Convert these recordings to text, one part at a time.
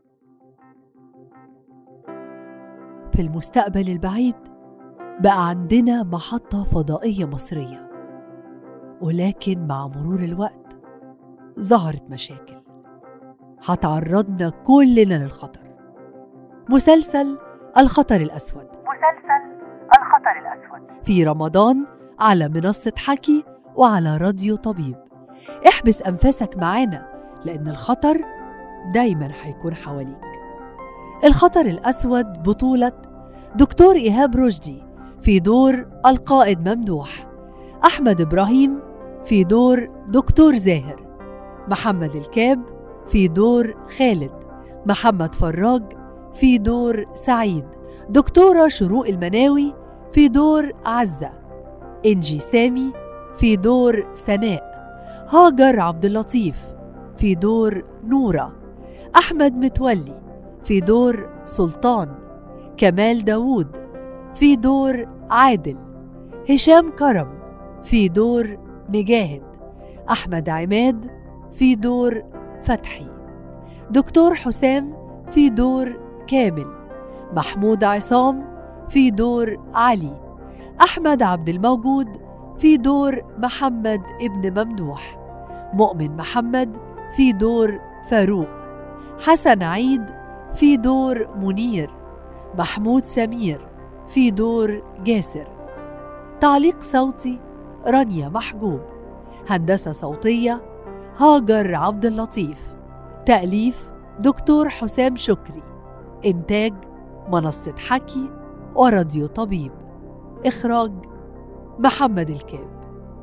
في المستقبل البعيد بقى عندنا محطة فضائية مصرية ولكن مع مرور الوقت ظهرت مشاكل هتعرضنا كلنا للخطر مسلسل الخطر الأسود مسلسل الخطر الأسود في رمضان على منصة حكي وعلى راديو طبيب احبس أنفاسك معانا لأن الخطر دايما هيكون حواليك الخطر الأسود بطولة دكتور إيهاب رشدي في دور القائد ممدوح أحمد إبراهيم في دور دكتور زاهر محمد الكاب في دور خالد محمد فراج في دور سعيد دكتورة شروق المناوي في دور عزة إنجي سامي في دور سناء هاجر عبد اللطيف في دور نورة أحمد متولي في دور سلطان كمال داوود في دور عادل هشام كرم في دور مجاهد أحمد عماد في دور فتحي دكتور حسام في دور كامل محمود عصام في دور علي أحمد عبد الموجود في دور محمد ابن ممدوح مؤمن محمد في دور فاروق حسن عيد في دور منير محمود سمير في دور جاسر تعليق صوتي رانيا محجوب هندسة صوتية هاجر عبد اللطيف تأليف دكتور حسام شكري إنتاج منصة حكي وراديو طبيب إخراج محمد الكاب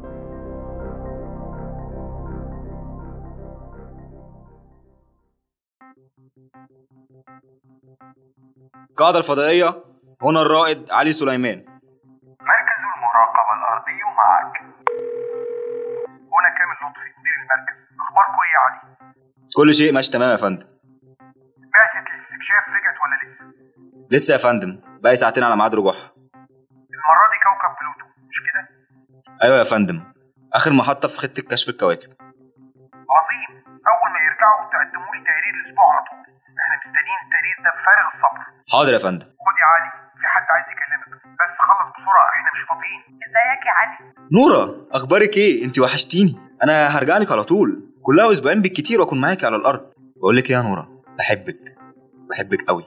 القاعدة الفضائية هنا الرائد علي سليمان مركز المراقبة الأرضي معك هنا كامل لطفي مدير المركز أخباركم إيه يا علي؟ كل شيء ماشي تمام يا فندم بعثة الاستكشاف رجعت ولا لسه؟ لسه يا فندم باقي ساعتين على ميعاد رجوعها المرة دي كوكب بلوتو مش كده؟ أيوة يا فندم آخر محطة في خطة كشف الكواكب عظيم أول ما يرجعوا تقدموا لي تقرير الأسبوع على طول احنا مستنيين التقرير ده بفارغ الصبر حاضر يا فندم خد يا علي في حد عايز يكلمك بس خلص بسرعة احنا مش فاضيين ازيك يا علي نورة أخبارك إيه؟ أنت وحشتيني أنا هرجع لك على طول كلها أسبوعين بالكتير وأكون معاكي على الأرض بقول لك إيه يا نورة بحبك بحبك قوي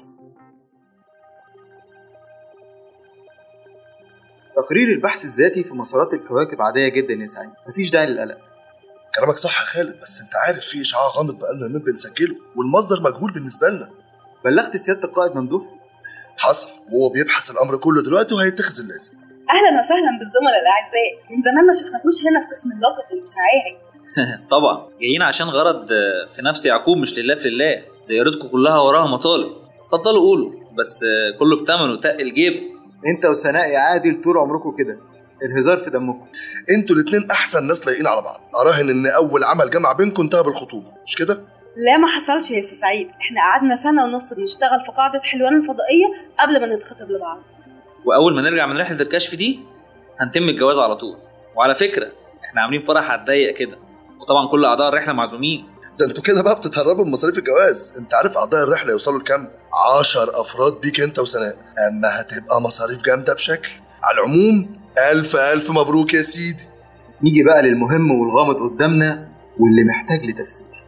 تقرير البحث الذاتي في مسارات الكواكب عادية جدا يا سعيد مفيش داعي للقلق كلامك صح يا خالد بس انت عارف في اشعاع غامض بقالنا يومين بنسجله والمصدر مجهول بالنسبه لنا بلغت سيادة القائد ممدوح حصل وهو بيبحث الامر كله دلوقتي وهيتخذ اللازم اهلا وسهلا بالزملاء الاعزاء من زمان ما شفناكوش هنا في قسم اللقط الاشعاعي طبعا جايين عشان غرض آه، في نفس يعقوب مش لله في لله زيارتكم كلها وراها مطالب اتفضلوا قولوا بس آه، كله بتمن وتقل جيب انت وسناء يا عادل طول عمركم كده الهزار في دمكم انتوا الاتنين احسن ناس لايقين على بعض اراهن ان اول عمل جمع بينكم انتهى بالخطوبه مش كده لا ما حصلش يا سي سعيد احنا قعدنا سنه ونص بنشتغل في قاعده حلوان الفضائيه قبل ما نتخطب لبعض واول ما نرجع من رحله الكشف دي هنتم الجواز على طول وعلى فكره احنا عاملين فرح على الضيق كده وطبعا كل اعضاء الرحله معزومين ده انتوا كده بقى بتتهربوا من مصاريف الجواز انت عارف اعضاء الرحله يوصلوا لكام 10 افراد بيك انت وسناء اما هتبقى مصاريف جامده بشكل على العموم الف الف مبروك يا سيدي نيجي بقى للمهم والغامض قدامنا واللي محتاج لتفسير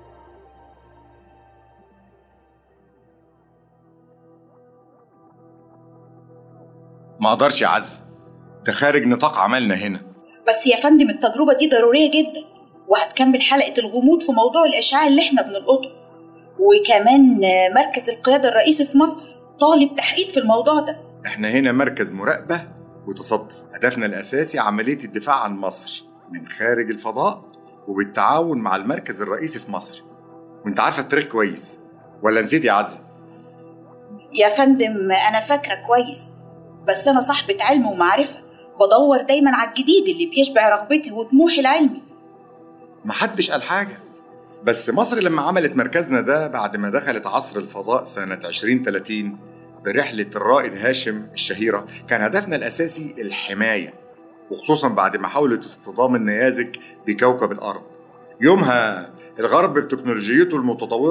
ما اقدرش يا عز ده خارج نطاق عملنا هنا بس يا فندم التجربة دي ضرورية جدا وهتكمل حلقة الغموض في موضوع الإشعاع اللي احنا بنلقطه وكمان آه، مركز القيادة الرئيسي في مصر طالب تحقيق في الموضوع ده احنا هنا مركز مراقبة وتصدي هدفنا الأساسي عملية الدفاع عن مصر من خارج الفضاء وبالتعاون مع المركز الرئيسي في مصر وانت عارفة التاريخ كويس ولا نسيت يا عزة يا فندم أنا فاكرة كويس بس أنا صاحبة علم ومعرفة بدور دايما على الجديد اللي بيشبع رغبتي وطموحي العلمي محدش قال حاجة بس مصر لما عملت مركزنا ده بعد ما دخلت عصر الفضاء سنة 2030 برحلة الرائد هاشم الشهيرة كان هدفنا الأساسي الحماية وخصوصا بعد محاولة اصطدام النيازك بكوكب الأرض يومها الغرب بتكنولوجيته المتطورة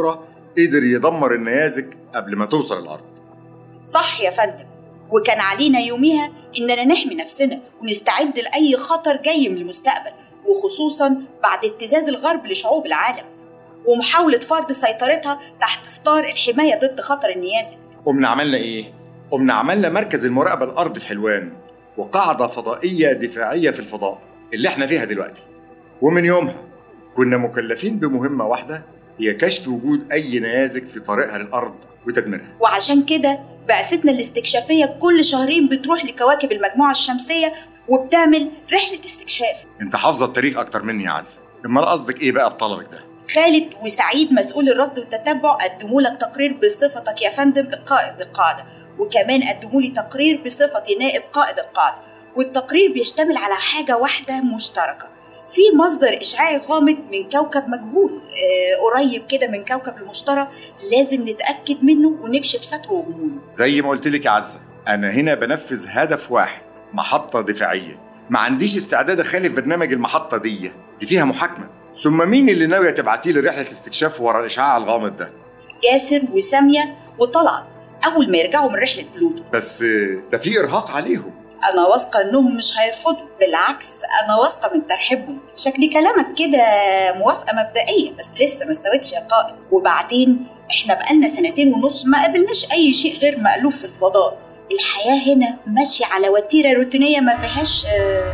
قدر يدمر النيازك قبل ما توصل الارض صح يا فندم وكان علينا يوميها إننا نحمي نفسنا ونستعد لأي خطر جاي من المستقبل وخصوصا بعد ابتزاز الغرب لشعوب العالم ومحاولة فرض سيطرتها تحت ستار الحماية ضد خطر النيازك قمنا عملنا ايه؟ قمنا عملنا مركز المراقبة الأرض في حلوان وقاعدة فضائية دفاعية في الفضاء اللي احنا فيها دلوقتي ومن يومها كنا مكلفين بمهمة واحدة هي كشف وجود أي نيازك في طريقها للأرض وتدميرها وعشان كده بعثتنا الاستكشافية كل شهرين بتروح لكواكب المجموعة الشمسية وبتعمل رحلة استكشاف انت حافظة التاريخ أكتر مني يا عزة امال قصدك ايه بقى بطلبك ده؟ خالد وسعيد مسؤول الرصد والتتبع قدموا لك تقرير بصفتك يا فندم قائد القاعدة وكمان قدموا لي تقرير بصفتي نائب قائد القاعدة والتقرير بيشتمل على حاجة واحدة مشتركة في مصدر إشعاعي غامض من كوكب مجهول آه قريب كده من كوكب المشتري لازم نتأكد منه ونكشف ستره وغموضه زي ما قلت لك يا عزة أنا هنا بنفذ هدف واحد محطة دفاعية ما عنديش استعداد أخالف برنامج المحطة دي دي فيها محاكمة ثم مين اللي ناوية تبعتيه لرحلة استكشاف ورا الإشعاع الغامض ده؟ جاسر وسامية وطلعت أول ما يرجعوا من رحلة بلوتو بس ده في إرهاق عليهم أنا واثقة إنهم مش هيرفضوا بالعكس أنا واثقة من ترحيبهم شكل كلامك كده موافقة مبدئية بس لسه ما استويتش يا قائد وبعدين إحنا بقالنا سنتين ونص ما قابلناش أي شيء غير مألوف في الفضاء الحياة هنا ماشية على وتيرة روتينية ما فيهاش آه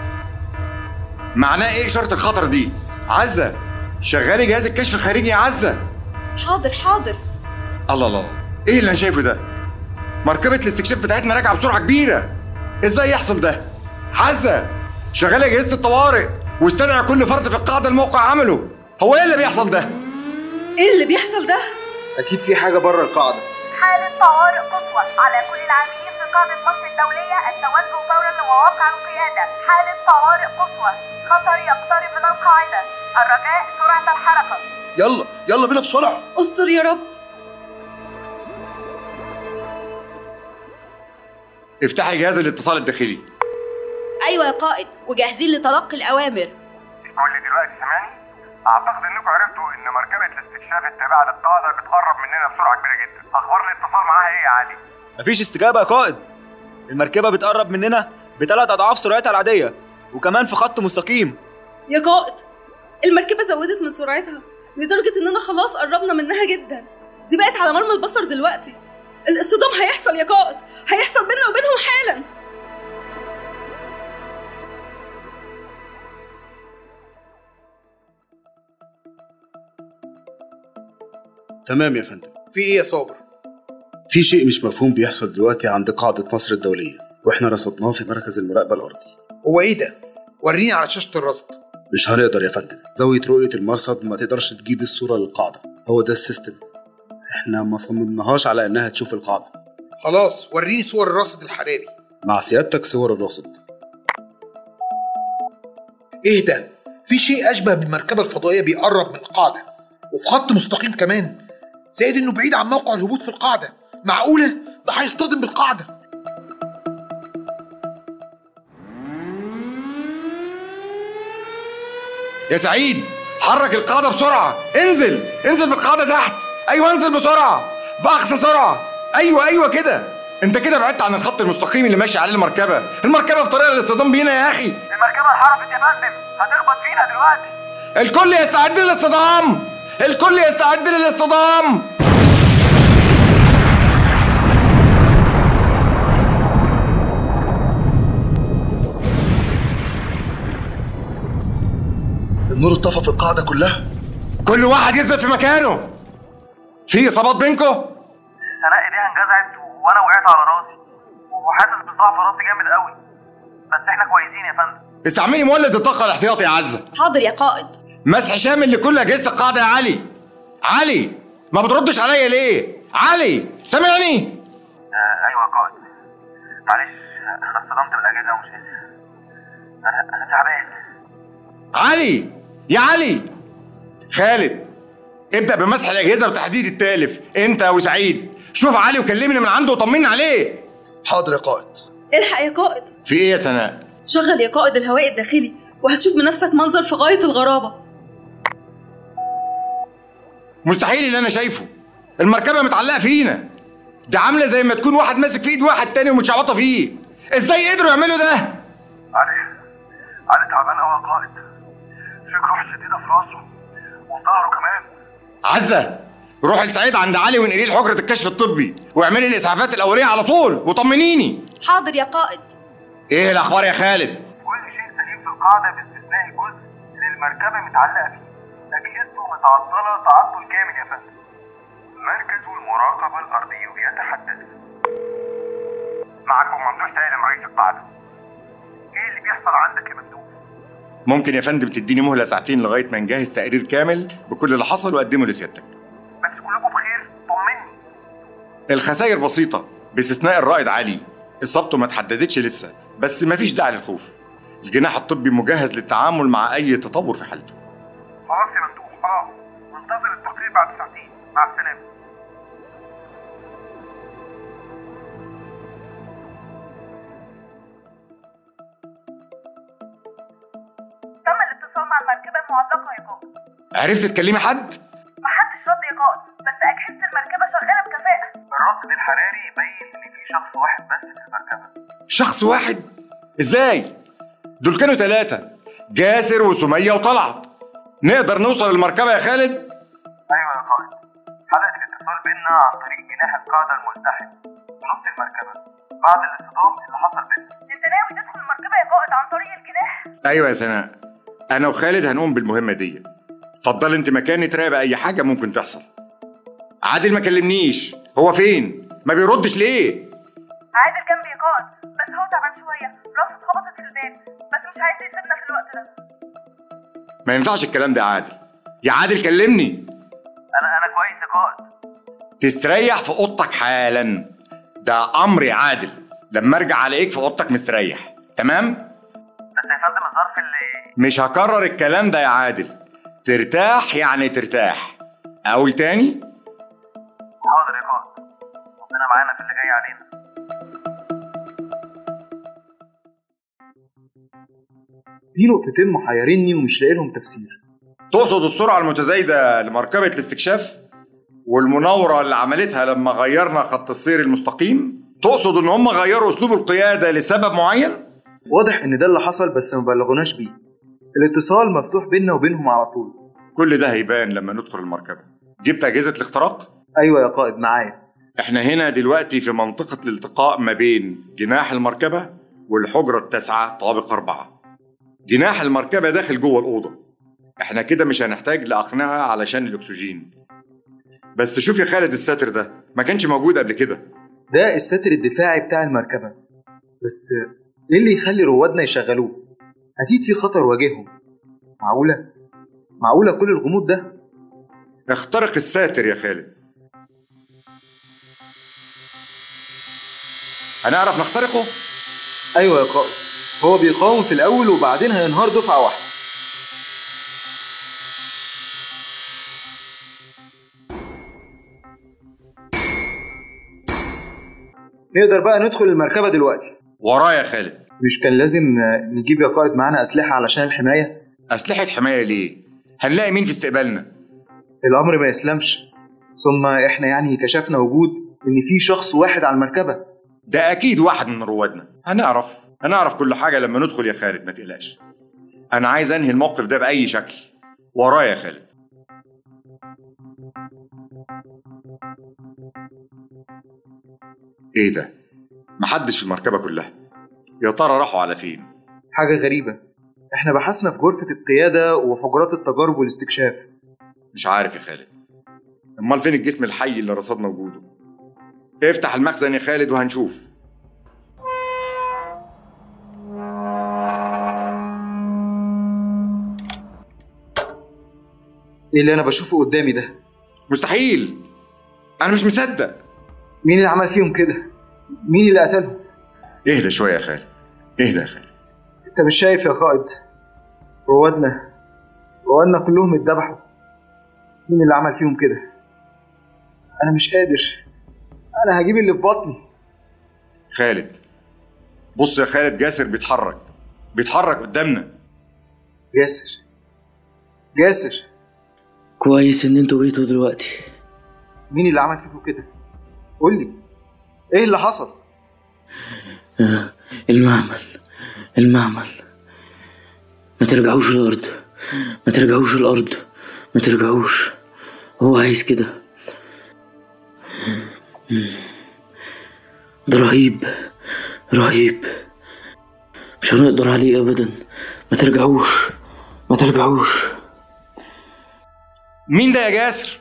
معناه إيه إشارة الخطر دي؟ عزة شغالي جهاز الكشف الخارجي يا عزة حاضر حاضر الله الله إيه اللي أنا شايفه ده؟ مركبة الاستكشاف بتاعتنا راجعة بسرعة كبيرة ازاي يحصل ده؟ عزة شغالة أجهزة الطوارئ واستدعى كل فرد في القاعدة الموقع عمله هو ايه اللي بيحصل ده؟ ايه اللي بيحصل ده؟ اكيد في حاجه بره القاعده حالة طوارئ قصوى على كل العاملين في قاعدة مصر الدولية التوجه فورا لمواقع القيادة حالة طوارئ قصوى خطر يقترب من القاعدة الرجاء سرعة الحركة يلا يلا بينا بسرعه استر يا رب افتحي جهاز الاتصال الداخلي أيوة يا قائد وجاهزين لتلقي الأوامر الكل دلوقتي سامعني؟ اعتقد انكم عرفتوا ان مركبة الاستكشاف التابعة للقاعدة بتقرب مننا بسرعة كبيرة جدا اخبار الاتصال معاها ايه يا علي؟ مفيش استجابة يا قائد المركبة بتقرب مننا بثلاث أضعاف سرعتها العادية وكمان في خط مستقيم يا قائد المركبة زودت من سرعتها لدرجة إننا خلاص قربنا منها جدا دي بقت على مرمى البصر دلوقتي الاصطدام هيحصل يا قائد هيحصل بيننا وبينهم حالا تمام يا فندم في ايه يا صابر في شيء مش مفهوم بيحصل دلوقتي عند قاعدة مصر الدولية واحنا رصدناه في مركز المراقبة الأرضي هو ايه ده وريني على شاشه الرصد مش هنقدر يا فندم زاوية رؤية المرصد ما تقدرش تجيب الصورة للقاعدة هو ده السيستم احنا ما صممناهاش على انها تشوف القاعدة خلاص وريني صور الرصد الحراري مع سيادتك صور الرصد ايه ده في شيء اشبه بالمركبه الفضائيه بيقرب من القاعده وفي خط مستقيم كمان زائد انه بعيد عن موقع الهبوط في القاعده معقوله ده هيصطدم بالقاعده يا سعيد حرك القاعدة بسرعة انزل انزل بالقاعدة تحت ايوه انزل بسرعة بأقصى سرعة ايوه ايوه كده انت كده بعدت عن الخط المستقيم اللي ماشي عليه المركبة المركبة في طريقها للاصطدام بينا يا اخي المركبة انحرفت يا فندم هتخبط فينا دلوقتي الكل يستعد للاصطدام الكل يستعد للاصطدام النور اتطفى في القاعده كلها كل واحد يثبت في مكانه في اصابات بينكم سناء ايديها انجزعت وانا وقعت على راسي وحاسس بضعف راسي جامد قوي بس احنا كويسين يا فندم استعملي مولد الطاقة الاحتياطي يا عزة حاضر يا قائد مسح شامل لكل اجهزة القاعدة يا علي علي ما بتردش عليا ليه علي سامعني آه ايوه يا قائد معلش انا اصطدمت بالاجهزه ومش قادر انا انا تعبان علي يا علي خالد ابدأ بمسح الأجهزة وتحديد التالف أنت وسعيد شوف علي وكلمني من عنده وطمني عليه حاضر يا قائد الحق يا قائد في إيه يا سناء؟ شغل يا قائد الهواء الداخلي وهتشوف بنفسك منظر في غاية الغرابة مستحيل اللي انا شايفه المركبه متعلقه فينا دي عامله زي ما تكون واحد ماسك في ايد واحد تاني ومتشعبطه فيه ازاي قدروا يعملوا ده علي علي تعبان قوي يا قائد في جروح شديده في راسه وفي ظهره كمان عزه روح لسعيد عند علي وانقلي له حجره الكشف الطبي واعملي الاسعافات الاوليه على طول وطمنيني حاضر يا قائد ايه الاخبار يا خالد كل شيء سليم في القاعده باستثناء الجزء اللي المركبه متعلقه فيه اجهزته متعطله تعطل كامل يا فندم مركز المراقبه الارضيه يتحدث معكم ممدوح سالم رئيس القاعده ايه اللي بيحصل عندك يا ممدوح ممكن يا فندم تديني مهله ساعتين لغايه ما نجهز تقرير كامل بكل اللي حصل واقدمه لسيادتك بس كلكم بخير طمني الخسائر بسيطه باستثناء الرائد علي اصابته ما اتحددتش لسه بس مفيش داعي للخوف الجناح الطبي مجهز للتعامل مع اي تطور في حالته خلاص يا ممدوح خلاص منتظر التقرير بعد ساعتين مع السلامه تم الاتصال مع المركبة المعلقة يا قائد عرفت تكلمي حد محدش رد يا قائد بس أجهزة المركبة شغالة بكفاءة الرصد الحراري يبين ان في شخص واحد بس في المركبه شخص واحد ازاي دول كانوا ثلاثه جاسر وسميه وطلعت نقدر نوصل المركبه يا خالد ايوه يا قائد حلقه الاتصال بينا عن طريق جناح القاعده الملتحم في نص المركبه بعد الاصطدام اللي حصل بينا أنت ناوي تدخل المركبة يا قائد عن طريق الجناح ايوه يا سناء انا وخالد هنقوم بالمهمه دي اتفضل انت مكاني تراقب اي حاجه ممكن تحصل عادل ما كلمنيش هو فين ما بيردش ليه عادل جنبي يا قائد بس هو تعبان شوية راسه اتخبطت في الباب بس مش عايز يسيبنا في الوقت ده ما ينفعش الكلام ده يا عادل يا عادل كلمني انا انا كويس يا قائد تستريح في اوضتك حالا ده امر يا عادل لما ارجع الاقيك في اوضتك مستريح تمام بس يا فندم الظرف اللي مش هكرر الكلام ده يا عادل ترتاح يعني ترتاح اقول تاني حاضر يا قائد ربنا معانا في اللي جاي علينا في نقطتين محيريني ومش لاقي لهم تفسير تقصد السرعه المتزايده لمركبه الاستكشاف والمناوره اللي عملتها لما غيرنا خط السير المستقيم تقصد ان هم غيروا اسلوب القياده لسبب معين واضح ان ده اللي حصل بس ما بلغوناش بيه الاتصال مفتوح بيننا وبينهم على طول كل ده هيبان لما ندخل المركبه جبت اجهزه الاختراق ايوه يا قائد معايا احنا هنا دلوقتي في منطقة الالتقاء ما بين جناح المركبة والحجرة التاسعة طابق أربعة جناح المركبة داخل جوه الأوضة احنا كده مش هنحتاج لأقنعة علشان الأكسجين بس شوف يا خالد الساتر ده ما كانش موجود قبل كده ده الساتر الدفاعي بتاع المركبة بس ايه اللي يخلي روادنا يشغلوه اكيد في خطر واجههم معقولة معقولة كل الغموض ده اخترق الساتر يا خالد هنعرف نخترقه ايوه يا قائد هو بيقاوم في الاول وبعدين هينهار دفعة واحدة نقدر بقى ندخل المركبة دلوقتي ورايا يا خالد مش كان لازم نجيب يا قائد معانا أسلحة علشان الحماية؟ أسلحة حماية ليه؟ هنلاقي مين في استقبالنا؟ الأمر ما يسلمش ثم إحنا يعني كشفنا وجود إن في شخص واحد على المركبة ده أكيد واحد من روادنا هنعرف هنعرف كل حاجة لما ندخل يا خالد ما تقلقش أنا عايز أنهي الموقف ده بأي شكل ورايا يا خالد إيه ده؟ محدش في المركبة كلها يا ترى راحوا على فين؟ حاجة غريبة إحنا بحثنا في غرفة القيادة وحجرات التجارب والاستكشاف مش عارف يا خالد امال فين الجسم الحي اللي رصدنا وجوده افتح المخزن يا خالد وهنشوف إيه اللي أنا بشوفه قدامي ده؟ مستحيل انا مش مصدق مين اللي عمل فيهم كده؟ مين اللي قتلهم؟ اهدى شويه يا خالد اهدى يا خالد أنت مش شايف يا قائد روادنا روادنا كلهم اتذبحوا مين اللي عمل فيهم كده؟ أنا مش قادر أنا هجيب اللي في بطني خالد بص يا خالد جاسر بيتحرك بيتحرك قدامنا جاسر جاسر كويس ان انتوا جيتوا دلوقتي مين اللي عمل فيكم كده قول لي ايه اللي حصل آه، المعمل المعمل ما ترجعوش الارض ما ترجعوش الارض ما ترجعوش هو عايز كده ده رهيب رهيب مش هنقدر عليه ابدا ما ترجعوش ما ترجعوش مين ده يا جاسر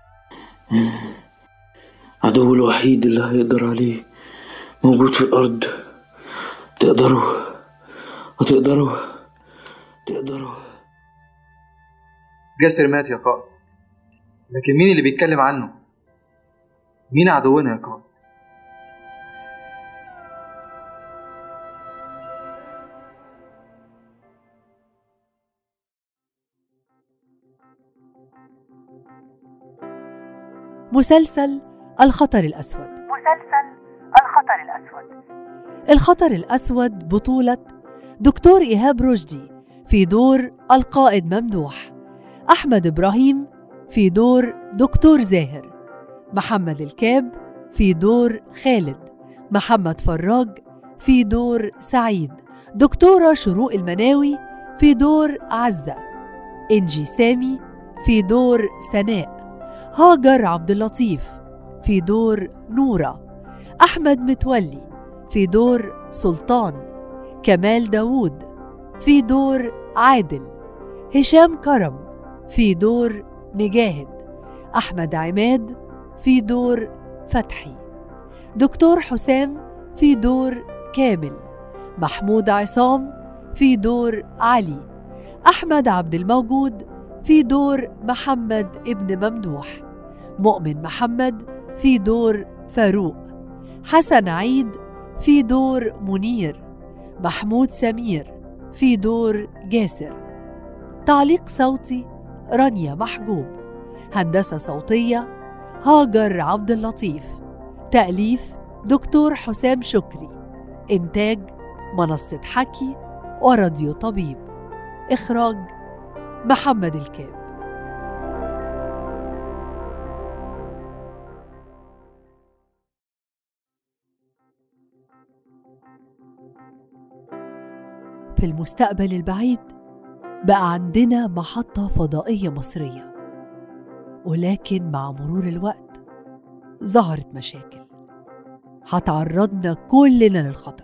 عدو الوحيد اللي هيقدر عليه موجود في الأرض تقدروا وتقدروا تقدروا جاسر مات يا قائد لكن مين اللي بيتكلم عنه مين عدونا يا قائد مسلسل الخطر الأسود مسلسل الخطر الأسود الخطر الأسود بطولة دكتور إيهاب رشدي في دور القائد ممدوح أحمد إبراهيم في دور دكتور زاهر محمد الكاب في دور خالد محمد فراج في دور سعيد دكتورة شروق المناوي في دور عزة إنجي سامي في دور سناء هاجر عبد اللطيف في دور نورة أحمد متولي في دور سلطان كمال داوود في دور عادل هشام كرم في دور مجاهد أحمد عماد في دور فتحي دكتور حسام في دور كامل محمود عصام في دور علي أحمد عبد الموجود في دور محمد ابن ممدوح مؤمن محمد في دور فاروق حسن عيد في دور منير محمود سمير في دور جاسر تعليق صوتي رانيا محجوب هندسة صوتية هاجر عبد اللطيف تأليف دكتور حسام شكري إنتاج منصة حكي وراديو طبيب إخراج محمد الكاب في المستقبل البعيد بقى عندنا محطة فضائية مصرية ولكن مع مرور الوقت ظهرت مشاكل هتعرضنا كلنا للخطر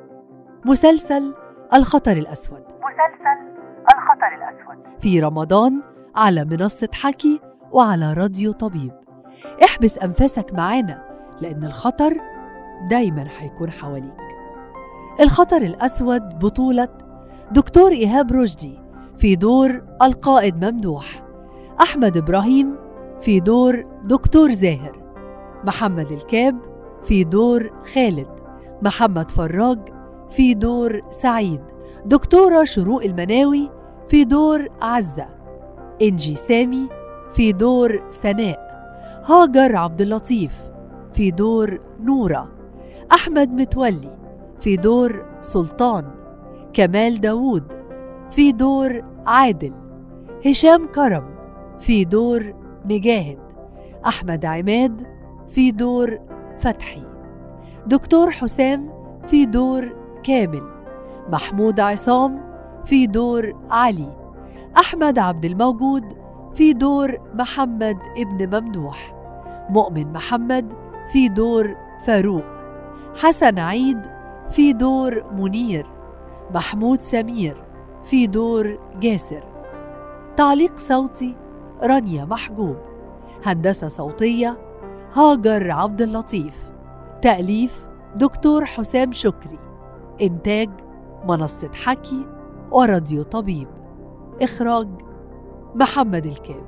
مسلسل الخطر الأسود مسلسل الخطر الأسود في رمضان على منصة حكي وعلى راديو طبيب احبس أنفاسك معانا لأن الخطر دايما هيكون حواليك الخطر الأسود بطولة دكتور إيهاب رشدي في دور القائد ممدوح أحمد إبراهيم في دور دكتور زاهر محمد الكاب في دور خالد محمد فراج في دور سعيد دكتورة شروق المناوي في دور عزة إنجي سامي في دور سناء هاجر عبد اللطيف في دور نورة أحمد متولي في دور سلطان كمال داوود في دور عادل هشام كرم في دور مجاهد أحمد عماد في دور فتحي دكتور حسام في دور كامل محمود عصام في دور علي أحمد عبد الموجود في دور محمد ابن ممدوح مؤمن محمد في دور فاروق حسن عيد في دور منير محمود سمير في دور جاسر تعليق صوتي رانيا محجوب هندسة صوتية هاجر عبد اللطيف تأليف دكتور حسام شكري إنتاج منصة حكي وراديو طبيب إخراج محمد الكاب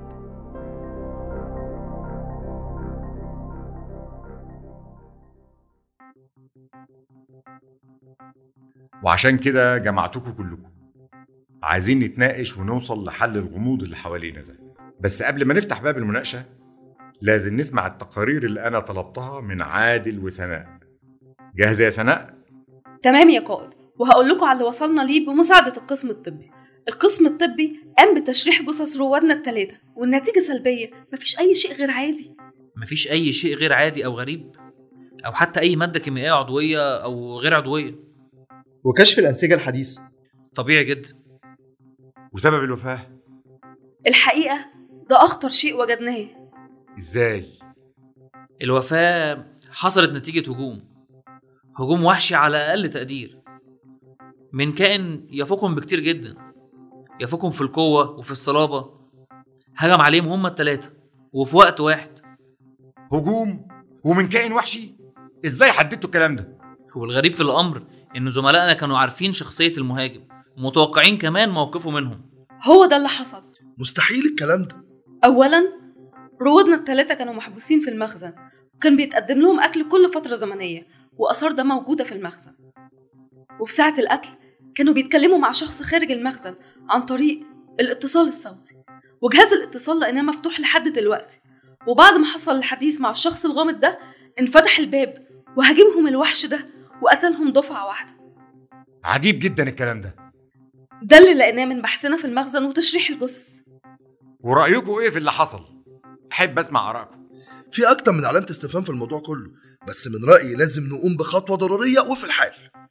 وعشان كده جمعتكم كلكم عايزين نتناقش ونوصل لحل الغموض اللي حوالينا ده بس قبل ما نفتح باب المناقشة لازم نسمع التقارير اللي أنا طلبتها من عادل وسناء جاهزة يا سناء؟ تمام يا قائد وهقول لكم على اللي وصلنا ليه بمساعدة القسم الطبي القسم الطبي قام بتشريح جثث روادنا الثلاثة والنتيجة سلبية مفيش أي شيء غير عادي مفيش أي شيء غير عادي أو غريب أو حتى أي مادة كيميائية عضوية أو غير عضوية وكشف الأنسجة الحديث طبيعي جدا وسبب الوفاة الحقيقة ده أخطر شيء وجدناه ازاي الوفاة حصلت نتيجة هجوم هجوم وحشي على أقل تقدير من كائن يفوقهم بكتير جدا يفوقهم في القوة وفي الصلابة هجم عليهم هما التلاتة وفي وقت واحد هجوم ومن كائن وحشي ازاي حددتوا الكلام ده هو الغريب في الأمر إن زملائنا كانوا عارفين شخصية المهاجم ومتوقعين كمان موقفه منهم هو ده اللي حصل مستحيل الكلام ده أولا روادنا الثلاثة كانوا محبوسين في المخزن وكان بيتقدم لهم أكل كل فترة زمنية وآثار ده موجودة في المخزن وفي ساعة القتل كانوا بيتكلموا مع شخص خارج المخزن عن طريق الاتصال الصوتي وجهاز الاتصال لقيناه مفتوح لحد دلوقتي وبعد ما حصل الحديث مع الشخص الغامض ده انفتح الباب وهاجمهم الوحش ده وقتلهم دفعة واحدة عجيب جدا الكلام ده ده اللي لقيناه من بحثنا في المخزن وتشريح الجثث ورأيكم ايه في اللي حصل احب اسمع ارائكم في اكتر من علامه استفهام في الموضوع كله بس من رايي لازم نقوم بخطوه ضروريه وفي الحال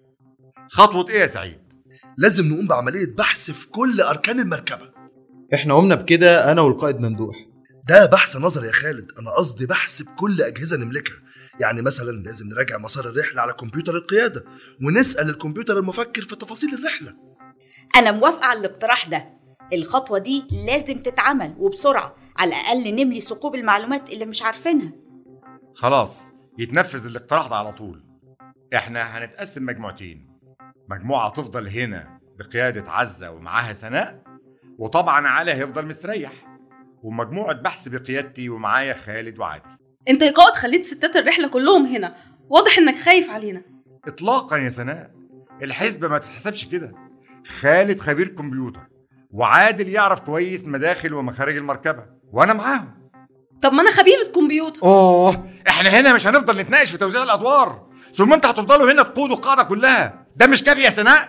خطوه ايه يا سعيد لازم نقوم بعمليه بحث في كل اركان المركبه احنا قمنا بكده انا والقائد ممدوح ده بحث نظري يا خالد انا قصدي بحث بكل اجهزه نملكها يعني مثلا لازم نراجع مسار الرحله على كمبيوتر القياده ونسال الكمبيوتر المفكر في تفاصيل الرحله أنا موافقة على الاقتراح ده الخطوة دي لازم تتعمل وبسرعة على الأقل نملي ثقوب المعلومات اللي مش عارفينها خلاص يتنفذ الاقتراح ده على طول احنا هنتقسم مجموعتين مجموعة تفضل هنا بقيادة عزة ومعاها سناء وطبعا علي هيفضل مستريح ومجموعة بحث بقيادتي ومعايا خالد وعادل انت يا قائد خليت ستات الرحلة كلهم هنا واضح انك خايف علينا اطلاقا يا سناء الحسبة ما تتحسبش كده خالد خبير كمبيوتر وعادل يعرف كويس مداخل ومخارج المركبة وانا معاهم طب ما انا خبيرة كمبيوتر اوه احنا هنا مش هنفضل نتناقش في توزيع الادوار ثم انت هتفضلوا هنا تقودوا القاعدة كلها ده مش كافي يا سناء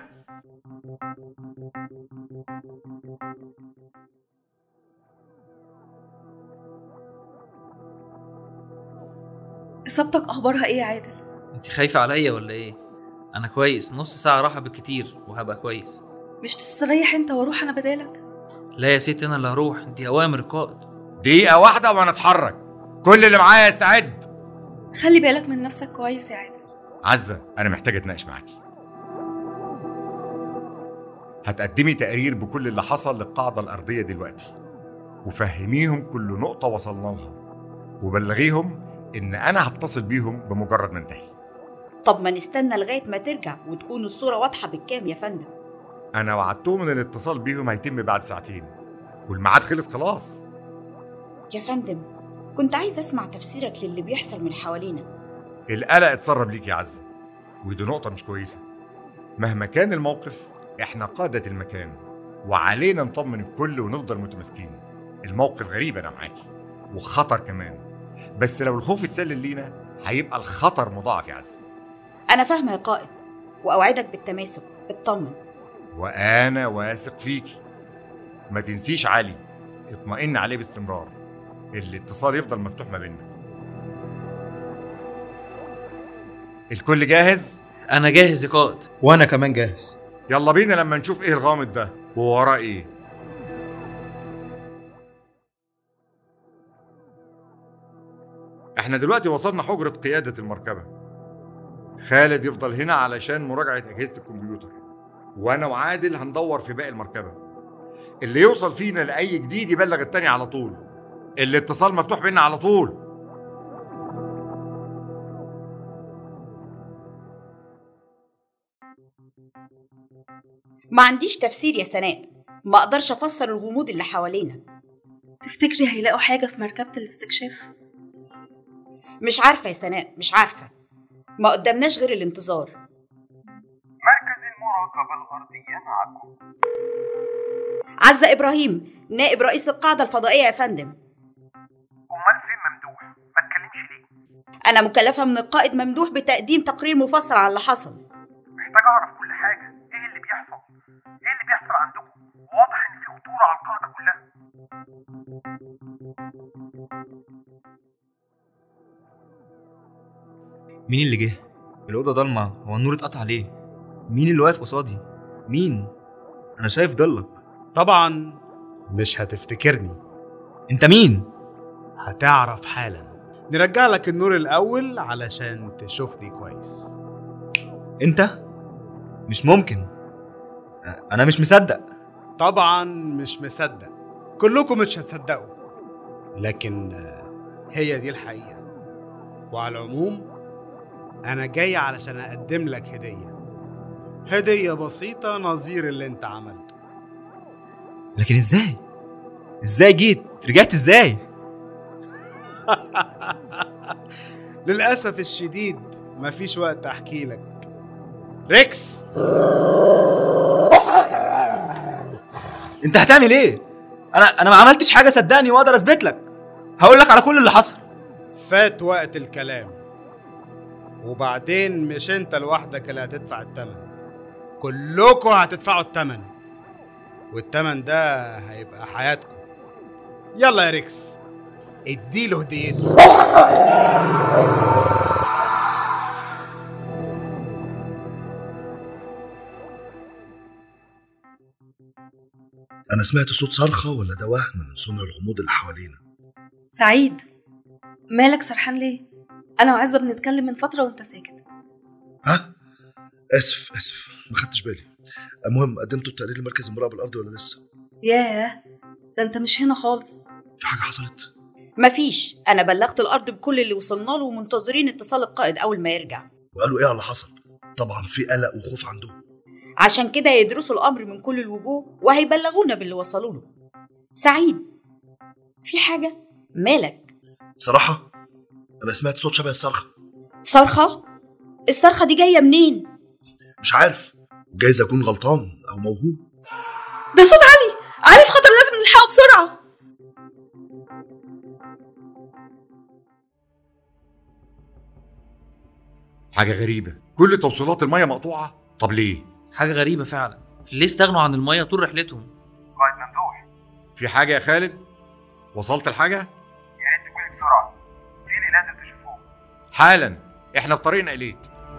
اصابتك اخبارها ايه يا عادل انت خايفة عليا ولا ايه انا كويس نص ساعة راحة بالكتير وهبقى كويس مش تستريح انت واروح انا بدالك لا يا ست انا اللي هروح دي اوامر القائد دقيقة واحدة وانا اتحرك كل اللي معايا يستعد خلي بالك من نفسك كويس يا عادل عزة انا محتاج اتناقش معاكي هتقدمي تقرير بكل اللي حصل للقاعدة الأرضية دلوقتي وفهميهم كل نقطة وصلنا لها وبلغيهم إن أنا هتصل بيهم بمجرد ما انتهي طب ما نستنى لغاية ما ترجع وتكون الصورة واضحة بالكام يا فندم أنا وعدتهم إن الاتصال بيهم هيتم بعد ساعتين والميعاد خلص خلاص يا فندم كنت عايز أسمع تفسيرك للي بيحصل من حوالينا القلق اتسرب ليك يا عزة ودي نقطة مش كويسة مهما كان الموقف احنا قادة المكان وعلينا نطمن الكل ونفضل متماسكين الموقف غريب انا معاكي وخطر كمان بس لو الخوف اتسلل لينا هيبقى الخطر مضاعف يا عزة أنا فاهمة يا قائد وأوعدك بالتماسك اطمن وانا واثق فيكي ما تنسيش علي اطمئن عليه باستمرار الاتصال يفضل مفتوح ما بيننا الكل جاهز انا جاهز يا قائد وانا كمان جاهز يلا بينا لما نشوف ايه الغامض ده ووراه ايه احنا دلوقتي وصلنا حجرة قيادة المركبة خالد يفضل هنا علشان مراجعة أجهزة الكمبيوتر وأنا وعادل هندور في باقي المركبة اللي يوصل فينا لأي جديد يبلغ التاني على طول الاتصال مفتوح بينا على طول ما عنديش تفسير يا سناء ما أقدرش أفسر الغموض اللي حوالينا تفتكري هيلاقوا حاجة في مركبة الاستكشاف مش عارفة يا سناء مش عارفة ما قدامناش غير الانتظار مركز المراقبة الأرضية معكم عزة إبراهيم نائب رئيس القاعدة الفضائية يا فندم أمال فين ممدوح؟ ما تكلمش ليه؟ أنا مكلفة من القائد ممدوح بتقديم تقرير مفصل على اللي حصل محتاج أعرف كل حاجة إيه اللي بيحصل؟ إيه اللي بيحصل عندكم؟ مين اللي جه الاوضه ضلمه هو النور اتقطع ليه مين اللي واقف قصادي مين انا شايف ضلك طبعا مش هتفتكرني انت مين هتعرف حالا نرجع لك النور الاول علشان تشوفني كويس انت مش ممكن انا مش مصدق طبعا مش مصدق كلكم مش هتصدقوا لكن آه، هي دي الحقيقة وعلى العموم أنا جاي علشان أقدم لك هدية هدية بسيطة نظير اللي أنت عملته لكن ازاي ازاي جيت رجعت ازاي للأسف الشديد مفيش وقت أحكي لك ريكس انت هتعمل ايه انا انا ما عملتش حاجه صدقني واقدر اثبت لك هقول لك على كل اللي حصل فات وقت الكلام وبعدين مش انت لوحدك اللي هتدفع التمن كلكم هتدفعوا التمن والتمن ده هيبقى حياتكم يلا يا ريكس اديله هديته انا سمعت صوت صرخه ولا ده وهم من صنع الغموض اللي حوالينا سعيد مالك سرحان ليه انا وعزة بنتكلم من فترة وانت ساكت ها اسف اسف ما خدتش بالي المهم قدمتوا التقرير لمركز المراقبه الارضي ولا لسه ياه ده انت مش هنا خالص في حاجه حصلت مفيش انا بلغت الارض بكل اللي وصلنا له ومنتظرين اتصال القائد اول ما يرجع وقالوا ايه على اللي حصل طبعا في قلق وخوف عندهم عشان كده يدرسوا الامر من كل الوجوه وهيبلغونا باللي وصلوا له سعيد في حاجه مالك بصراحه انا سمعت صوت شبه الصرخه صرخه الصرخه دي جايه منين مش عارف وجايز اكون غلطان او موهوم ده صوت علي علي في خطر لازم نلحقه بسرعة حاجه غريبه كل توصيلات الميه مقطوعه طب ليه حاجه غريبه فعلا ليه استغنوا عن الميه طول رحلتهم قائد ممدوح في حاجه يا خالد وصلت الحاجه يا ريت تقولي بسرعه في اللي لازم تشوفوه حالا احنا في طريقنا اليك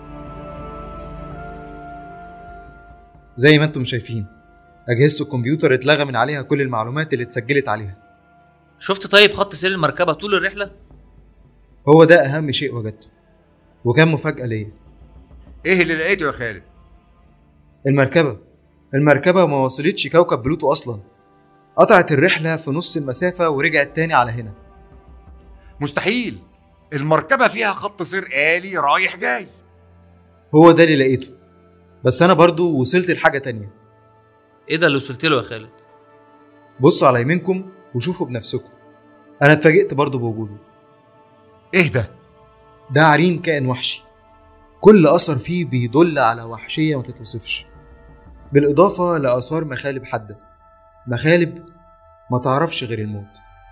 زي ما انتم شايفين أجهزة الكمبيوتر اتلغى من عليها كل المعلومات اللي اتسجلت عليها شفت طيب خط سير المركبه طول الرحله هو ده أهم شيء وجدته وكان مفاجأة ليا ايه اللي لقيته يا خالد المركبة المركبة ما وصلتش كوكب بلوتو أصلا قطعت الرحلة في نص المسافة ورجعت تاني على هنا مستحيل المركبه فيها خط سير آلي رايح جاي هو ده اللي لقيته بس أنا برضو وصلت لحاجة تانية ايه ده اللي وصلت له يا خالد بصوا على يمينكم وشوفوا بنفسكم أنا اتفاجئت برضو بوجوده ايه ده ده عرين كائن وحشي كل أثر فيه بيدل على وحشية ما تتوصفش بالإضافة لآثار مخالب حادة مخالب ما تعرفش غير الموت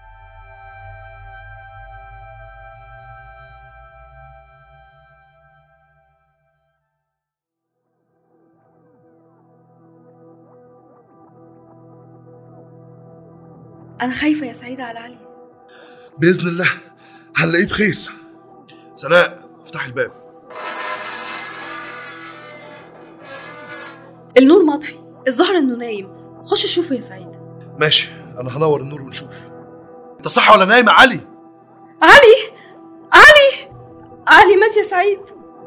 انا خايفة يا سعيدة على علي باذن الله هنلاقيه بخير سناء افتحي الباب النور مطفي الظاهر انه نايم خش شوفه يا سعيد ماشي انا هنور النور ونشوف انت صح ولا نايم يا علي علي علي علي مات يا سعيد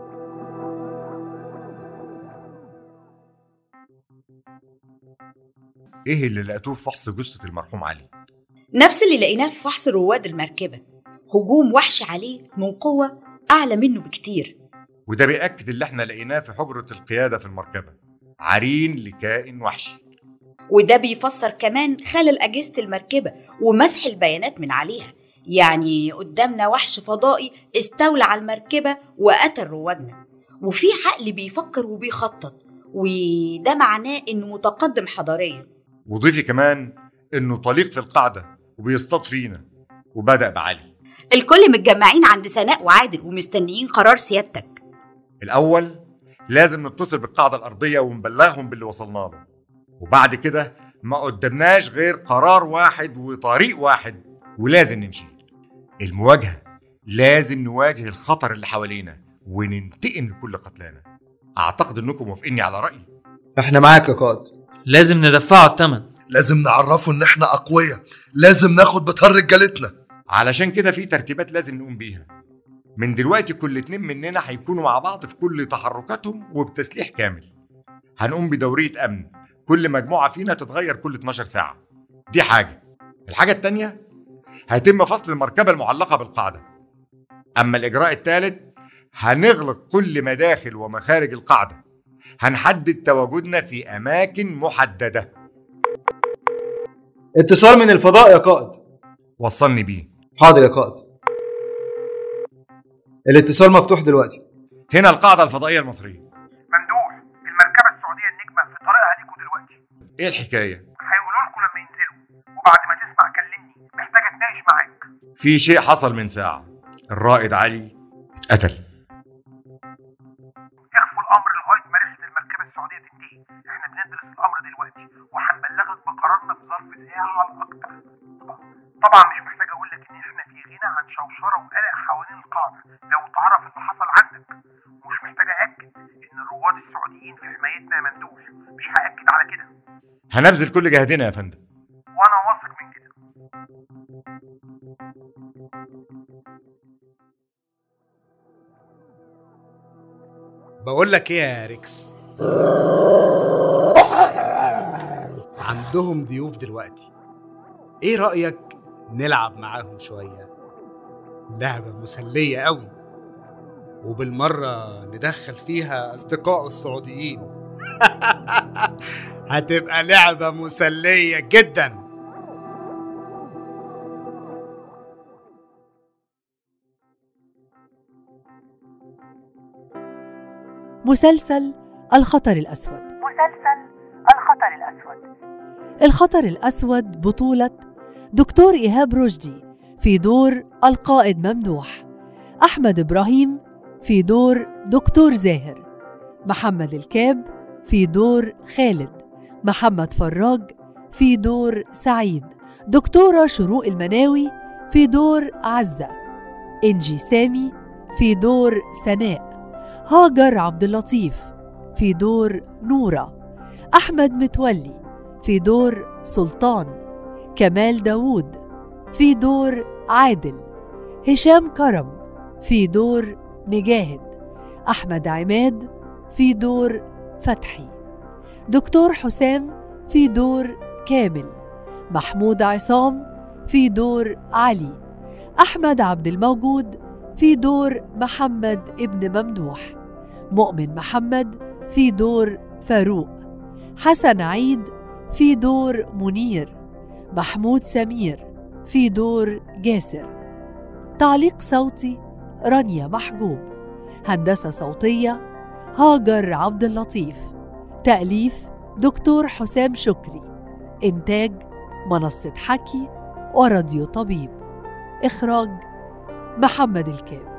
ايه اللي لقيتوه في فحص جثه المرحوم علي نفس اللي لقيناه في فحص رواد المركبه هجوم وحش عليه من قوه اعلى منه بكتير وده بيأكد اللي احنا لقيناه في حجرة القيادة في المركبة عرين لكائن وحشي وده بيفسر كمان خلل أجهزة المركبة ومسح البيانات من عليها يعني قدامنا وحش فضائي استولى على المركبة وقتل روادنا وفي عقل بيفكر وبيخطط وده معناه إنه متقدم حضاريا وضيفي كمان انه طليق في القاعدة وبيصطاد فينا وبدأ بعلي الكل متجمعين عند سناء وعادل ومستنيين قرار سيادتك الأول لازم نتصل بالقاعدة الأرضية ونبلغهم باللي وصلنا له وبعد كده ما قدمناش غير قرار واحد وطريق واحد ولازم نمشي المواجهة لازم نواجه الخطر اللي حوالينا وننتقم لكل قتلانا اعتقد انكم موافقيني على رايي احنا معاك يا قائد لازم ندفعه الثمن لازم نعرفه ان احنا اقوياء لازم ناخد بطار رجالتنا علشان كده في ترتيبات لازم نقوم بيها من دلوقتي كل اتنين مننا هيكونوا مع بعض في كل تحركاتهم وبتسليح كامل هنقوم بدورية أمن كل مجموعة فينا تتغير كل 12 ساعة دي حاجة الحاجة التانية هيتم فصل المركبة المعلقة بالقاعدة أما الإجراء الثالث هنغلق كل مداخل ومخارج القاعدة هنحدد تواجدنا في أماكن محددة اتصال من الفضاء يا قائد وصلني بيه حاضر يا قائد الاتصال مفتوح دلوقتي هنا القاعدة الفضائية المصرية ممدوح المركبة السعودية النجمة في طريقها ليكوا دلوقتي إيه الحكاية؟ هيقولوا لكم لما ينزلوا وبعد ما تسمع كلمني محتاج اتناقش معاك في شيء حصل من ساعة الرائد علي اتقتل اخفوا الامر لغايه ما رحله المركبه السعوديه تنتهي احنا بندرس الامر دلوقتي وهنبلغك بقرارنا في ظرف ساعه على الاكثر طبعا طبعا مش محتاج اقول لك ان احنا في غنى عن شوشره وقلق حوالين القاعده لو تعرف اللي حصل عندك ومش محتاج اكد ان الرواد السعوديين في حمايتنا يا ممدوح مش هاكد على كده هنبذل كل جهدنا يا فندم وانا واثق من كده بقول لك ايه يا ريكس عندهم ضيوف دلوقتي ايه رأيك نلعب معاهم شوية لعبة مسلية قوي وبالمرة ندخل فيها أصدقاء السعوديين هتبقى لعبة مسلية جدا مسلسل الخطر الأسود مسلسل الخطر الأسود الخطر الأسود بطولة دكتور إيهاب رشدي في دور القائد ممدوح أحمد إبراهيم في دور دكتور زاهر محمد الكاب في دور خالد محمد فراج في دور سعيد دكتورة شروق المناوي في دور عزة إنجي سامي في دور سناء هاجر عبد اللطيف في دور نورة أحمد متولي في دور سلطان كمال داوود في دور عادل هشام كرم في دور مجاهد أحمد عماد في دور فتحي دكتور حسام في دور كامل محمود عصام في دور علي أحمد عبد الموجود في دور محمد ابن ممدوح مؤمن محمد في دور فاروق حسن عيد في دور منير محمود سمير في دور جاسر تعليق صوتي رانيا محجوب هندسة صوتية هاجر عبد اللطيف تأليف دكتور حسام شكري إنتاج منصة حكي وراديو طبيب إخراج محمد الكاب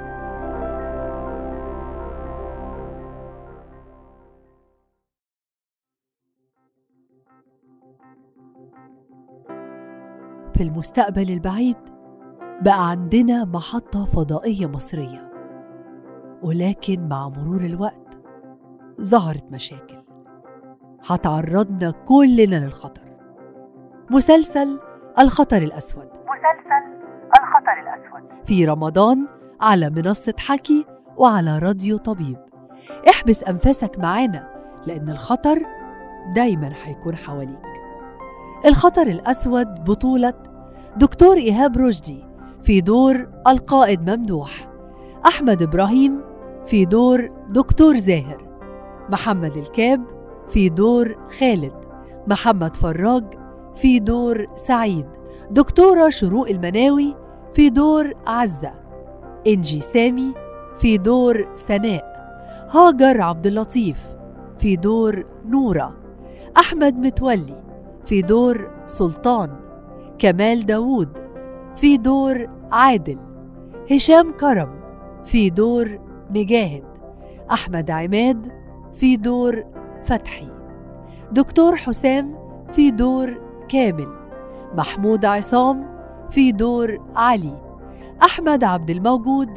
في المستقبل البعيد بقى عندنا محطة فضائية مصرية ولكن مع مرور الوقت ظهرت مشاكل هتعرضنا كلنا للخطر مسلسل الخطر الأسود مسلسل الخطر الأسود في رمضان على منصة حكي وعلى راديو طبيب احبس أنفاسك معانا لأن الخطر دايما هيكون حواليك الخطر الأسود بطولة دكتور إيهاب رشدي في دور القائد ممدوح أحمد إبراهيم في دور دكتور زاهر محمد الكاب في دور خالد محمد فراج في دور سعيد دكتورة شروق المناوي في دور عزة إنجي سامي في دور سناء هاجر عبد اللطيف في دور نورة أحمد متولي في دور سلطان كمال داوود في دور عادل هشام كرم في دور مجاهد أحمد عماد في دور فتحي دكتور حسام في دور كامل محمود عصام في دور علي أحمد عبد الموجود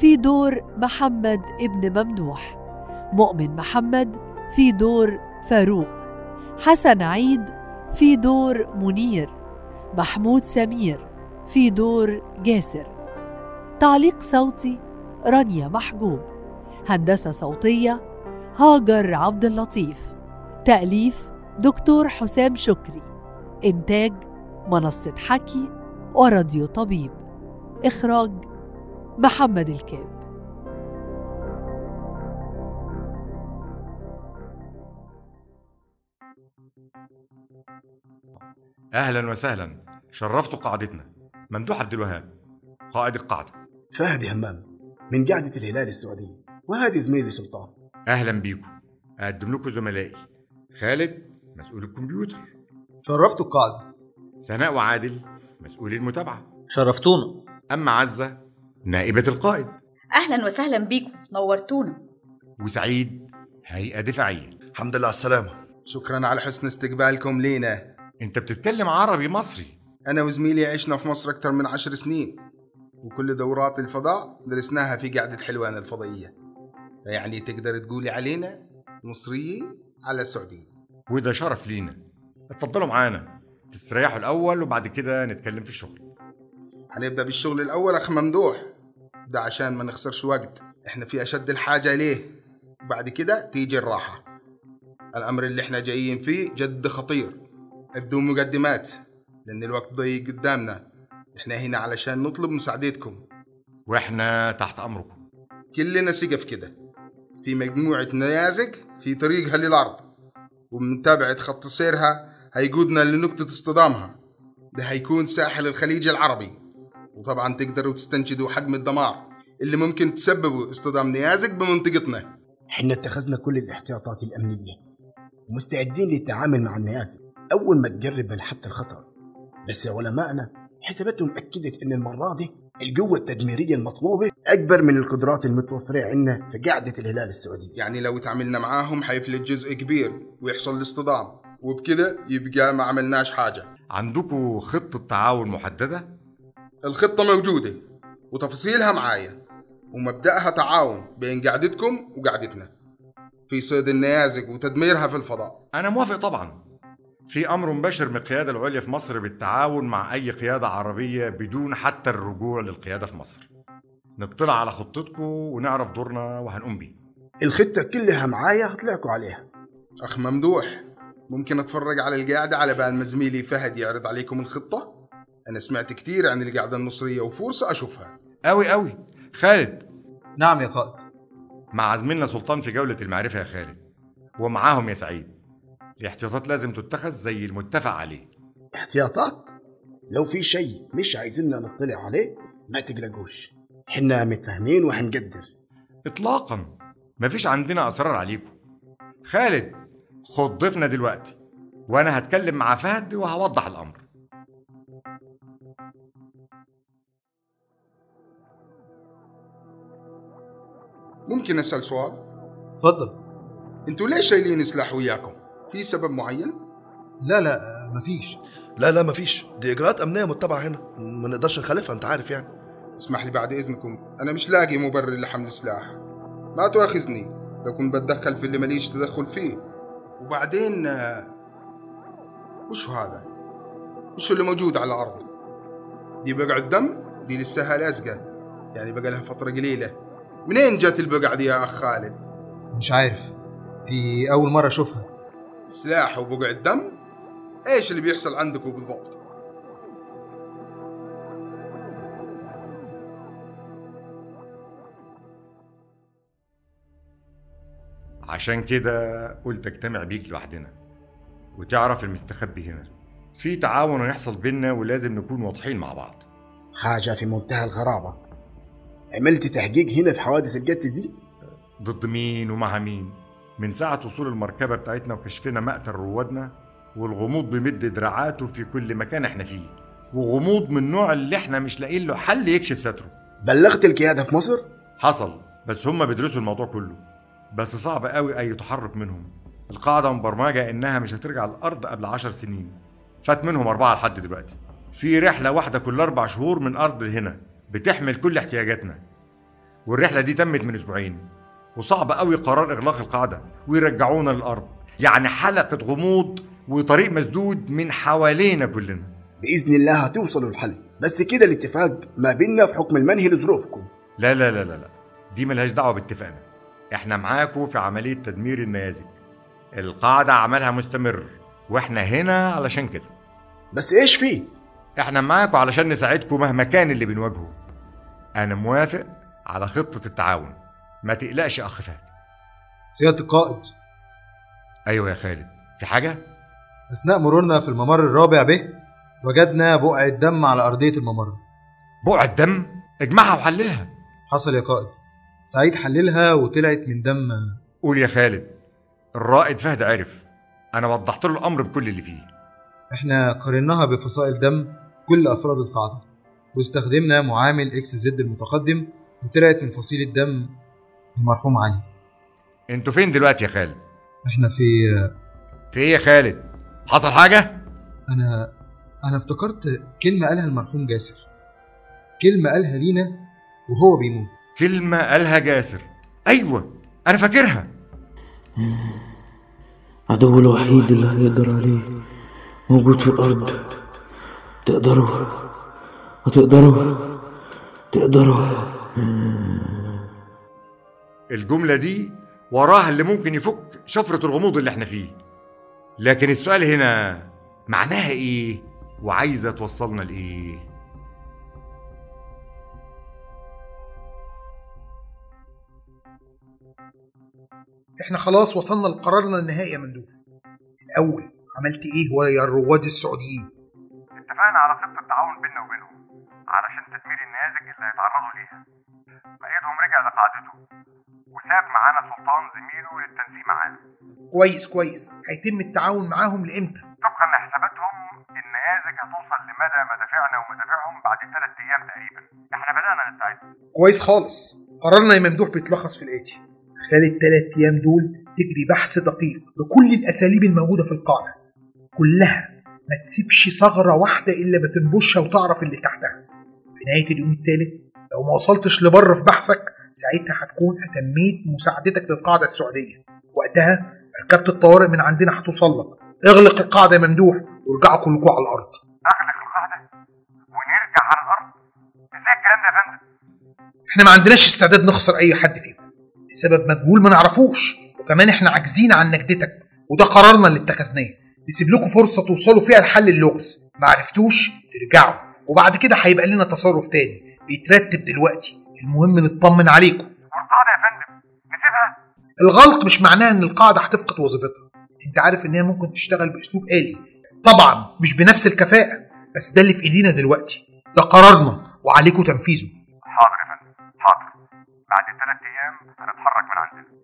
في دور محمد ابن ممدوح مؤمن محمد في دور فاروق حسن عيد في دور منير محمود سمير في دور جاسر تعليق صوتي رانيا محجوب هندسة صوتية هاجر عبد اللطيف تأليف دكتور حسام شكري إنتاج منصة حكي وراديو طبيب إخراج محمد الكاب اهلا وسهلا شرفتوا قاعدتنا ممدوح عبد الوهاب قائد القاعده فهد همام من قاعدة الهلال السعودية وهذه زميلي سلطان اهلا بيكم اقدم لكم زملائي خالد مسؤول الكمبيوتر شرفت القاعدة سناء وعادل مسؤول المتابعه شرفتونا اما عزه نائبه القائد اهلا وسهلا بيكم نورتونا وسعيد هيئه دفاعيه الحمد لله على السلامه شكرا على حسن استقبالكم لينا انت بتتكلم عربي مصري أنا وزميلي عشنا في مصر أكثر من عشر سنين وكل دورات الفضاء درسناها في قاعدة حلوان الفضائية يعني تقدر تقولي علينا مصرية على سعودية وده شرف لينا اتفضلوا معانا تستريحوا الاول وبعد كده نتكلم في الشغل هنبدأ بالشغل الأول أخ ممدوح ده عشان ما نخسرش وقت احنا في أشد الحاجة ليه وبعد كده تيجي الراحة الأمر اللي احنا جايين فيه جد خطير بدون مقدمات لأن الوقت ضيق قدامنا احنا هنا علشان نطلب مساعدتكم واحنا تحت امركم كلنا ثقة في كده في مجموعة نيازك في طريقها للأرض ومتابعة خط سيرها هيقودنا لنقطة اصطدامها ده هيكون ساحل الخليج العربي وطبعا تقدروا تستنشدوا حجم الدمار اللي ممكن تسببه اصطدام نيازك بمنطقتنا احنا اتخذنا كل الاحتياطات الأمنية ومستعدين للتعامل مع النيازك أول ما تقرب من حد الخطر بس علمائنا حساباتهم أكدت إن المرة دي القوة التدميرية المطلوبة أكبر من القدرات المتوفرة عندنا في قاعدة الهلال السعودي يعني لو تعاملنا معاهم حيفلت جزء كبير ويحصل الاصطدام وبكده يبقى ما عملناش حاجة عندكم خطه تعاون محدده الخطة موجودة وتفاصيلها معايا ومبدأها تعاون بين قعدتكم وقعدتنا في صيد النيازك وتدميرها في الفضاء انا موافق طبعا في امر مباشر من القياده العليا في مصر بالتعاون مع اي قياده عربيه بدون حتى الرجوع للقياده في مصر نطلع على خطتكم ونعرف دورنا وهنقوم بيه الخطة كلها معايا هطلعكوا عليها أخ ممدوح ممكن أتفرج على القعدة على بال ما زميلي فهد يعرض عليكم الخطة أنا سمعت كتير عن القعدة النصرية وفرصة أشوفها قوي قوي خالد نعم يا قائد مع زميلنا سلطان في جوله المعرفه يا خالد ومعاهم يا سعيد الاحتياطات لازم تتخذ زي المتفق عليه احتياطات لو في شيء مش عايزيننا نطلع عليه ما تقلقوش حنا متفاهمين وهنقدر اطلاقا مفيش عندنا اسرار عليكم خالد خد ضيفنا دلوقتي وانا هتكلم مع فهد وهوضح الامر ممكن أسأل سؤال اتفضل انتوا ليش شايلين سلاح وياكم في سبب معين لا لا مفيش لا لا مفيش دي اجراءات امنيه متبعه هنا ما نقدرش نخالفها انت عارف يعني اسمح لي بعد إذنكم أنا مش لاقي مبرر لحمل سلاح ما تؤاخذني لو كنت بتدخل في اللي ماليش تدخل فيه وبعدين آه، وش هذا؟ وش اللي موجود على الأرض؟ دي بقع الدم دي لسه لازقة يعني بقى لها فترة قليلة منين جت البقع دي يا أخ خالد؟ مش عارف دي أول مرة أشوفها سلاح وبقع الدم؟ إيش اللي بيحصل عندكم بالضبط؟ عشان كده قلت اجتمع بيك لوحدنا وتعرف المستخبي هنا في تعاون هيحصل بينا ولازم نكون واضحين مع بعض حاجة في منتهى الغرابة عملت تحقيق هنا في حوادث القتل دي ضد مين ومع مين من ساعة وصول المركبة بتاعتنا وكشفنا مقتل روادنا والغموض بيمد دراعاته في كل مكان احنا فيه وغموض من النوع اللي احنا مش لاقيين له حل يكشف ستره بلغت القيادة في مصر؟ حصل بس هم بيدرسوا الموضوع كله بس صعب قوي اي تحرك منهم القاعدة مبرمجة انها مش هترجع الارض قبل عشر سنين فات منهم اربعة لحد دلوقتي في رحلة واحدة كل اربع شهور من ارض لهنا بتحمل كل احتياجاتنا والرحله دي تمت من اسبوعين وصعب قوي قرار اغلاق القاعده ويرجعونا للارض يعني حلقه غموض وطريق مسدود من حوالينا كلنا باذن الله هتوصلوا للحل بس كده الاتفاق ما بيننا في حكم المنهي لظروفكم لا لا لا لا لا دي ملهاش دعوه باتفاقنا احنا معاكم في عمليه تدمير النيازك القاعده عملها مستمر واحنا هنا علشان كده بس ايش فيه احنا معاكم علشان نساعدكم مهما كان اللي بنواجهه انا موافق على خطه التعاون ما تقلقش يا اخ فهد سيادة القائد ايوه يا خالد في حاجه أثناء مرورنا في الممر الرابع به وجدنا بقعة دم على أرضية الممر بقعة دم؟ اجمعها وحللها حصل يا قائد سعيد حللها وطلعت من دم قول يا خالد الرائد فهد عرف انا وضحت له الامر بكل اللي فيه احنا قارناها بفصائل دم كل أفراد القاعدة واستخدمنا معامل اكس زد المتقدم وطلعت من فصيل الدم المرحوم علي انتوا فين دلوقتي يا خالد احنا في في ايه يا خالد حصل حاجه انا انا افتكرت كلمة قالها المرحوم جاسر كلمة قالها لينا وهو بيموت كلمه قالها جاسر ايوه انا فاكرها عدو الوحيد اللي هيقدر عليه موجود في الأرض تقدروا هتقدروا تقدروا الجمله دي وراها اللي ممكن يفك شفره الغموض اللي احنا فيه لكن السؤال هنا معناها ايه وعايزه توصلنا لايه احنا خلاص وصلنا لقرارنا النهائي يا مندوب الاول عملت ايه ويا الرواد السعوديين اتفقنا على خطة تعاون بيننا وبينهم علشان تدمير النيازك اللي هيتعرضوا ليها بقيتهم رجع لقاعدته وساب معانا سلطان زميله للتنسيق معانا كويس كويس هيتم التعاون معاهم لامتى طبقا لحساباتهم النيازك هتوصل لمدى مدافعنا ومدافعهم بعد ثلاث ايام تقريبا احنا بدأنا نستعد كويس خالص قرارنا يا ممدوح بيتلخص في الاتي خلال الثلاث ايام دول تجري بحث دقيق بكل الاساليب الموجوده في القاعده كلها ما تسيبش ثغره واحده الا ما تنبشها وتعرف اللي تحتها في نهايه اليوم الثالث لو ما وصلتش لبر في بحثك ساعتها هتكون اتميت مساعدتك للقاعده السعوديه وقتها مركبه الطوارئ من عندنا هتوصل لك اغلق القاعده يا ممدوح وارجعوا كلكم على الارض اغلق القاعدة ونرجع على الارض ازاي الكلام ده يا فندم احنا ما عندناش استعداد نخسر اي حد فيكم لسبب مجهول ما نعرفوش وكمان احنا عاجزين عن نجدتك وده قرارنا اللي اتخذناه نسيب لكم فرصه توصلوا فيها لحل اللغز ما عرفتوش ترجعوا وبعد كده هيبقى لنا تصرف تاني بيترتب دلوقتي المهم نطمن عليكم والقاعدة يا فندم نسيبها الغلق مش معناه ان القاعده هتفقد وظيفتها انت عارف ان هي ممكن تشتغل باسلوب آلي طبعا مش بنفس الكفاءه بس ده اللي في ايدينا دلوقتي ده قرارنا وعليكم تنفيذه حاضر يا فندم حاضر بعد ثلاث ايام هنتحرك من عندنا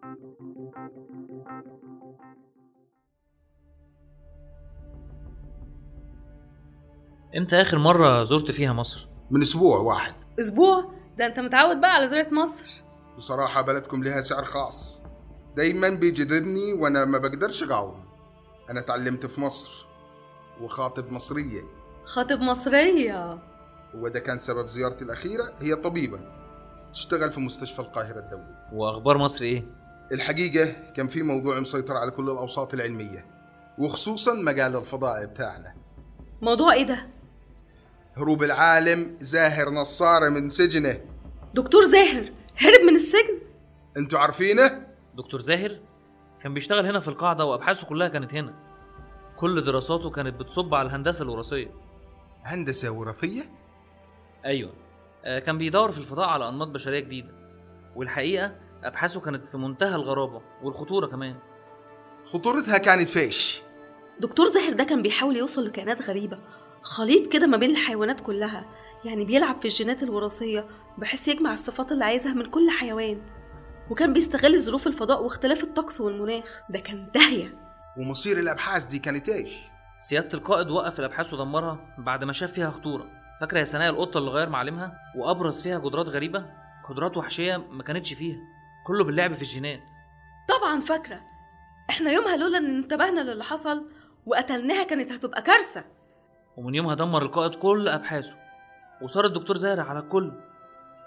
امتى اخر مره زرت فيها مصر من اسبوع واحد اسبوع ده انت متعود بقى على زيارة مصر بصراحة بلدكم لها سعر خاص دايما بيجذبني وانا ما بقدرش اقاوم انا اتعلمت في مصر وخاطب مصرية خاطب مصرية وده كان سبب زيارتي الأخيرة هي طبيبة تشتغل في مستشفى القاهرة الدولي واخبار مصر ايه الحقيقة كان في موضوع مسيطر على كل الأوساط العلمية وخصوصا مجال الفضاء بتاعنا موضوع ايه ده هروب العالم زاهر نصارى من سجنه دكتور زاهر هرب من السجن انتوا عارفينه دكتور زاهر كان بيشتغل هنا في القاعده وابحاثه كلها كانت هنا كل دراساته كانت بتصب على الهندسه الوراثيه هندسة وراثية ايوه آه، كان بيدور في الفضاء على انماط بشريه جديده والحقيقه ابحاثه كانت في منتهى الغرابه والخطوره كمان خطورتها كانت فيش دكتور زاهر ده كان بيحاول يوصل لكائنات غريبة خليط كده ما بين الحيوانات كلها يعني بيلعب في الجينات الوراثية بحيث يجمع الصفات اللي عايزها من كل حيوان وكان بيستغل ظروف الفضاء واختلاف الطقس والمناخ ده كان داهية ومصير الأبحاث دي كانت ايش؟ سياده القائد وقف الابحاث ودمرها بعد ما شاف فيها خطوره فاكره يا سناء القطه اللي غير معالمها وابرز فيها قدرات غريبه قدرات وحشيه ما كانتش فيها كله باللعب في الجينات طبعا فاكرة احنا يومها لولا ان انتبهنا للي حصل وقتلناها كانت هتبقى كارثة ومن يومها دمر القائد كل ابحاثه وصار الدكتور زاهر على الكل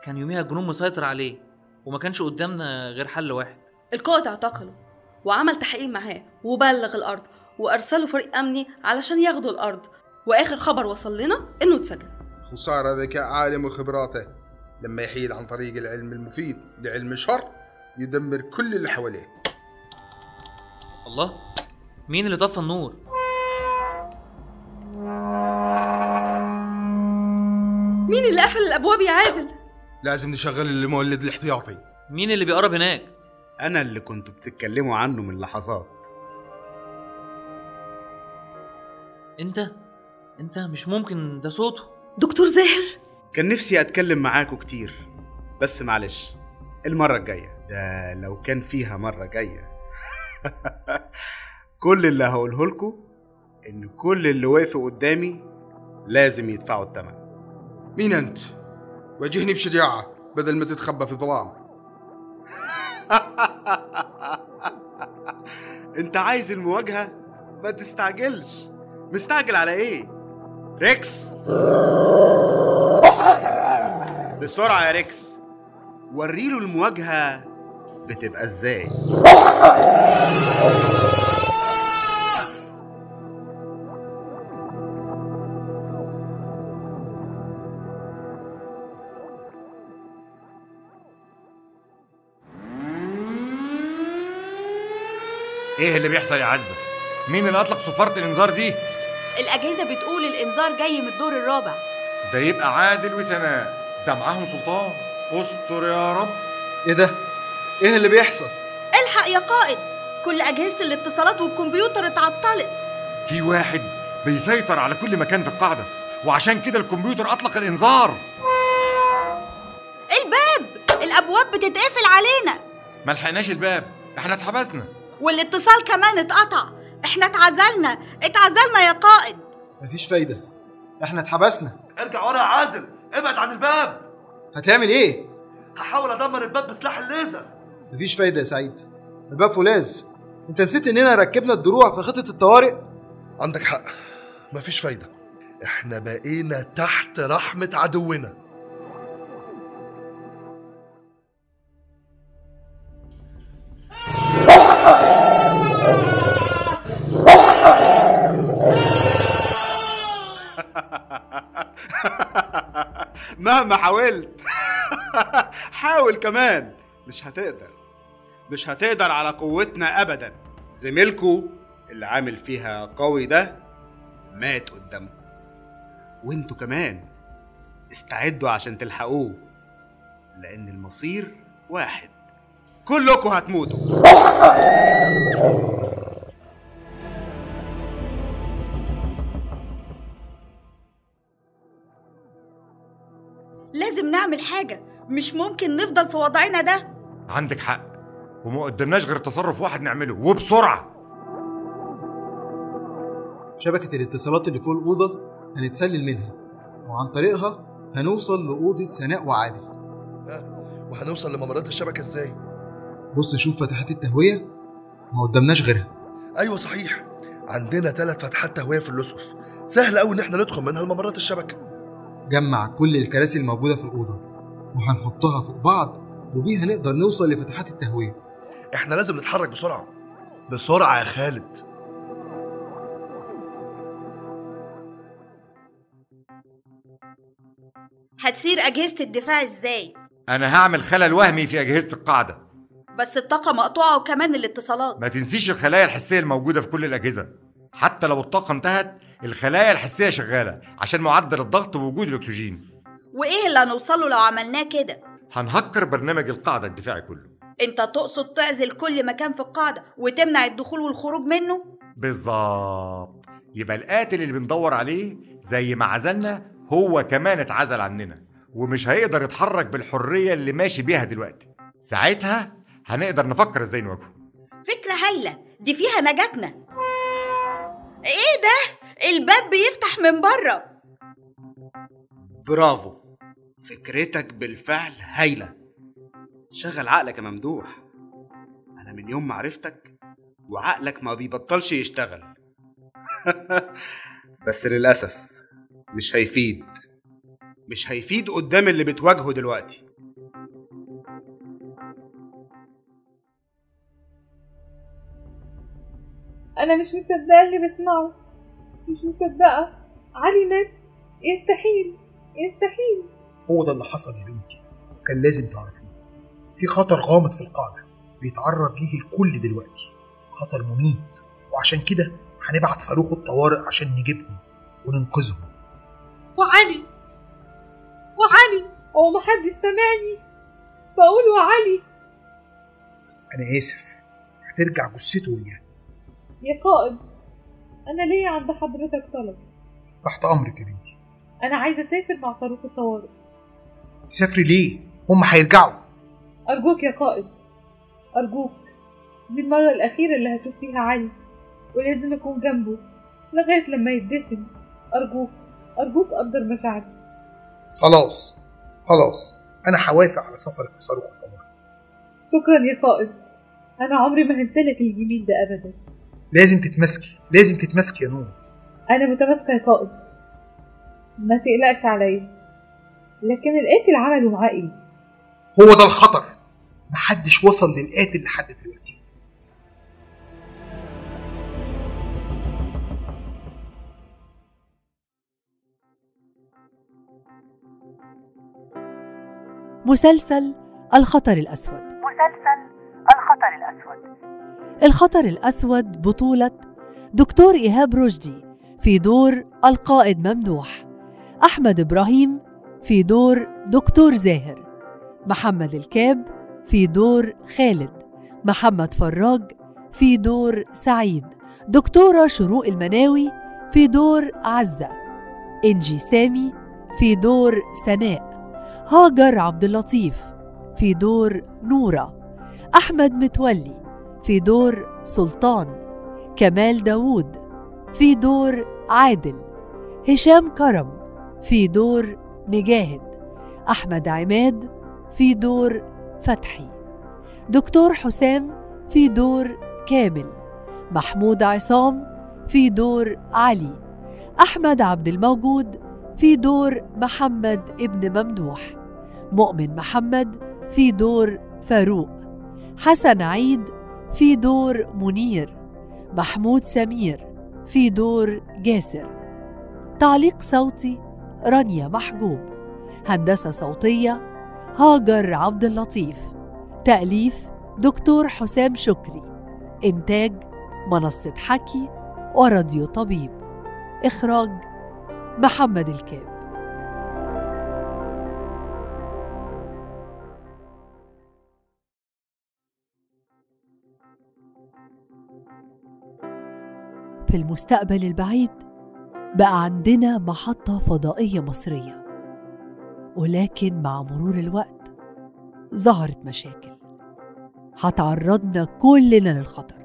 كان يوميها الجنون مسيطر عليه وما كانش قدامنا غير حل واحد القائد اعتقله وعمل تحقيق معاه وبلغ الارض وارسلوا فريق امني علشان ياخدوا الارض واخر خبر وصل لنا انه اتسجن خسارة ذكاء عالم وخبراته لما يحيد عن طريق العلم المفيد لعلم الشر يدمر كل اللي حواليه الله مين اللي طفى النور مين اللي قفل الابواب يا عادل لازم نشغل المولد الاحتياطي مين اللي بيقرب هناك انا اللي كنتوا بتتكلموا عنه من لحظات انت انت مش ممكن ده صوته دكتور زاهر كان نفسي اتكلم معاكوا كتير بس معلش المرة الجاية ده لو كان فيها مرة جاية كل اللي هقوله لكم ان كل اللي وقفوا قدامي لازم يدفعوا الثمن مين انت؟ واجهني بشجاعة بدل ما تتخبى في الظلام انت عايز المواجهة ما تستعجلش مستعجل على ايه ريكس بسرعة يا ريكس وريله المواجهة بتبقى ازاي ايه اللي بيحصل يا عزه مين اللي اطلق صفاره الانذار دي الأجهزة بتقول الإنذار جاي من الدور الرابع ده يبقى عادل وسناء ده معاهم سلطان استر يا رب ايه ده؟ ايه اللي بيحصل؟ الحق يا قائد كل أجهزة الاتصالات والكمبيوتر اتعطلت في واحد بيسيطر على كل مكان في القاعده وعشان كده الكمبيوتر اطلق الانذار الباب الأبواب بتتقفل علينا ما لحقناش الباب احنا اتحبسنا والاتصال كمان اتقطع احنا اتعزلنا اتعزلنا يا قائد مفيش فايدة احنا اتحبسنا ارجع ورا يا عادل ابعد عن الباب هتعمل ايه؟ هحاول ادمر الباب بسلاح الليزر مفيش فايدة يا سعيد الباب فولاذ انت نسيت اننا ركبنا الدروع في خطة الطوارئ عندك حق مفيش فايدة احنا بقينا تحت رحمة عدونا مهما حاولت حاول كمان مش هتقدر مش هتقدر على قوتنا ابدا زميلكو اللي عامل فيها قوي ده مات قدامكم وانتوا كمان استعدوا عشان تلحقوه لان المصير واحد كلكم هتموتوا لازم نعمل حاجة مش ممكن نفضل في وضعنا ده عندك حق وما قدمناش غير تصرف واحد نعمله وبسرعه شبكة الاتصالات اللي فوق الأوضة هنتسلل منها وعن طريقها هنوصل لأوضة سناء وعادل وهنوصل لممرات الشبكة ازاي؟ بص شوف فتحات التهوية ما قدامناش غيرها ايوه صحيح عندنا ثلاث فتحات تهوية في اللصف سهل قوي ان احنا ندخل منها لممرات الشبكة جمع كل الكراسي الموجودة في الأوضة وهنحطها فوق بعض وبيها نقدر نوصل لفتحات التهوية احنا لازم نتحرك بسرعة بسرعة يا خالد هتسير أجهزة الدفاع ازاي انا هعمل خلل وهمي في اجهزه القاعده بس الطاقة مقطوعة وكمان الاتصالات ما تنسيش الخلايا الحسيه الموجوده في كل الاجهزه حتى لو الطاقه انتهت الخلايا الحسيه شغاله عشان معدل الضغط ووجود الاكسجين وإيه اللي هنوصله لو عملناه كده هنهكر برنامج القاعده الدفاعي كله انت تقصد تعزل كل مكان في القاعدة وتمنع الدخول والخروج منه بالظبط يبقى القاتل اللي بندور عليه زي ما عزلنا هو كمان اتعزل عننا ومش هيقدر يتحرك بالحريه اللي ماشي بيها دلوقتي ساعتها هنقدر نفكر ازاي نواجهه فكرة هايلة دي فيها نجاتنا ايه ده الباب بيفتح من بره برافو فكرتك بالفعل هايلة شغل عقلك يا ممدوح أنا من يوم ما عرفتك وعقلك ما بيبطلش يشتغل بس للأسف مش هيفيد مش هيفيد قدام اللي بتواجهه دلوقتي أنا مش مصدقة اللي بسمعه مش مصدقة علي مات يستحيل يستحيل هو ده اللي حصل يا بنتي وكان لازم تعرفيه في خطر غامض في القاعدة بيتعرض ليه الكل دلوقتي خطر مميت وعشان كده هنبعت صاروخ الطوارئ عشان نجيبهم وننقذهم وعلي وعلي هو محدش سامعني بقول وعلي أنا آسف هترجع جثته وياه يا قائد أنا ليا عند حضرتك طلب تحت أمرك يا بنتي أنا عايزة أسافر مع صاروخ الطوارئ سافري ليه؟ هم هيرجعوا أرجوك يا قائد أرجوك دي المرة الأخيرة اللي هشوف فيها علي ولازم أكون جنبه لغاية لما يدفن أرجوك أرجوك قدر مشاعري خلاص خلاص أنا هوافق على سفرك في صاروخ الطوارئ شكرا يا قائد أنا عمري ما هنسالك الجميل ده أبدا لازم تتمسكي لازم تتمسكي يا نور أنا متماسكة يا قائد ما تقلقش عليا لكن القاتل عمله معاه إيه؟ هو ده الخطر محدش وصل للقاتل لحد دلوقتي مسلسل الخطر الأسود مسلسل الخطر الأسود الخطر الأسود بطولة دكتور إيهاب رشدي في دور القائد ممدوح أحمد إبراهيم في دور دكتور زاهر محمد الكاب في دور خالد محمد فراج في دور سعيد دكتورة شروق المناوي في دور عزة إنجي سامي في دور سناء هاجر عبد اللطيف في دور نورة أحمد متولي في دور سلطان كمال داوود في دور عادل هشام كرم في دور مجاهد أحمد عماد في دور فتحي دكتور حسام في دور كامل محمود عصام في دور علي أحمد عبد الموجود في دور محمد ابن ممدوح مؤمن محمد في دور فاروق حسن عيد في دور منير محمود سمير في دور جاسر تعليق صوتي رانيا محجوب هندسة صوتية هاجر عبد اللطيف تأليف دكتور حسام شكري إنتاج منصة حكي وراديو طبيب إخراج محمد الكاب في المستقبل البعيد بقى عندنا محطة فضائية مصرية ولكن مع مرور الوقت ظهرت مشاكل هتعرضنا كلنا للخطر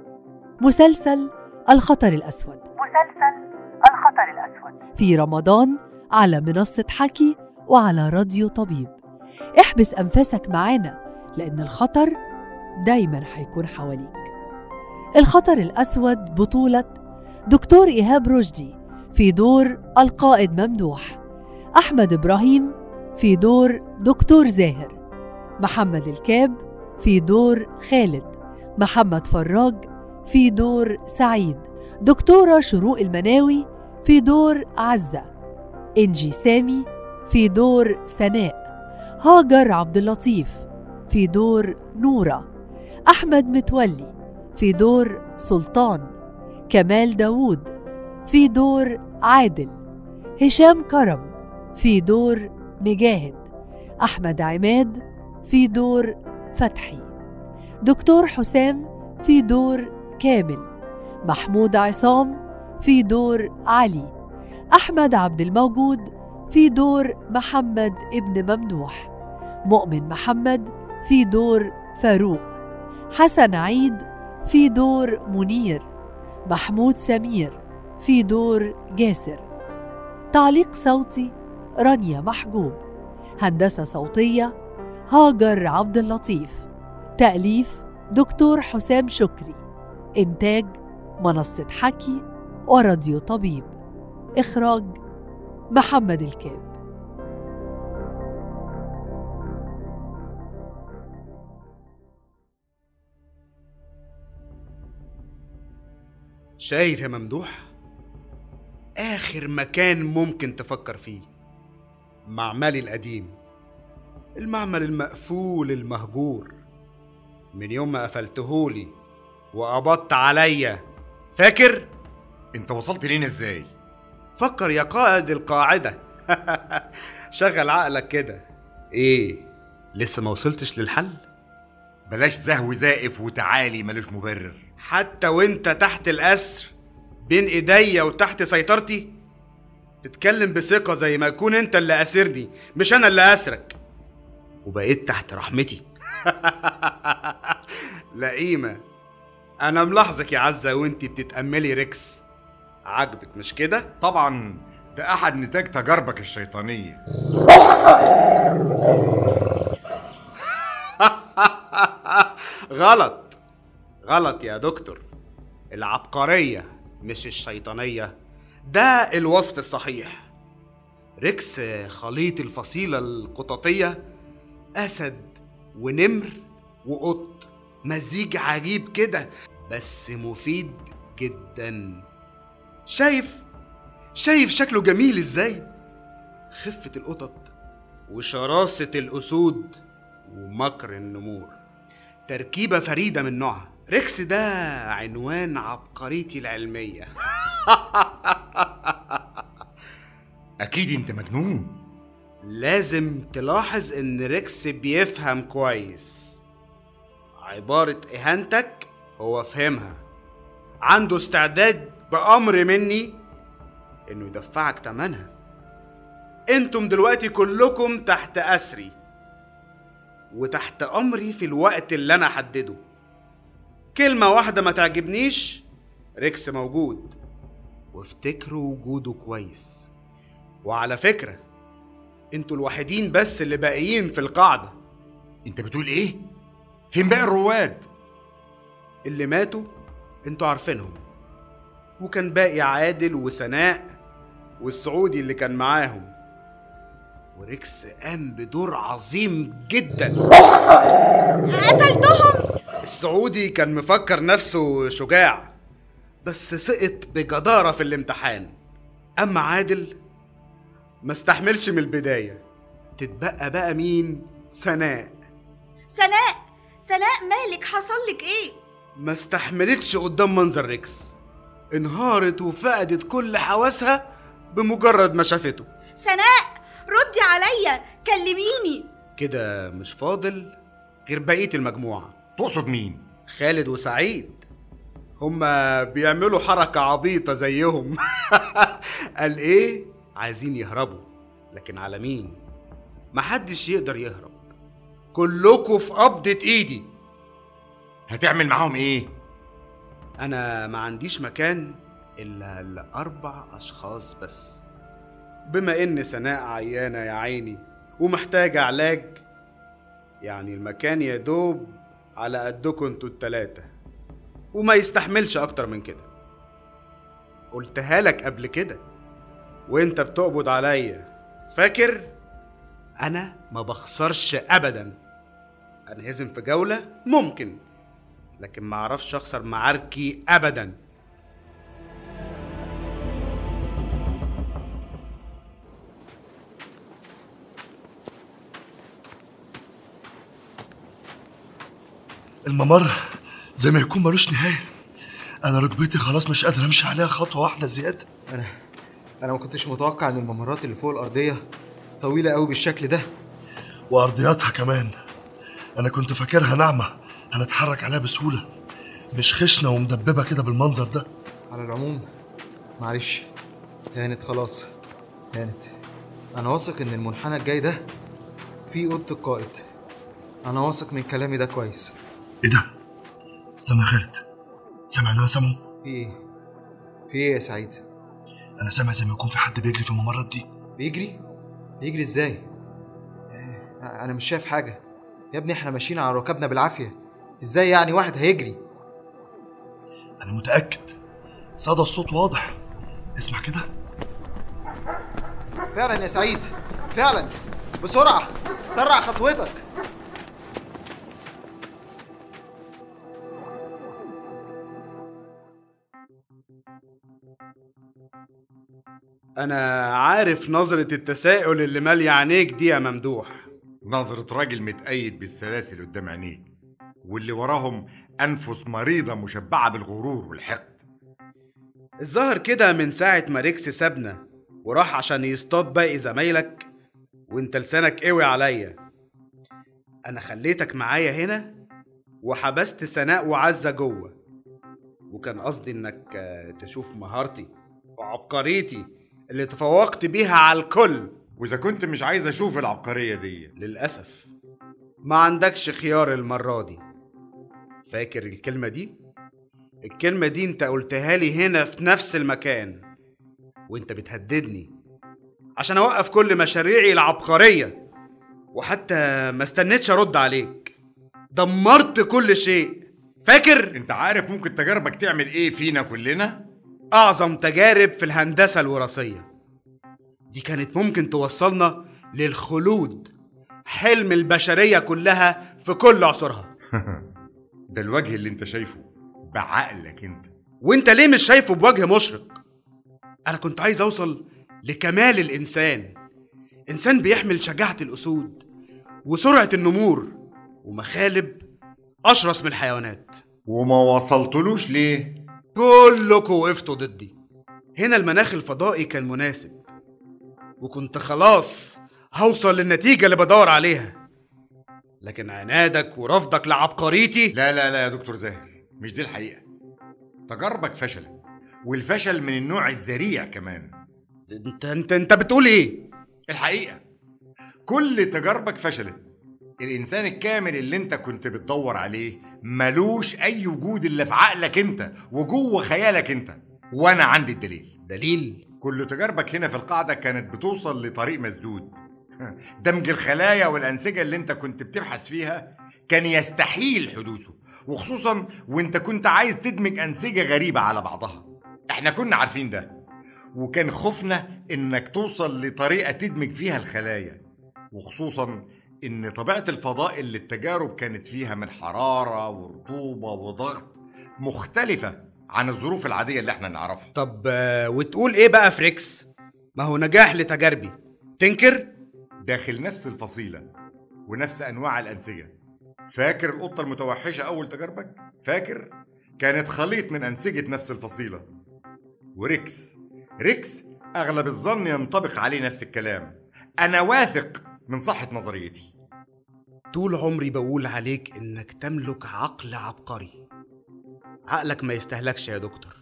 مسلسل الخطر الأسود مسلسل الخطر الأسود في رمضان على منصة حكي وعلى راديو طبيب احبس أنفاسك معانا لأن الخطر دايما هيكون حواليك الخطر الأسود بطولة دكتور إيهاب رشدي في دور القائد ممدوح أحمد إبراهيم في دور دكتور زاهر محمد الكاب في دور خالد محمد فراج في دور سعيد دكتورة شروق المناوي في دور عزة إنجي سامي في دور سناء هاجر عبد اللطيف في دور نورة أحمد متولي في دور سلطان كمال داوود في دور عادل هشام كرم في دور مجاهد أحمد عماد في دور فتحي دكتور حسام في دور كامل محمود عصام في دور علي أحمد عبد الموجود في دور محمد ابن ممدوح مؤمن محمد في دور فاروق حسن عيد في دور منير محمود سمير في دور جاسر تعليق صوتي رانيا محجوب هندسة صوتية هاجر عبد اللطيف تأليف دكتور حسام شكري إنتاج منصة حكي وراديو طبيب إخراج محمد الكاب شايف يا ممدوح آخر مكان ممكن تفكر فيه معملي القديم المعمل المقفول المهجور من يوم ما قفلتهولي وقبضت عليا فاكر؟ انت وصلت لينا ازاي؟ فكر يا قائد القاعدة شغل عقلك كده ايه لسه ما وصلتش للحل؟ بلاش زهو زائف وتعالي ملوش مبرر حتى وانت تحت الأسر بين ايديا وتحت سيطرتي تتكلم بثقة زي ما يكون انت اللي أسرني مش أنا اللي أسرك وبقيت تحت رحمتي لئيمة أنا ملاحظك يا عزة وانتي بتتأملي ريكس عجبك مش كده؟ طبعا ده أحد نتاج تجاربك الشيطانية غلط غلط يا دكتور العبقرية مش الشيطانية ده الوصف الصحيح ريكس خليط الفصيلة القططية أسد ونمر وقط مزيج عجيب كده بس مفيد جدا شايف شايف شكله جميل ازاي خفة القطط وشراسة الأسود ومكر النمور تركيبة فريدة من نوعها ريكس ده عنوان عبقريتي العلمية أكيد أنت مجنون لازم تلاحظ إن ريكس بيفهم كويس عبارة إهانتك هو فهمها عنده استعداد بأمر مني إنه يدفعك تمنها انتم دلوقتي كلكم تحت أسري وتحت أمري في الوقت اللي أنا أحدده كلمة واحدة ما تعجبنيش ريكس موجود وافتكروا وجوده كويس وعلى فكرة انتوا الوحيدين بس اللي باقيين في القاعدة انت بتقول ايه؟ فين باقي الرواد؟ اللي ماتوا انتوا عارفينهم وكان باقي عادل وسناء والسعودي اللي كان معاهم وريكس قام بدور عظيم جدا قتلتهم السعودي كان مفكر نفسه شجاع بس سقط بجدارة في الامتحان أما عادل ما استحملش من البداية تتبقى بقى مين؟ سناء سناء سناء مالك حصل لك ايه ما استحملتش قدام منظر ريكس انهارت وفقدت كل حواسها بمجرد ما شافته سناء ردي عليا كلميني كده مش فاضل غير بقية المجموعة تقصد مين؟ خالد وسعيد هما بيعملوا حركة عبيطة زيهم قال ايه؟ عايزين يهربوا لكن على مين؟ محدش يقدر يهرب كلكوا في قبضة ايدي هتعمل معاهم ايه؟ انا ما عنديش مكان الا لاربع اشخاص بس بما ان سناء عيانة يا عيني ومحتاجة علاج يعني المكان يا دوب على قدكم انتوا التلاتة وما يستحملش اكتر من كده قلتها لك قبل كده وانت بتقبض عليا فاكر انا ما بخسرش ابدا انهزم في جولة ممكن لكن ما اعرفش اخسر معاركي ابدا الممر زي ما يكون ملوش نهاية أنا ركبتي خلاص مش قادر أمشي عليها خطوة واحدة زيادة انا انا ما كنتش متوقع ان الممرات اللي فوق الارضيه طويله قوي بالشكل ده وأرضياتها كمان أنا كنت فاكرها ناعمة هنتحرك عليها بسهولة مش خشنة ومدببة كده بالمنظر ده على العموم معلش هانت خلاص هانت انا واثق ان المنحنى الجاي ده فيه اوضه القائد انا واثق من كلامي ده كويس إيه ده؟ استنى يا خالد سامع اللي أنا سامعه؟ في ايه في ايه يا سعيد أنا سامع زي ما يكون في حد بيجري في الممرات دي بيجري بيجري ازاي آه، انا مش شايف حاجه يا ابني احنا ماشيين على ركبنا بالعافيه ازاي يعني واحد هيجري أنا متأكد صدى الصوت واضح اسمع كده فعلا يا سعيد فعلا بسرعه سرع خطوتك انا عارف نظرة التساؤل اللي مالية عينيك دي يا ممدوح نظرة راجل متأيد بالسلاسل قدام عينيك واللي وراهم أنفس مريضة مشبعة بالغرور والحقد الظاهر كده من ساعة ما ريكس سابنا وراح عشان يصطاد باقي زمايلك وانت لسانك قوي عليا انا خليتك معايا هنا وحبست سناء وعزة جوه وكان قصدي انك آه، تشوف مهارتي وعبقريتي اللي تفوقت بيها على الكل وإذا كنت مش عايز أشوف العبقرية دي للأسف ما عندكش خيار المرة دي فاكر الكلمة دي؟ الكلمة دي انت قلتها لي هنا في نفس المكان وانت بتهددني عشان اوقف كل مشاريعي العبقرية وحتى ما استنيتش ارد عليك دمرت كل شيء فاكر؟ انت عارف ممكن تجاربك تعمل ايه فينا كلنا؟ اعظم تجارب في الهندسة الوراثية دي كانت ممكن توصلنا للخلود حلم البشرية كلها في كل عصورها ده الوجه اللي انت شايفه بعقلك انت وانت ليه مش شايفه بوجه مشرق انا كنت عايز اوصل لكمال الانسان انسان بيحمل شجاعة الاسود وسرعة النمور ومخالب اشرس من الحيوانات وما وصلتلوش ليه؟ كلكم وقفتوا ضدي هنا المناخ الفضائي كان مناسب وكنت خلاص هوصل للنتيجة اللي بدور عليها لكن عنادك ورفضك لعبقريتي لا لا لا يا دكتور زاهر مش دي الحقيقة تجاربك فشلت والفشل من النوع الذريع كمان انت انت انت بتقول ايه؟ الحقيقة كل تجاربك فشلت الإنسان الكامل اللي أنت كنت بتدور عليه ملوش أي وجود إلا في عقلك أنت وجوه خيالك أنت وأنا عندي الدليل دليل؟ كل تجاربك هنا في القاعدة كانت بتوصل لطريق مسدود دمج الخلايا والأنسجة اللي أنت كنت بتبحث فيها كان يستحيل حدوثه وخصوصا وانت كنت عايز تدمج أنسجة غريبة على بعضها احنا كنا عارفين ده وكان خوفنا انك توصل لطريقة تدمج فيها الخلايا وخصوصا ان طبيعة الفضاء اللي التجارب كانت فيها من حرارة ورطوبة وضغط مختلفة عن الظروف العادية اللي احنا نعرفها طب آه، وتقول ايه بقى فريكس؟ ما هو نجاح لتجاربي تنكر؟ داخل نفس الفصيلة ونفس أنواع الأنسجة فاكر القطة المتوحشة أول تجاربك؟ فاكر؟ كانت خليط من أنسجة نفس الفصيلة وريكس ريكس أغلب الظن ينطبق عليه نفس الكلام أنا واثق من صحة نظريتي طول عمري بقول عليك انك تملك عقل عبقري عقلك ما يستهلكش يا دكتور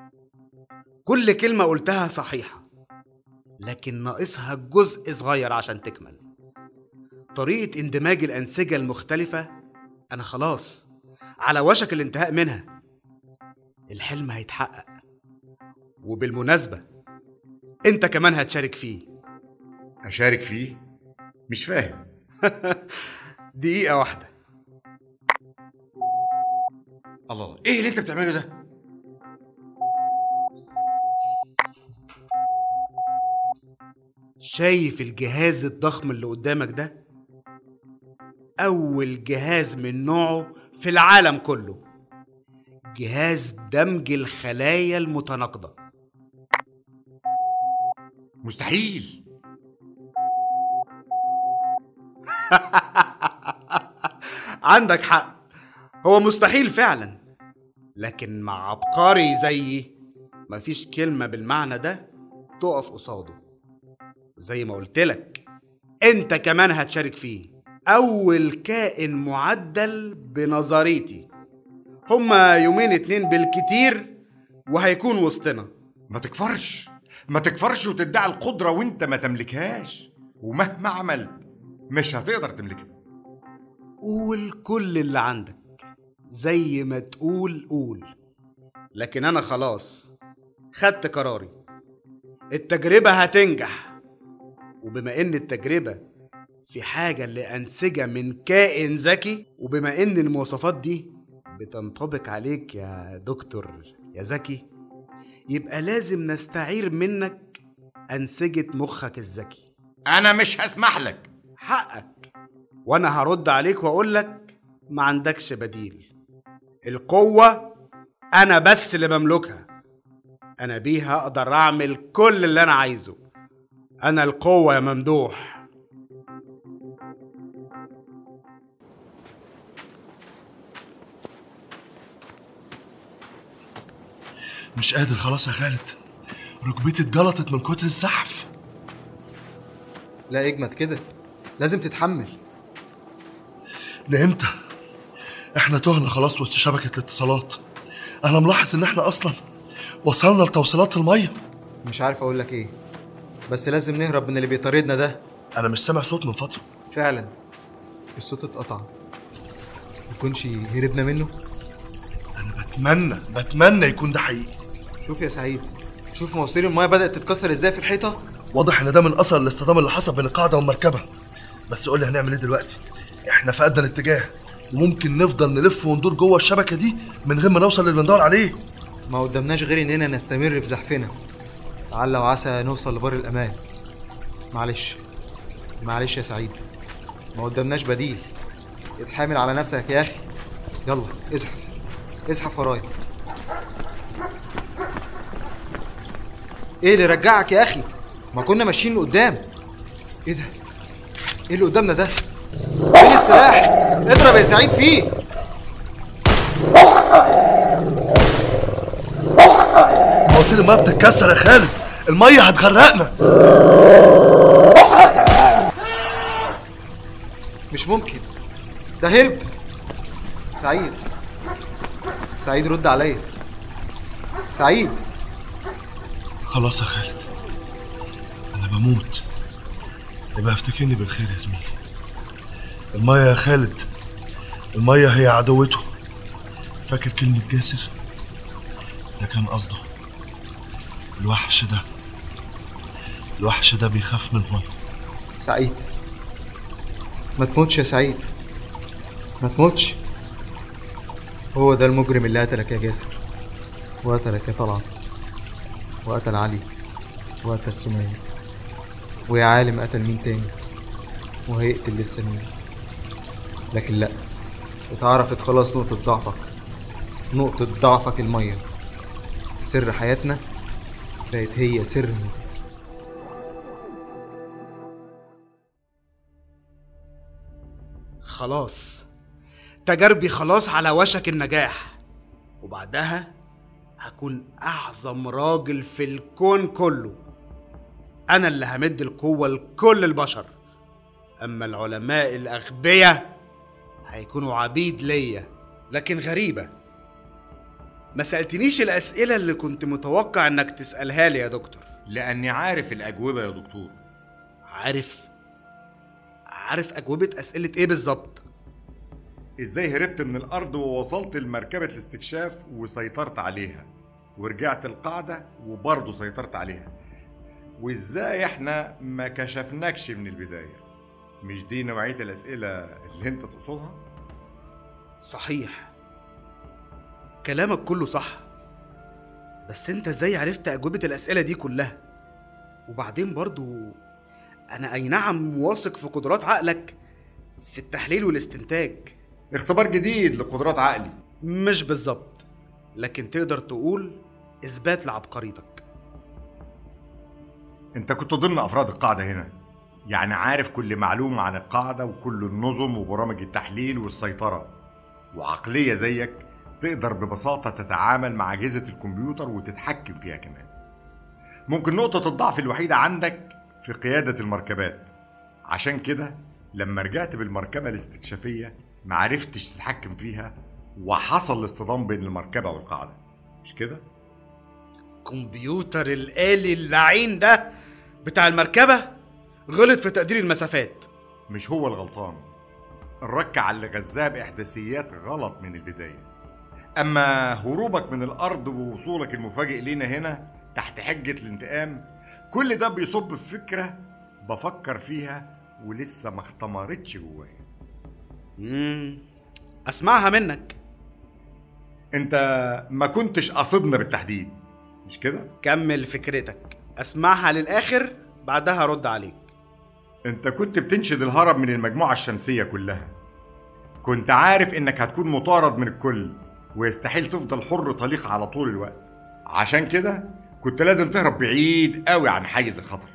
كل كلمة قلتها صحيحة لكن ناقصها جزء صغير عشان تكمل طريقة اندماج الأنسجة المختلفة أنا خلاص على وشك الانتهاء منها الحلم هيتحقق وبالمناسبة أنت كمان هتشارك فيه أشارك فيه؟ مش فاهم دقيقة واحدة الله الله إيه اللي أنت بتعمله ده؟ شايف الجهاز الضخم اللي قدامك ده أول جهاز من نوعه في العالم كله جهاز دمج الخلايا المتناقضة مستحيل عندك حق هو مستحيل فعلا لكن مع عبقري زيي مفيش كلمة بالمعنى ده تقف قصاده زي ما قلت لك انت كمان هتشارك فيه اول كائن معدل بنظريتي هما يومين اتنين بالكتير وهيكون وسطنا ما تكفرش ما تكفرش وتدعي القدرة وانت ما تملكهاش ومهما عملت مش هتقدر تملكها قول كل اللي عندك زي ما تقول قول لكن انا خلاص خدت قراري التجربة هتنجح وبما ان التجربة في حاجة لأنسجة من كائن ذكي وبما ان المواصفات دي بتنطبق عليك يا دكتور يا ذكي يبقى لازم نستعير منك أنسجة مخك الذكي أنا مش هسمح لك حقك وأنا هرد عليك وأقول لك ما عندكش بديل القوة أنا بس اللي بملكها انا بيها اقدر اعمل كل اللي انا عايزه انا القوه يا ممدوح مش قادر خلاص يا خالد ركبتي اتجلطت من كتر الزحف لا اجمد كده لازم تتحمل لامتى احنا تهنا خلاص وسط شبكه الاتصالات انا ملاحظ ان احنا اصلا وصلنا لتوصيلات الميه مش عارف اقول لك ايه بس لازم نهرب من اللي بيطاردنا ده انا مش سامع صوت من فتره فعلا الصوت اتقطع يكونش هربنا منه بتمنى بتمنى يكون ده حقيقي شوف يا سعيد شوف مواسير المايه بدات تتكسر ازاي في الحيطه واضح ان ده من اثر الاصطدام اللي حصل بين القاعده والمركبه بس قول لي هنعمل ايه دلوقتي احنا فقدنا الاتجاه وممكن نفضل نلف وندور جوه الشبكه دي من غير ما نوصل للي بندور عليه ما قدامناش غير اننا نستمر في زحفنا لعل وعسى نوصل لبر الامان معلش معلش يا سعيد ما قدامناش بديل اتحامل على نفسك يا اخي يلا ازحف ازحف ورايا ايه اللي رجعك يا اخي ما كنا ماشيين لقدام ايه ده ايه اللي قدامنا ده فين السلاح اضرب يا سعيد فيه مواسير الميه بتتكسر يا خالد الميه هتغرقنا مش ممكن ده هرب سعيد سعيد رد عليا سعيد خلاص يا خالد انا بموت يبقى افتكرني بالخير يا زميلي الميه يا خالد الميه هي عدوته فاكر كلمة جاسر ده كان قصده الوحش ده الوحش ده بيخاف من الميه سعيد ما تموتش يا سعيد ما تموتش هو ده المجرم اللي قتلك يا جاسر وقتلك يا طلعت وقتل علي وقتل سمية ويا عالم قتل مين تاني وهيقتل لسه مين لكن لا اتعرفت خلاص نقطة ضعفك نقطة ضعفك المية سر حياتنا بقت هي سر موتك خلاص تجاربي خلاص على وشك النجاح وبعدها هكون أعظم راجل في الكون كله أنا اللي همد القوة لكل البشر أما العلماء الأغبياء هيكونوا عبيد ليا لكن غريبة ما سألتنيش الأسئلة اللي كنت متوقع إنك تسألها لي يا دكتور لأني عارف الأجوبة يا دكتور عارف عارف أجوبة أسئلة إيه بالظبط ازاي هربت من الارض ووصلت لمركبة الاستكشاف وسيطرت عليها ورجعت القاعدة وبرضه سيطرت عليها وازاي احنا ما كشفناكش من البداية مش دي نوعية الأسئلة اللي انت تقصدها؟ صحيح كلامك كله صح بس انت ازاي عرفت اجوبة الاسئلة دي كلها وبعدين برضو انا اي نعم واثق في قدرات عقلك في التحليل والاستنتاج اختبار جديد لقدرات عقلي مش بالظبط لكن تقدر تقول اثبات لعبقريتك انت كنت ضمن افراد القاعدة هنا يعني عارف كل معلومة عن القاعدة وكل النظم وبرامج التحليل والسيطرة وعقلية زيك تقدر ببساطة تتعامل مع أجهزة الكمبيوتر وتتحكم فيها كمان ممكن نقطة الضعف الوحيدة عندك في قيادة المركبات عشان كده لما رجعت بالمركبة الاستكشافية معرفتش تتحكم فيها وحصل الاصطدام بين المركبة والقاعدة مش كده؟ كمبيوتر الآلي اللعين ده بتاع المركبة غلط في تقدير المسافات مش هو الغلطان الركع اللي غذاه بإحداثيات غلط من البداية أما هروبك من الأرض ووصولك المفاجئ لينا هنا تحت حجة الانتقام كل ده بيصب في فكرة بفكر فيها ولسه ما اختمرتش جوايا مم. اسمعها منك انت ما كنتش قاصدنا بالتحديد مش كده كمل فكرتك اسمعها للاخر بعدها رد عليك انت كنت بتنشد الهرب من المجموعة الشمسية كلها كنت عارف انك هتكون مطارد من الكل ويستحيل تفضل حر طليق على طول الوقت عشان كده كنت لازم تهرب بعيد قوي عن حيز الخطر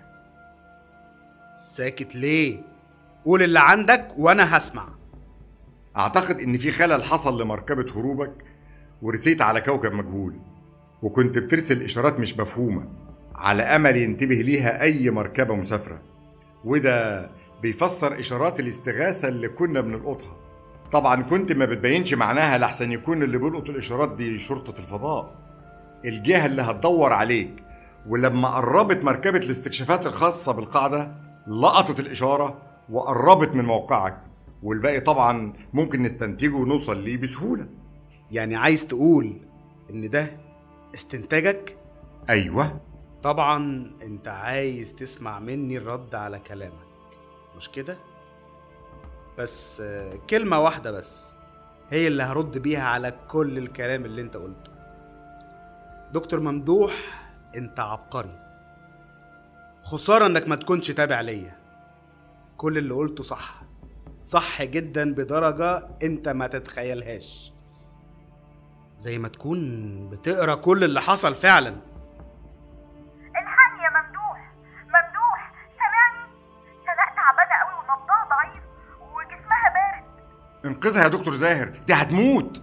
ساكت ليه قول اللي عندك وانا هسمع اعتقد ان في خلل حصل لمركبة هروبك ورسيت على كوكب مجهول وكنت بترسل اشارات مش مفهومة على امل ينتبه ليها اي مركبة مسافرة وده بيفسر اشارات الاستغاثة اللي كنا بنلقطها طبعا كنت ما بتبينش معناها لحسن يكون اللي بيلقط الاشارات دي شرطة الفضاء الجهة اللي هتدور عليك ولما قربت مركبة الاستكشافات الخاصة بالقاعدة لقطت الإشارة وقربت من موقعك والباقي طبعا ممكن نستنتجه ونوصل ليه بسهولة يعني عايز تقول ان ده استنتاجك أيوة طبعا انت عايز تسمع مني الرد على كلامك مش كده بس آه، كلمة واحدة بس هي اللي هرد بيها على كل الكلام اللي انت قلته دكتور ممدوح انت عبقري خسارة انك ما تكونش تابع ليا كل اللي قلته صح صح جدا بدرجة انت ما تتخيلهاش زي ما تكون بتقرا كل اللي حصل فعلا الحقني يا ممدوح ممدوح سامعني سناء تعبانه قوي ونبضها ضعيف وجسمها بارد انقذها يا دكتور زاهر دي هتموت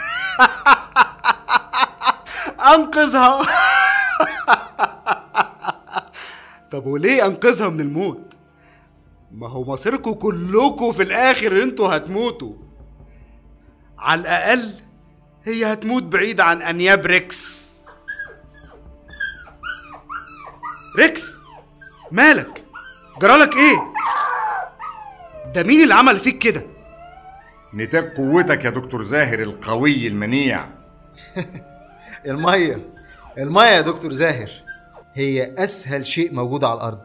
انقذها طب وليه انقذها من الموت ما هو مصيركم كلكم في الاخر انتوا هتموتوا على الاقل هي هتموت بعيد عن انياب ريكس ريكس مالك جرالك ايه ده مين اللي عمل فيك كده نتاج قوتك يا دكتور زاهر القوي المنيع المية المية يا دكتور زاهر هي أسهل شيء موجود على الأرض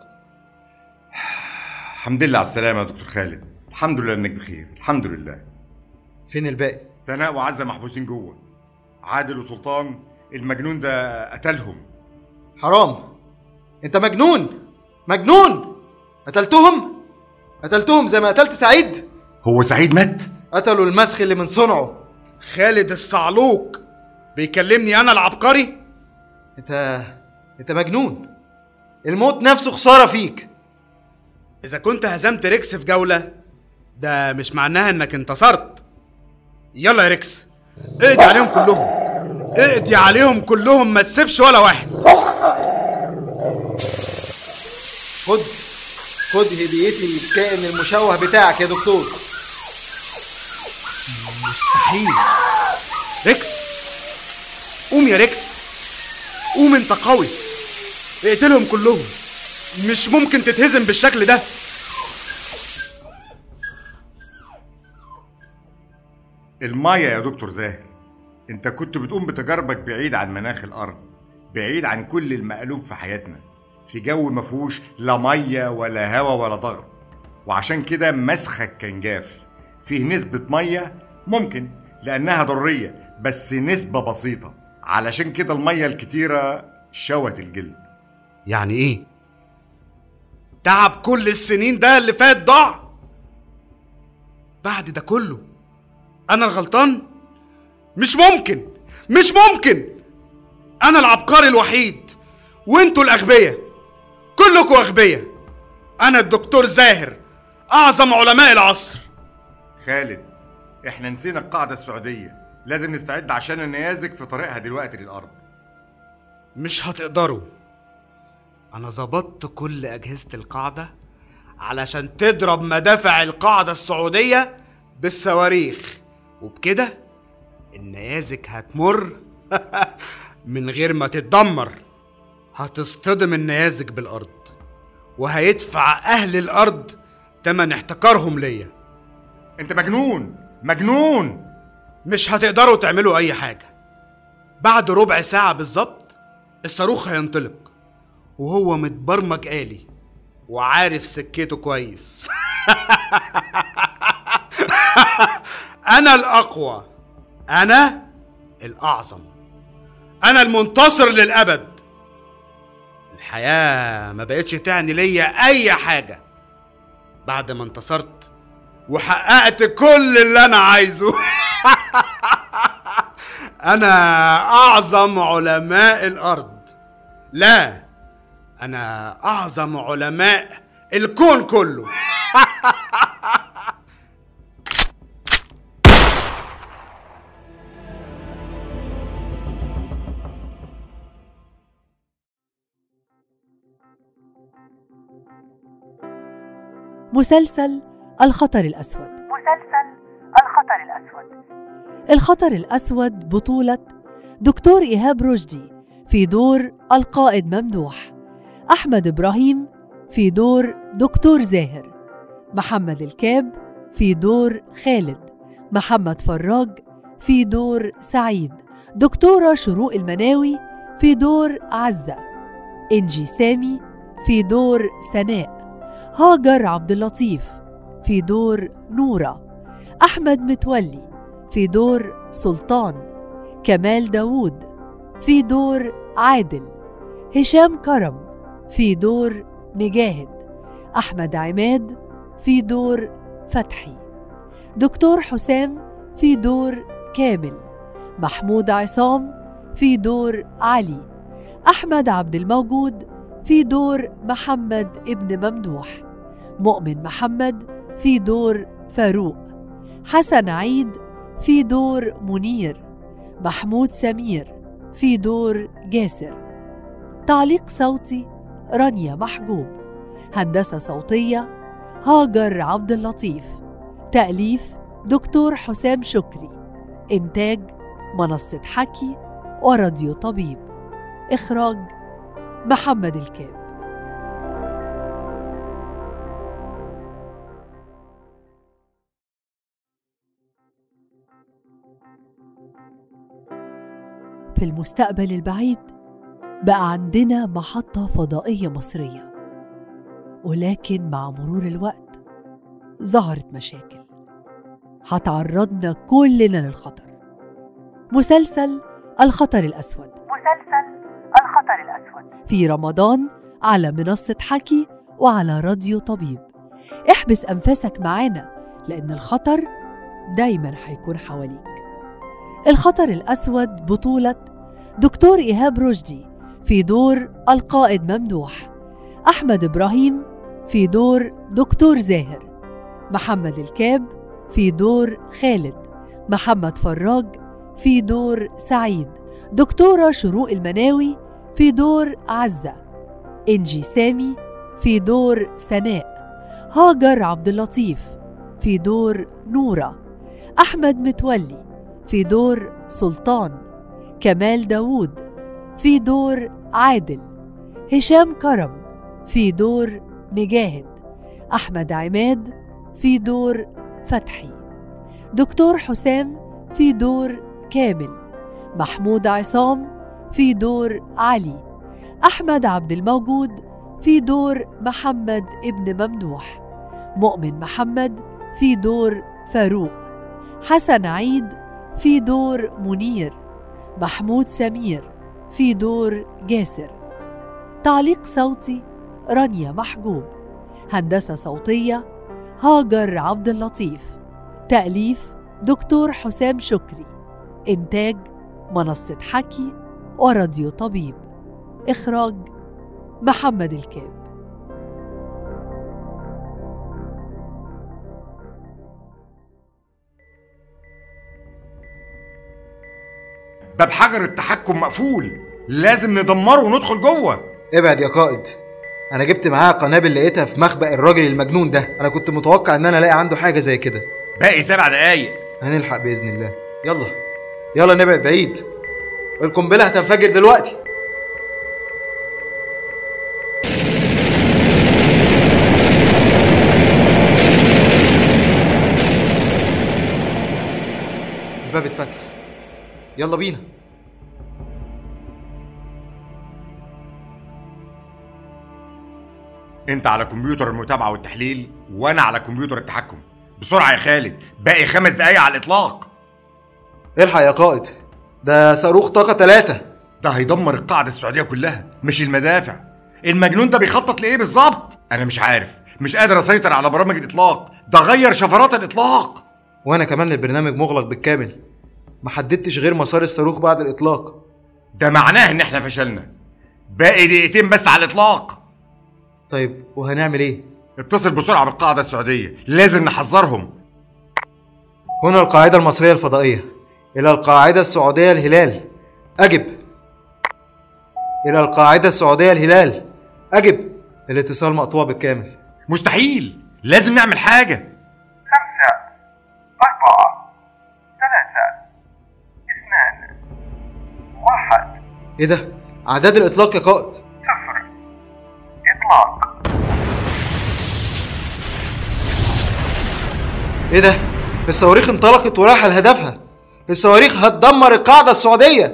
الحمد لله على السلامة يا دكتور خالد الحمد لله انك بخير الحمد لله فين الباقي؟ سناء وعزة محبوسين جوه عادل وسلطان المجنون ده قتلهم حرام أنت مجنون مجنون قتلتهم قتلتهم زي ما قتلت سعيد هو سعيد مات قتلوا المسخ اللي من صنعه خالد الصعلوك بيكلمني انا العبقري انت انت مجنون الموت نفسه خساره فيك اذا كنت هزمت ريكس في جوله ده مش معناها انك انتصرت يلا يا ريكس اقضي عليهم كلهم اقضي عليهم كلهم ما تسيبش ولا واحد خد خد هديتي للكائن المشوه بتاعك يا دكتور مستحيل ريكس قوم يا ريكس قوم انت قوي اقتلهم كلهم مش ممكن تتهزم بالشكل ده المايه يا دكتور زاهر انت كنت بتقوم بتجاربك بعيد عن مناخ الارض بعيد عن كل المألوف في حياتنا في جو ما فيهوش لا ميه ولا هوا ولا ضغط وعشان كده مسخك كان جاف فيه نسبة ميه ممكن لأنها ضرورية بس نسبة بسيطة علشان كده الميه الكتيرة شوت الجلد يعني ايه تعب كل السنين ده اللي فات ضاع بعد ده كله انا الغلطان مش ممكن مش ممكن انا العبقري الوحيد وانتوا الاغبياء كلكوا اغبياء انا الدكتور زاهر اعظم علماء العصر خالد احنا نسينا القاعدة السعودية لازم نستعد عشان النيازك في طريقها دلوقتي للأرض مش هتقدروا انا ظبطت كل اجهزة القاعدة علشان تضرب مدافع القاعدة السعودية بالصواريخ وبكده النيازك هتمر من غير ما تتدمر هتصطدم النيازك بالارض وهيدفع اهل الارض تمن احتكارهم ليا انت مجنون مجنون مش هتقدروا تعملوا اي حاجه بعد ربع ساعه بالظبط الصاروخ هينطلق وهو متبرمج آلي وعارف سكته كويس انا الاقوى انا الاعظم انا المنتصر للابد الحياه ما بقتش تعني ليا اي حاجه بعد ما انتصرت وحققت كل اللي انا عايزه انا اعظم علماء الارض لا انا اعظم علماء الكون كله مسلسل الخطر الأسود مسلسل الخطر الأسود الخطر الأسود بطولة دكتور إيهاب رشدي في دور القائد ممدوح أحمد إبراهيم في دور دكتور زاهر محمد الكاب في دور خالد محمد فراج في دور سعيد دكتورة شروق المناوي في دور عزة إنجي سامي في دور سناء هاجر عبد اللطيف في دور نورة أحمد متولي في دور سلطان كمال داوود في دور عادل هشام كرم في دور مجاهد أحمد عماد في دور فتحي دكتور حسام في دور كامل محمود عصام في دور علي أحمد عبد الموجود في دور محمد ابن ممدوح مؤمن محمد في دور فاروق حسن عيد في دور منير محمود سمير في دور جاسر تعليق صوتي رانيا محجوب هندسة صوتية هاجر عبد اللطيف تأليف دكتور حسام شكري إنتاج منصة حكي وراديو طبيب إخراج محمد الكاب في المستقبل البعيد بقى عندنا محطة فضائية مصرية ولكن مع مرور الوقت ظهرت مشاكل هتعرضنا كلنا للخطر مسلسل الخطر الأسود مسلسل الخطر الأسود في رمضان على منصة حكي وعلى راديو طبيب احبس أنفاسك معانا لأن الخطر دايما هيكون حواليك الخطر الأسود بطولة دكتور إيهاب رشدي في دور القائد ممدوح أحمد إبراهيم في دور دكتور زاهر محمد الكاب في دور خالد محمد فراج في دور سعيد دكتورة شروق المناوي في دور عزة إنجي سامي في دور سناء هاجر عبد اللطيف في دور نورة أحمد متولي في دور سلطان كمال داوود في دور عادل هشام كرم في دور مجاهد أحمد عماد في دور فتحي دكتور حسام في دور كامل محمود عصام في دور علي أحمد عبد الموجود في دور محمد ابن ممدوح مؤمن محمد في دور فاروق حسن عيد في دور منير محمود سمير في دور جاسر تعليق صوتي رانيا محجوب هندسة صوتية هاجر عبد اللطيف تأليف دكتور حسام شكري إنتاج منصة حكي وراديو طبيب إخراج محمد الكاب باب حجر التحكم مقفول لازم ندمره وندخل جوه ابعد يا قائد انا جبت معايا قنابل لقيتها في مخبأ الراجل المجنون ده انا كنت متوقع ان انا الاقي عنده حاجه زي كده باقي سبع دقايق هنلحق باذن الله يلا يلا نبعد بعيد القنبله هتنفجر دلوقتي الباب اتفتح يلا بينا انت على كمبيوتر المتابعه والتحليل وانا على كمبيوتر التحكم بسرعه يا خالد باقي خمس دقايق على الاطلاق الحق يا قائد ده صاروخ طاقه ثلاثة ده هيدمر القاعده السعوديه كلها مش المدافع المجنون ده بيخطط لايه بالظبط انا مش عارف مش قادر اسيطر على برامج الاطلاق ده غير شفرات الاطلاق وانا كمان البرنامج مغلق بالكامل ما حددتش غير مسار الصاروخ بعد الاطلاق ده معناه ان احنا فشلنا باقي دقيقتين بس على الاطلاق طيب وهنعمل ايه اتصل بسرعه بالقاعده السعوديه لازم نحذرهم هنا القاعدة المصرية الفضائية إلى القاعدة السعودية الهلال أجب إلى القاعدة السعودية الهلال أجب الاتصال مقطوع بالكامل مستحيل لازم نعمل حاجه خمسة أربعة ثلاثة اثنان واحد إيه ده؟ أعداد الإطلاق يا قائد صفر إطلاق إيه ده؟ الصواريخ انطلقت وراح لهدفها الصواريخ هتدمر القاعدة السعودية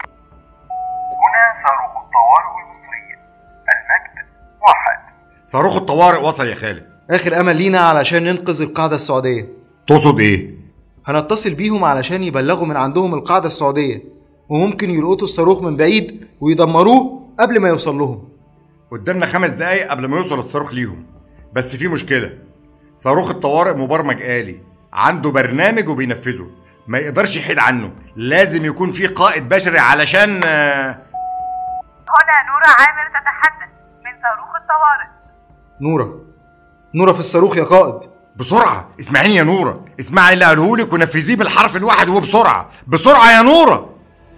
هنا صاروخ الطوارئ المصرية المجد واحد صاروخ الطوارئ وصل يا خالد آخر أمل لينا علشان ننقذ القاعدة السعودية تقصد ايه هنتصل بيهم علشان يبلغوا من عندهم القاعدة السعودية وممكن يلقطوا الصاروخ من بعيد ويدمروه قبل ما يوصل لهم قدامنا خمس دقايق قبل ما يوصل الصاروخ ليهم بس في مشكله صاروخ الطوارئ مبرمج آلي عنده برنامج وبينفذه ما يقدرش يحيد عنه لازم يكون في قائد بشري علشان آه، هنا نورة عامر تتحدث من صاروخ الطوارئ نورة نورة في الصاروخ يا قائد بسرعة اسمعيني يا نورة اسمعي اللي قالهولك ونفذيه بالحرف الواحد وبسرعة بسرعة يا نورة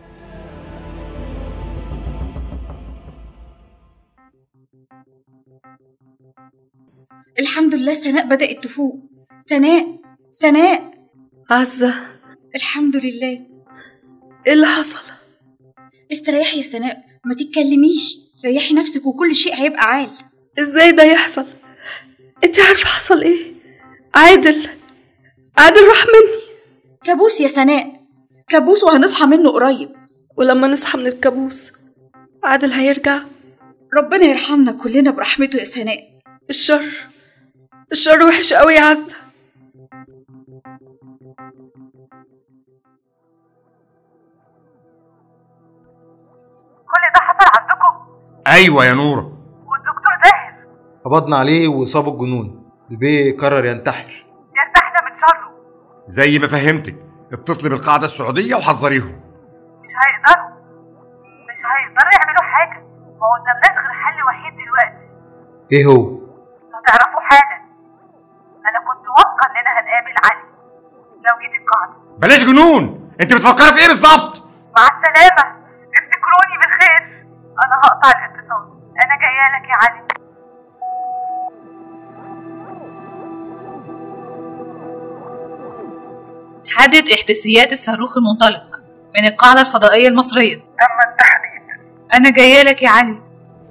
الحمد لله سناء بدأت تفوق سناء سناء عزة الحمد لله ايه اللي حصل؟ استريحي يا سناء ما تتكلميش ريحي نفسك وكل شيء هيبقى عال ازاي ده يحصل؟ انت عارفة حصل ايه؟ عادل عادل راح مني كابوس يا سناء كابوس وهنصحى منه قريب ولما نصحى من الكابوس عادل هيرجع ربنا يرحمنا كلنا برحمته يا سناء الشر الشر وحش قوي يا عزة كل ده حصل عندكم ايوه يا نورة والدكتور زاهر قبضنا عليه وإصابة الجنون البيه قرر ينتحر يرتحنا من شره زي ما فهمتك اتصلي بالقاعدة السعودية وحذريهم مش هيقدروا مش هيقدروا يعملوا حاجة ما قدامناش غير حل وحيد دلوقتي إيه هو؟ هتعرفوا حالا أنا كنت واثقة إننا هنقابل علي لو جيت القاعدة بلاش جنون انت بتفكري في ايه بالظبط مع السلامة افتكروني بالخير أنا هقطع الاتصال أنا جاية لك يا علي حدد احداثيات الصاروخ المنطلق من القاعدة الفضائية المصرية تم التحديد أنا جاية لك يا علي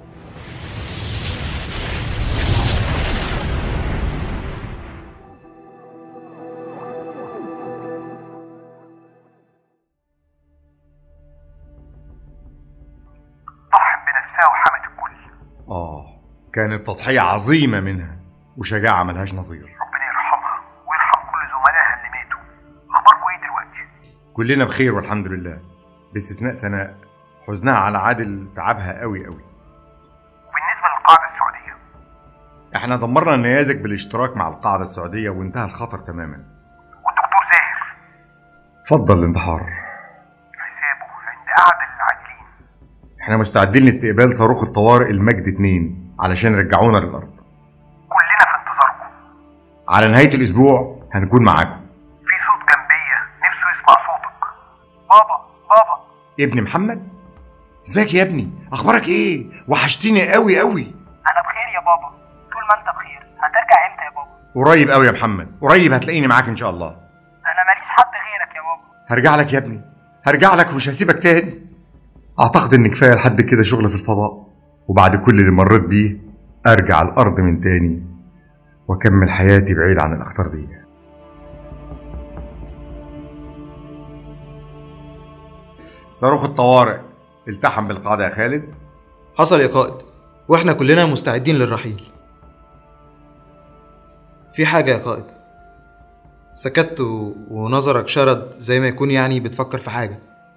ضحت بنفسها وحمت الكل اه كانت تضحية عظيمة منها وشجاعة ملهاش نظير ربنا يرحمها ويرحم كل زملائها اللي ماتوا اخباركم ايه دلوقتي كلنا بخير والحمد لله باستثناء سناء حزنها على عادل تعبها قوي قوي وبالنسبه للقاعده السعوديه احنا دمرنا النيازك بالاشتراك مع القاعدة السعودية وانتهى الخطر تماما والدكتور زاهر فضل الانتحار حسابه عند اعدل العادلين احنا مستعدين لاستقبال صاروخ الطوارئ المجد 2 علشان يرجعونا للارض كلنا في انتظاركم على نهاية الاسبوع هنكون معاكم في صوت جنبيه نفسه يسمع صوتك بابا بابا ابن محمد ازيك يا ابني اخبارك ايه وحشتني قوي قوي أنا بخير يا بابا طول ما أنت بخير هترجع إمتى يا بابا قريب قوي يا محمد قريب هتلاقيني معاك ان شاء الله أنا ماليش حد غيرك يا بابا هرجع لك يا ابني هرجع لك ومش هسيبك تاني اعتقد ان كفايه لحد كده شغل في الفضاء وبعد كل اللي مريت بيه ارجع الارض من تاني واكمل حياتي بعيد عن الاخطار دي صاروخ الطوارئ التحم بالقاعده يا خالد حصل يا قائد واحنا كلنا مستعدين للرحيل في حاجة يا قائد سكت و... ونظرك شرد زي ما يكون يعني بتفكر في حاجة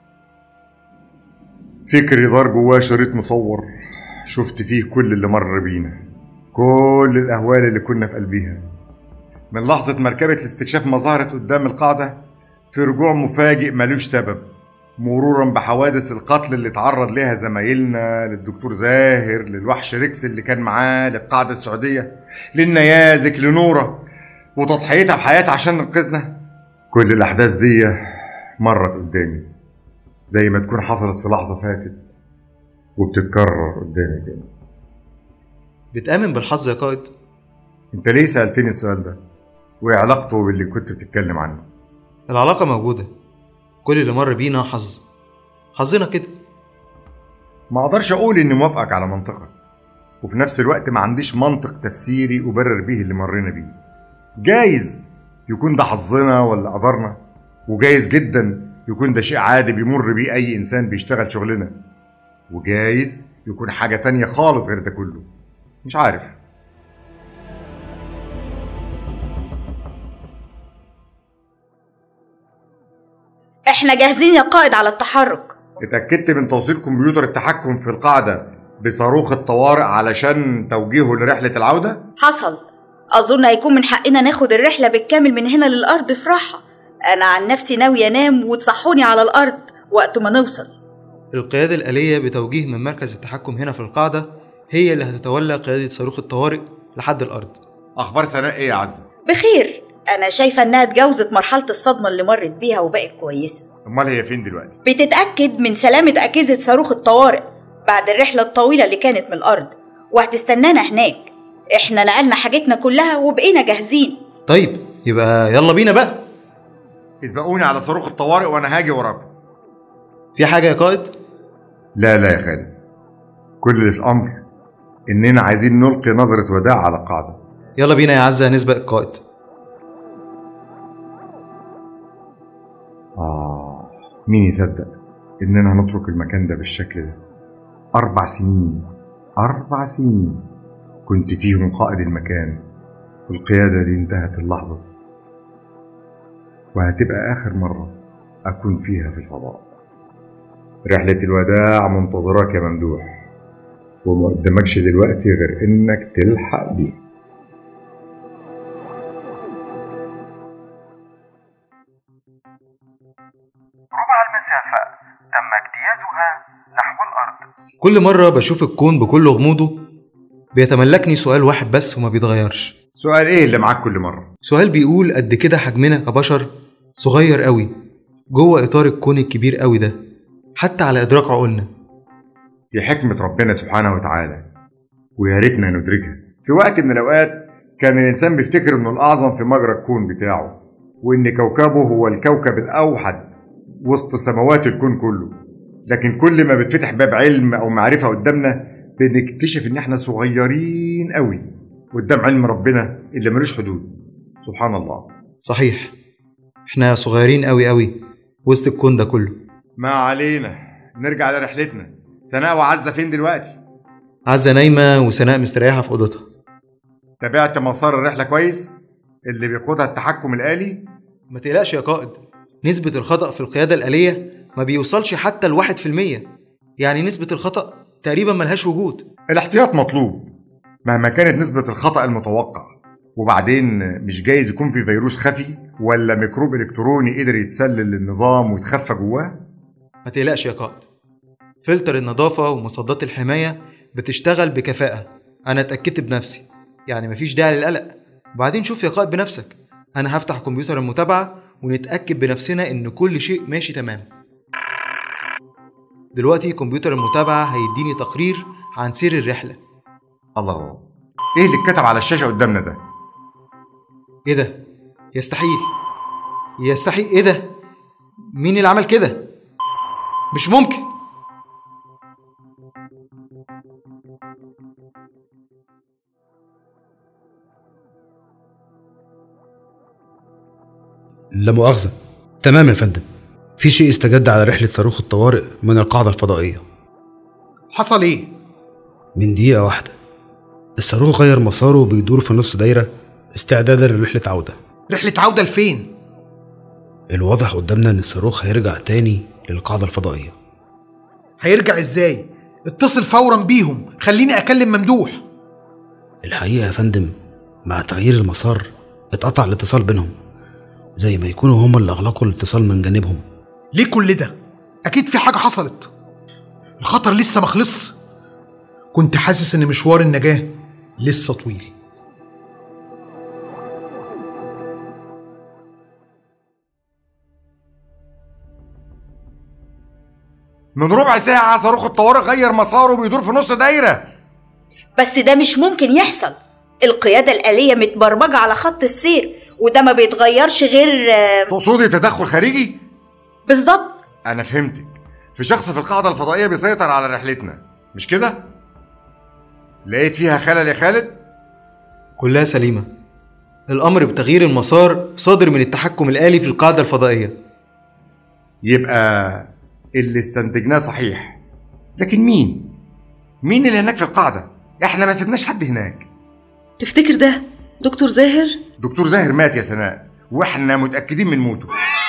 فكري دار جواه شريط مصور شفت فيه كل اللي مر بينا كل الأهوال اللي كنا في قلبيها من لحظة مركبة الاستكشاف ما ظهرت قدام القاعدة في رجوع مفاجئ ملوش سبب مرورا بحوادث القتل اللي تعرض لها زمايلنا للدكتور زاهر للوحش ريكس اللي كان معاه للقاعدة السعودية للنيازك لنورة وتضحيتها بحياتها عشان ننقذنا كل الأحداث دي مرت قدامي زي ما تكون حصلت في لحظة فاتت وبتتكرر قدامي تاني بتآمن بالحظ يا قائد انت ليه سألتني السؤال ده؟ وايه علاقته باللي كنت بتتكلم عنه؟ العلاقة موجودة كل اللي مر بينا حظ حظنا كده ما اقدرش اقول اني موافقك على منطقك وفي نفس الوقت ما عنديش منطق تفسيري ابرر بيه اللي مرينا بيه جايز يكون ده حظنا ولا قدرنا وجايز جدا يكون ده شيء عادي بيمر بيه اي انسان بيشتغل شغلنا وجايز يكون حاجة تانية خالص غير ده كله مش عارف احنا جاهزين يا قائد على التحرك اتأكدت من توصيل كمبيوتر التحكم في القاعدة بصاروخ الطوارئ علشان توجيهه لرحلة العودة؟ حصل اظن هيكون من حقنا ناخد الرحله بالكامل من هنا للارض في راحه انا عن نفسي ناوي انام وتصحوني على الارض وقت ما نوصل القيادة الآلية بتوجيه من مركز التحكم هنا في القاعدة هي اللي هتتولى قيادة صاروخ الطوارئ لحد الأرض أخبار سناء إيه يا عزة؟ بخير انا شايفه انها اتجاوزت مرحله الصدمه اللي مرت بيها وبقت كويسه أمال هي فين دلوقتي؟ بتتاكد من سلامه اجهزه صاروخ الطوارئ بعد الرحله الطويله اللي كانت من الارض وهتستنانا هناك احنا نقلنا حاجتنا كلها وبقينا جاهزين طيب يبقى يلا بينا بقى اسبقوني على صاروخ الطوارئ وأنا هاجي وراكم في حاجة يا قائد؟ لا لا يا خالد كل اللي في الأمر إننا عايزين نلقي نظرة وداع على القاعدة يلا بينا يا عزة نسبق القائد آه مين يصدق إننا هنترك المكان ده بالشكل ده أربع سنين أربع سنين كنت فيهم قائد المكان والقيادة دي انتهت اللحظة دي وهتبقى آخر مرة أكون فيها في الفضاء رحلة الوداع منتظراك يا ممدوح وما قدامكش دلوقتي غير إنك تلحق بيه ربع المسافة تم اجتيازها نحو الأرض كل مرة بشوف الكون بكل غموضه بيتملكني سؤال واحد بس وما بيتغيرش سؤال إيه اللي معاك كل مرة؟ سؤال بيقول قد كده حجمنا كبشر صغير قوي جوه إطار الكون الكبير قوي ده حتى على إدراك عقولنا دي حكمة ربنا سبحانه وتعالى ويا ريتنا ندركها في وقت من الأوقات كان الإنسان بيفتكر إنه الأعظم في مجرى الكون بتاعه وإن كوكبه هو الكوكب الأوحد وسط سماوات الكون كله لكن كل ما بتفتح باب علم أو معرفة قدامنا بنكتشف إن إحنا صغيرين قوي قدام علم ربنا اللي ملوش حدود سبحان الله صحيح احنا صغيرين قوي قوي وسط الكون ده كله ما علينا نرجع لرحلتنا سناء وعزة فين دلوقتي؟ عزة نايمة وسناء مستريحة في أوضتها تابعت مسار الرحلة كويس؟ اللي بيقودها التحكم الآلي؟ ما تقلقش يا قائد نسبة الخطأ في القيادة الآلية ما بيوصلش حتى الواحد في المية يعني نسبة الخطأ تقريبا ملهاش وجود الاحتياط مطلوب مهما كانت نسبة الخطأ المتوقع وبعدين مش جايز يكون في فيروس خفي ولا ميكروب إلكتروني قدر يتسلل للنظام ويتخفى جواه ما تقلقش يا قائد فلتر النظافة ومصدات الحماية بتشتغل بكفاءة أنا اتأكدت بنفسي يعني مفيش داعي للقلق وبعدين شوف يا قائد بنفسك أنا هفتح كمبيوتر المتابعة ونتأكد بنفسنا إن كل شيء ماشي تمام دلوقتي كمبيوتر المتابعة هيديني تقرير عن سير الرحلة الله ايه اللي اتكتب على الشاشة قدامنا ده؟ ايه ده؟ يستحيل يستحيل ايه ده؟ مين اللي عمل كده؟ مش ممكن لا مؤاخذة تمام يا فندم في شيء استجد على رحلة صاروخ الطوارئ من القاعدة الفضائية حصل ايه؟ من دقيقة واحدة الصاروخ غير مساره وبيدور في نص دايرة استعدادا لرحلة عودة رحلة عودة لفين؟ الواضح قدامنا ان الصاروخ هيرجع تاني للقاعدة الفضائية هيرجع ازاي؟ اتصل فورا بيهم خليني اكلم ممدوح الحقيقة يا فندم مع تغيير المسار اتقطع الاتصال بينهم زي ما يكونوا هما اللي اغلقوا الاتصال من جانبهم ليه كل ده؟ اكيد في حاجه حصلت الخطر لسه ما خلصش كنت حاسس ان مشوار النجاه لسه طويل من ربع ساعة صاروخ الطوارئ غير مساره وبيدور في نص دايرة بس ده مش ممكن يحصل القيادة الآلية متبرمجة على خط السير وده ما بيتغيرش غير آه، تقصدي تدخل خارجي؟ بالظبط أنا فهمتك في شخص في القاعدة الفضائية بيسيطر على رحلتنا مش كده؟ لقيت فيها خلل يا خالد؟ كلها سليمة الأمر بتغيير المسار صادر من التحكم الآلي في القاعدة الفضائية يبقى اللي استنتجناه صحيح لكن مين؟ مين اللي هناك في القاعدة؟ احنا ما سيبناش حد هناك تفتكر ده دكتور زاهر دكتور زاهر مات يا سناء واحنا متأكدين من موته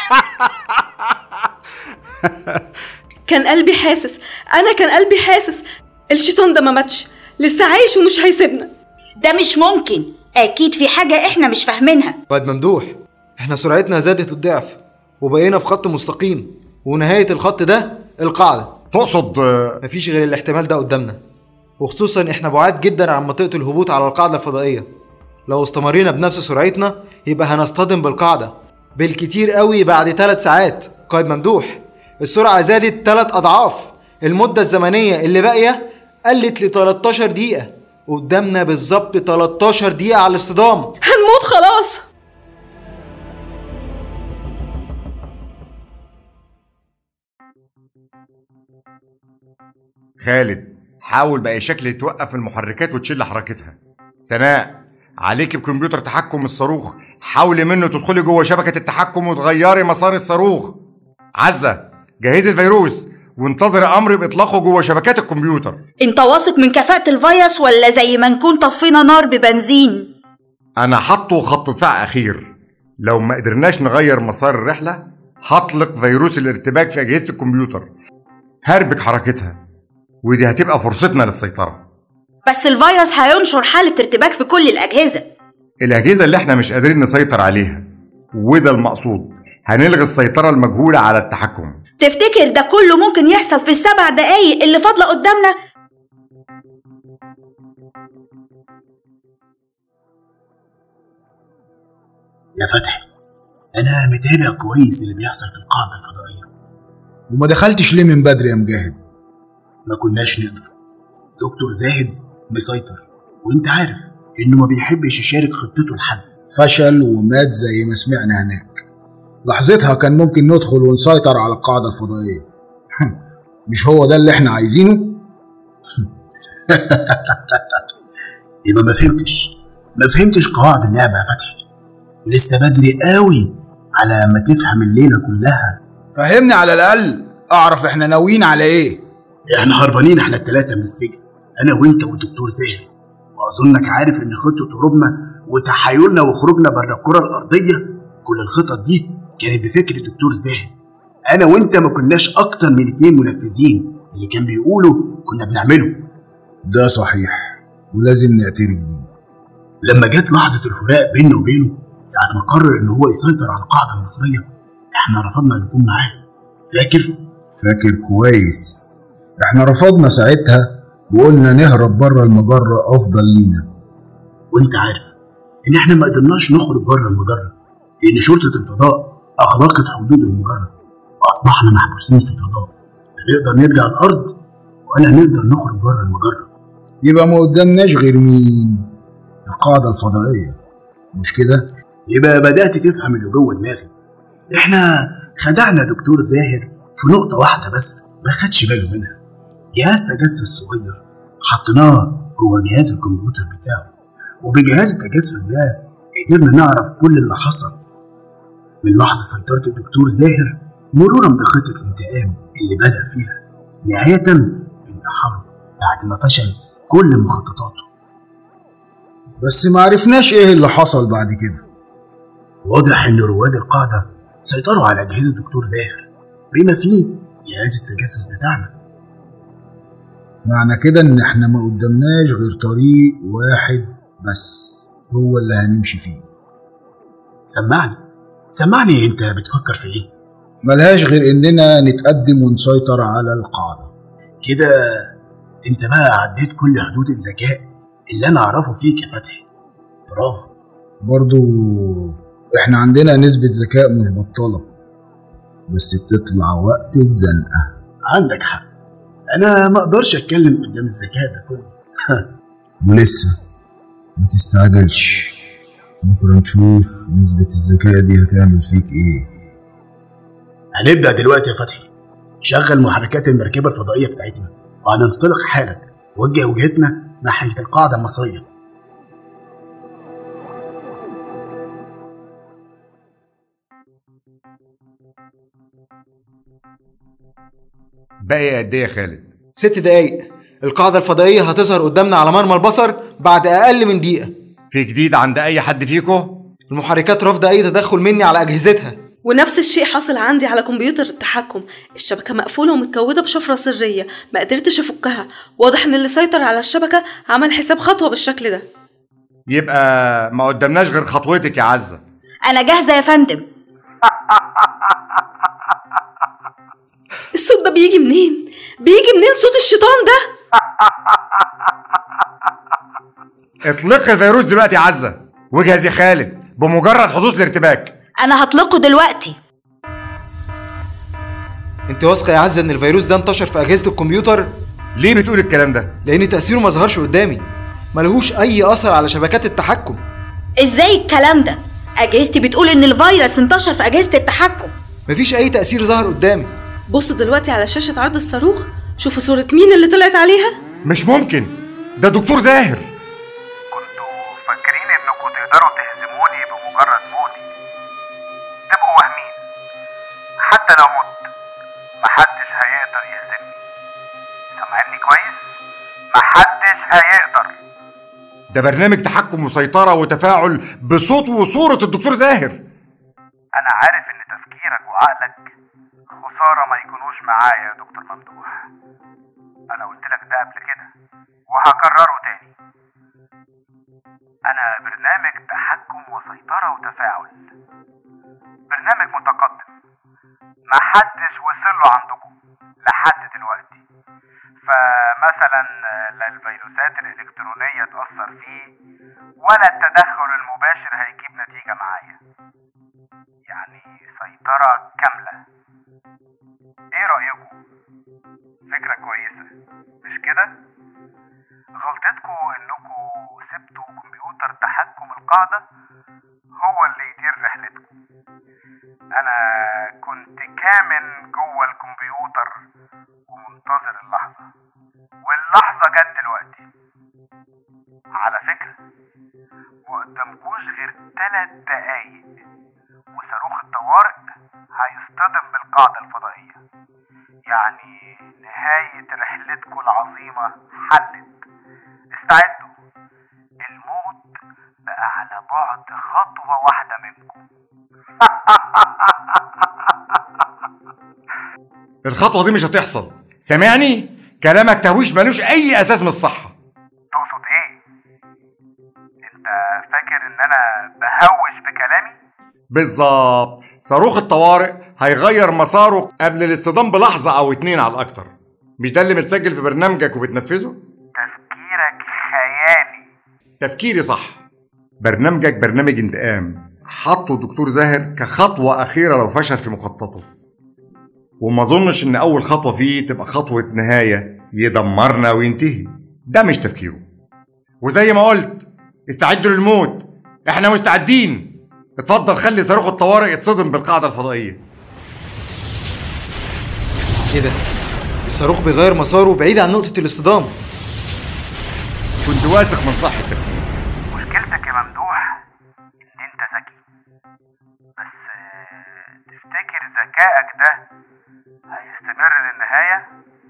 كان قلبي حاسس انا كان قلبي حاسس الشيطان ده ما ماتش لسه عايش ومش هيسيبنا ده مش ممكن أكيد في حاجة إحنا مش فاهمينها واد ممدوح احنا سرعتنا زادت الضعف وبقينا في خط مستقيم ونهاية الخط ده القاعدة تقصد مفيش غير الاحتمال ده قدامنا وخصوصا احنا بعاد جدا عن منطقة الهبوط على القاعدة الفضائية لو استمرينا بنفس سرعتنا يبقى هنصطدم بالقاعدة بالكتير قوي بعد ثلاث ساعات قائد ممدوح السرعة زادت ثلاث أضعاف المدة الزمنية اللي باقية قلت ل 13 دقيقة قدامنا بالظبط 13 دقيقة على الاصطدام هنموت خلاص خالد حاول بأي شكل توقف المحركات وتشل حركتها سناء عليك بكمبيوتر تحكم الصاروخ حاولي منه تدخلي جوه شبكة التحكم وتغيري مسار الصاروخ عزة جهزي الفيروس وانتظري أمر بإطلاقه جوه شبكات الكمبيوتر أنت واثق من كفاءة الفيروس ولا زي ما نكون طفينا نار ببنزين أنا حاطه خط دفاع أخير لو ما قدرناش نغير مسار الرحلة هطلق فيروس الارتباك في أجهزة الكمبيوتر هربك حركتها ودي هتبقى فرصتنا للسيطرة بس الفيروس هينشر حالة ارتباك في كل الأجهزة الأجهزة اللي احنا مش قادرين نسيطر عليها وده المقصود هنلغي السيطرة المجهولة على التحكم تفتكر ده كله ممكن يحصل في السبع دقايق اللي فاضلة قدامنا يا فتحي انا متابع كويس اللي بيحصل في القاعده الفضائيه وما دخلتش ليه من بدري يا مجاهد ما كناش نقدر دكتور زاهد مسيطر وانت عارف انه ما بيحبش يشارك خطته لحد فشل ومات زي ما سمعنا هناك لحظتها كان ممكن ندخل ونسيطر على القاعدة الفضائية مش هو ده اللي احنا عايزينه يبقى ما فهمتش ما فهمتش قواعد اللعبه يا فتحي لسه بدري قوي على ما تفهم الليله كلها فهمني على الأقل أعرف احنا ناويين على إيه احنا هربانين احنا الثلاثه من السجن انا وانت والدكتور زاهر واظنك عارف ان خطه هروبنا وتحايلنا وخروجنا بره الكره الارضيه كل الخطط دي كانت بفكر الدكتور زاهر انا وانت ما كناش اكتر من اتنين منفذين اللي كان بيقولوا كنا بنعمله ده صحيح ولازم نعترف بيه لما جت لحظه الفراق بيننا وبينه ساعه ما قرر ان هو يسيطر على القاعده المصريه احنا رفضنا نكون معاه فاكر فاكر كويس احنا رفضنا ساعتها وقلنا نهرب بره المجرة أفضل لينا وانت عارف ان احنا ما قدرناش نخرج بره المجره لان شرطه الفضاء اغلقت حدود المجره واصبحنا محبوسين في الفضاء لا نقدر نرجع الارض ولا نقدر نخرج بره المجره يبقى ما قدامناش غير مين القاعدة الفضائية مش كده يبقى بدات تفهم اللي جوه دماغي احنا خدعنا دكتور زاهر في نقطه واحده بس ما خدش باله منها جهاز تجسس صغير حطيناه جوه جهاز الكمبيوتر بتاعه وبجهاز التجسس ده قدرنا نعرف كل اللي حصل من لحظة سيطرة الدكتور زاهر مرورا بخطة الانتقام اللي بدأ فيها نهاية بانتحاره بعد ما فشل كل مخططاته بس ما عرفناش ايه اللي حصل بعد كده واضح ان رواد القاعدة سيطروا على أجهزة الدكتور زاهر بما فيه جهاز التجسس بتاعنا معنى كده ان احنا ما قدامناش غير طريق واحد بس هو اللي هنمشي فيه سمعني سمعني انت بتفكر في ايه ملهاش غير اننا نتقدم ونسيطر على القاعدة كده انت بقى عديت كل حدود الذكاء اللي انا اعرفه فيك يا فتحي برافو برضو احنا عندنا نسبة ذكاء مش بطالة بس بتطلع وقت الزنقة عندك حق انا ما اقدرش اتكلم قدام الذكاء ده كله ولسه ما تستعجلش بكرة نشوف نسبة الذكاء دي هتعمل فيك ايه هنبدا دلوقتي يا فتحي شغل محركات المركبه الفضائيه بتاعتنا وهننطلق حالا وجه وجهتنا ناحيه القاعده المصريه باقي قد ايه يا خالد ست دقايق القاعدة الفضائية هتظهر قدامنا على مرمى البصر بعد أقل من دقيقة في جديد عند اي حد فيكو المحركات رافضة أي تدخل مني على أجهزتها ونفس الشيء حاصل عندي على كمبيوتر التحكم الشبكة مقفولة ومتكودة بشفرة سرية ما قدرتش أفكها واضح إن اللي سيطر على الشبكة عمل حساب خطوة بالشكل ده يبقى ما قدامناش غير خطوتك يا عزه انا جاهزه يا فندم الصوت ده بيجي منين؟ بيجي منين صوت الشيطان ده؟ اطلق الفيروس دلوقتي يا عزه واجهز يا خالد بمجرد حدوث الارتباك انا هطلقه دلوقتي أنت واثقة يا عزة إن الفيروس ده انتشر في أجهزة الكمبيوتر؟ ليه بتقول الكلام ده؟ لأن تأثيره ما ظهرش قدامي ملهوش أي أثر على شبكات التحكم ازاي الكلام ده اجهزتي بتقول ان الفيروس انتشر في اجهزه التحكم مفيش أي تأثير ظهر قدامي بصوا دلوقتي على شاشة عرض الصاروخ شوفوا صورة مين اللي طلعت عليها مش ممكن ده دكتور زاهر فاكرين انكم تقدروا تهزموني بمجرد موتي تبقوا واهمين حتى لو مت محدش هيقدر يهزمني سامعني كويس محدش هيقدر ده برنامج تحكم وسيطره وتفاعل بصوت وصوره الدكتور زاهر انا عارف ان تفكيرك وعقلك خساره ما يكونوش معايا يا دكتور ممدوح انا قلت لك ده قبل كده وهكرره تاني انا برنامج تحكم وسيطره وتفاعل برنامج متقدم محدش وصل له عندكم لحد دلوقتي فمثلا لا الفيروسات الالكترونيه تاثر فيه ولا التدخل المباشر هيجيب نتيجه معايا يعني سيطره كامله ايه رايكم فكره كويسه مش كده غلطتكم انكم سبتوا كمبيوتر تحكم القاعده هو اللي يدير رحلتكم انا كنت كامن جوه الكمبيوتر ومنتظر اللحظه واللحظه جت دلوقتي على فكره مقدمكوش غير تلات دقايق وصاروخ الطوارئ هيصطدم بالقاعدة الفضائية يعني نهاية رحلتكم العظيمة حلت استعدوا الموت بقى على بعد خطوة واحدة منكم الخطوه دي مش هتحصل سامعني كلامك تهويش ملوش اي اساس من الصحه تقصد ايه انت فاكر ان انا بهوش بكلامي بالظبط صاروخ الطوارئ هيغير مساره قبل الاصطدام بلحظه او اتنين على الاكتر مش ده اللي متسجل في برنامجك وبتنفذه تفكيرك خيالي تفكيري صح برنامجك برنامج انتقام حطه الدكتور زاهر كخطوة أخيرة لو فشل في مخططه وما أظنش إن أول خطوة فيه تبقى خطوة نهاية يدمرنا وينتهي ده مش تفكيره وزي ما قلت استعدوا للموت احنا مستعدين اتفضل خلي صاروخ الطوارئ يتصدم بالقاعدة الفضائية إيه ده؟ الصاروخ بيغير مساره بعيد عن نقطة الاصطدام كنت واثق من صح التفكير مشكلتك يا ممدوح ان انت ذكي بس آه، تفتكر ذكائك ده هيستمر للنهاية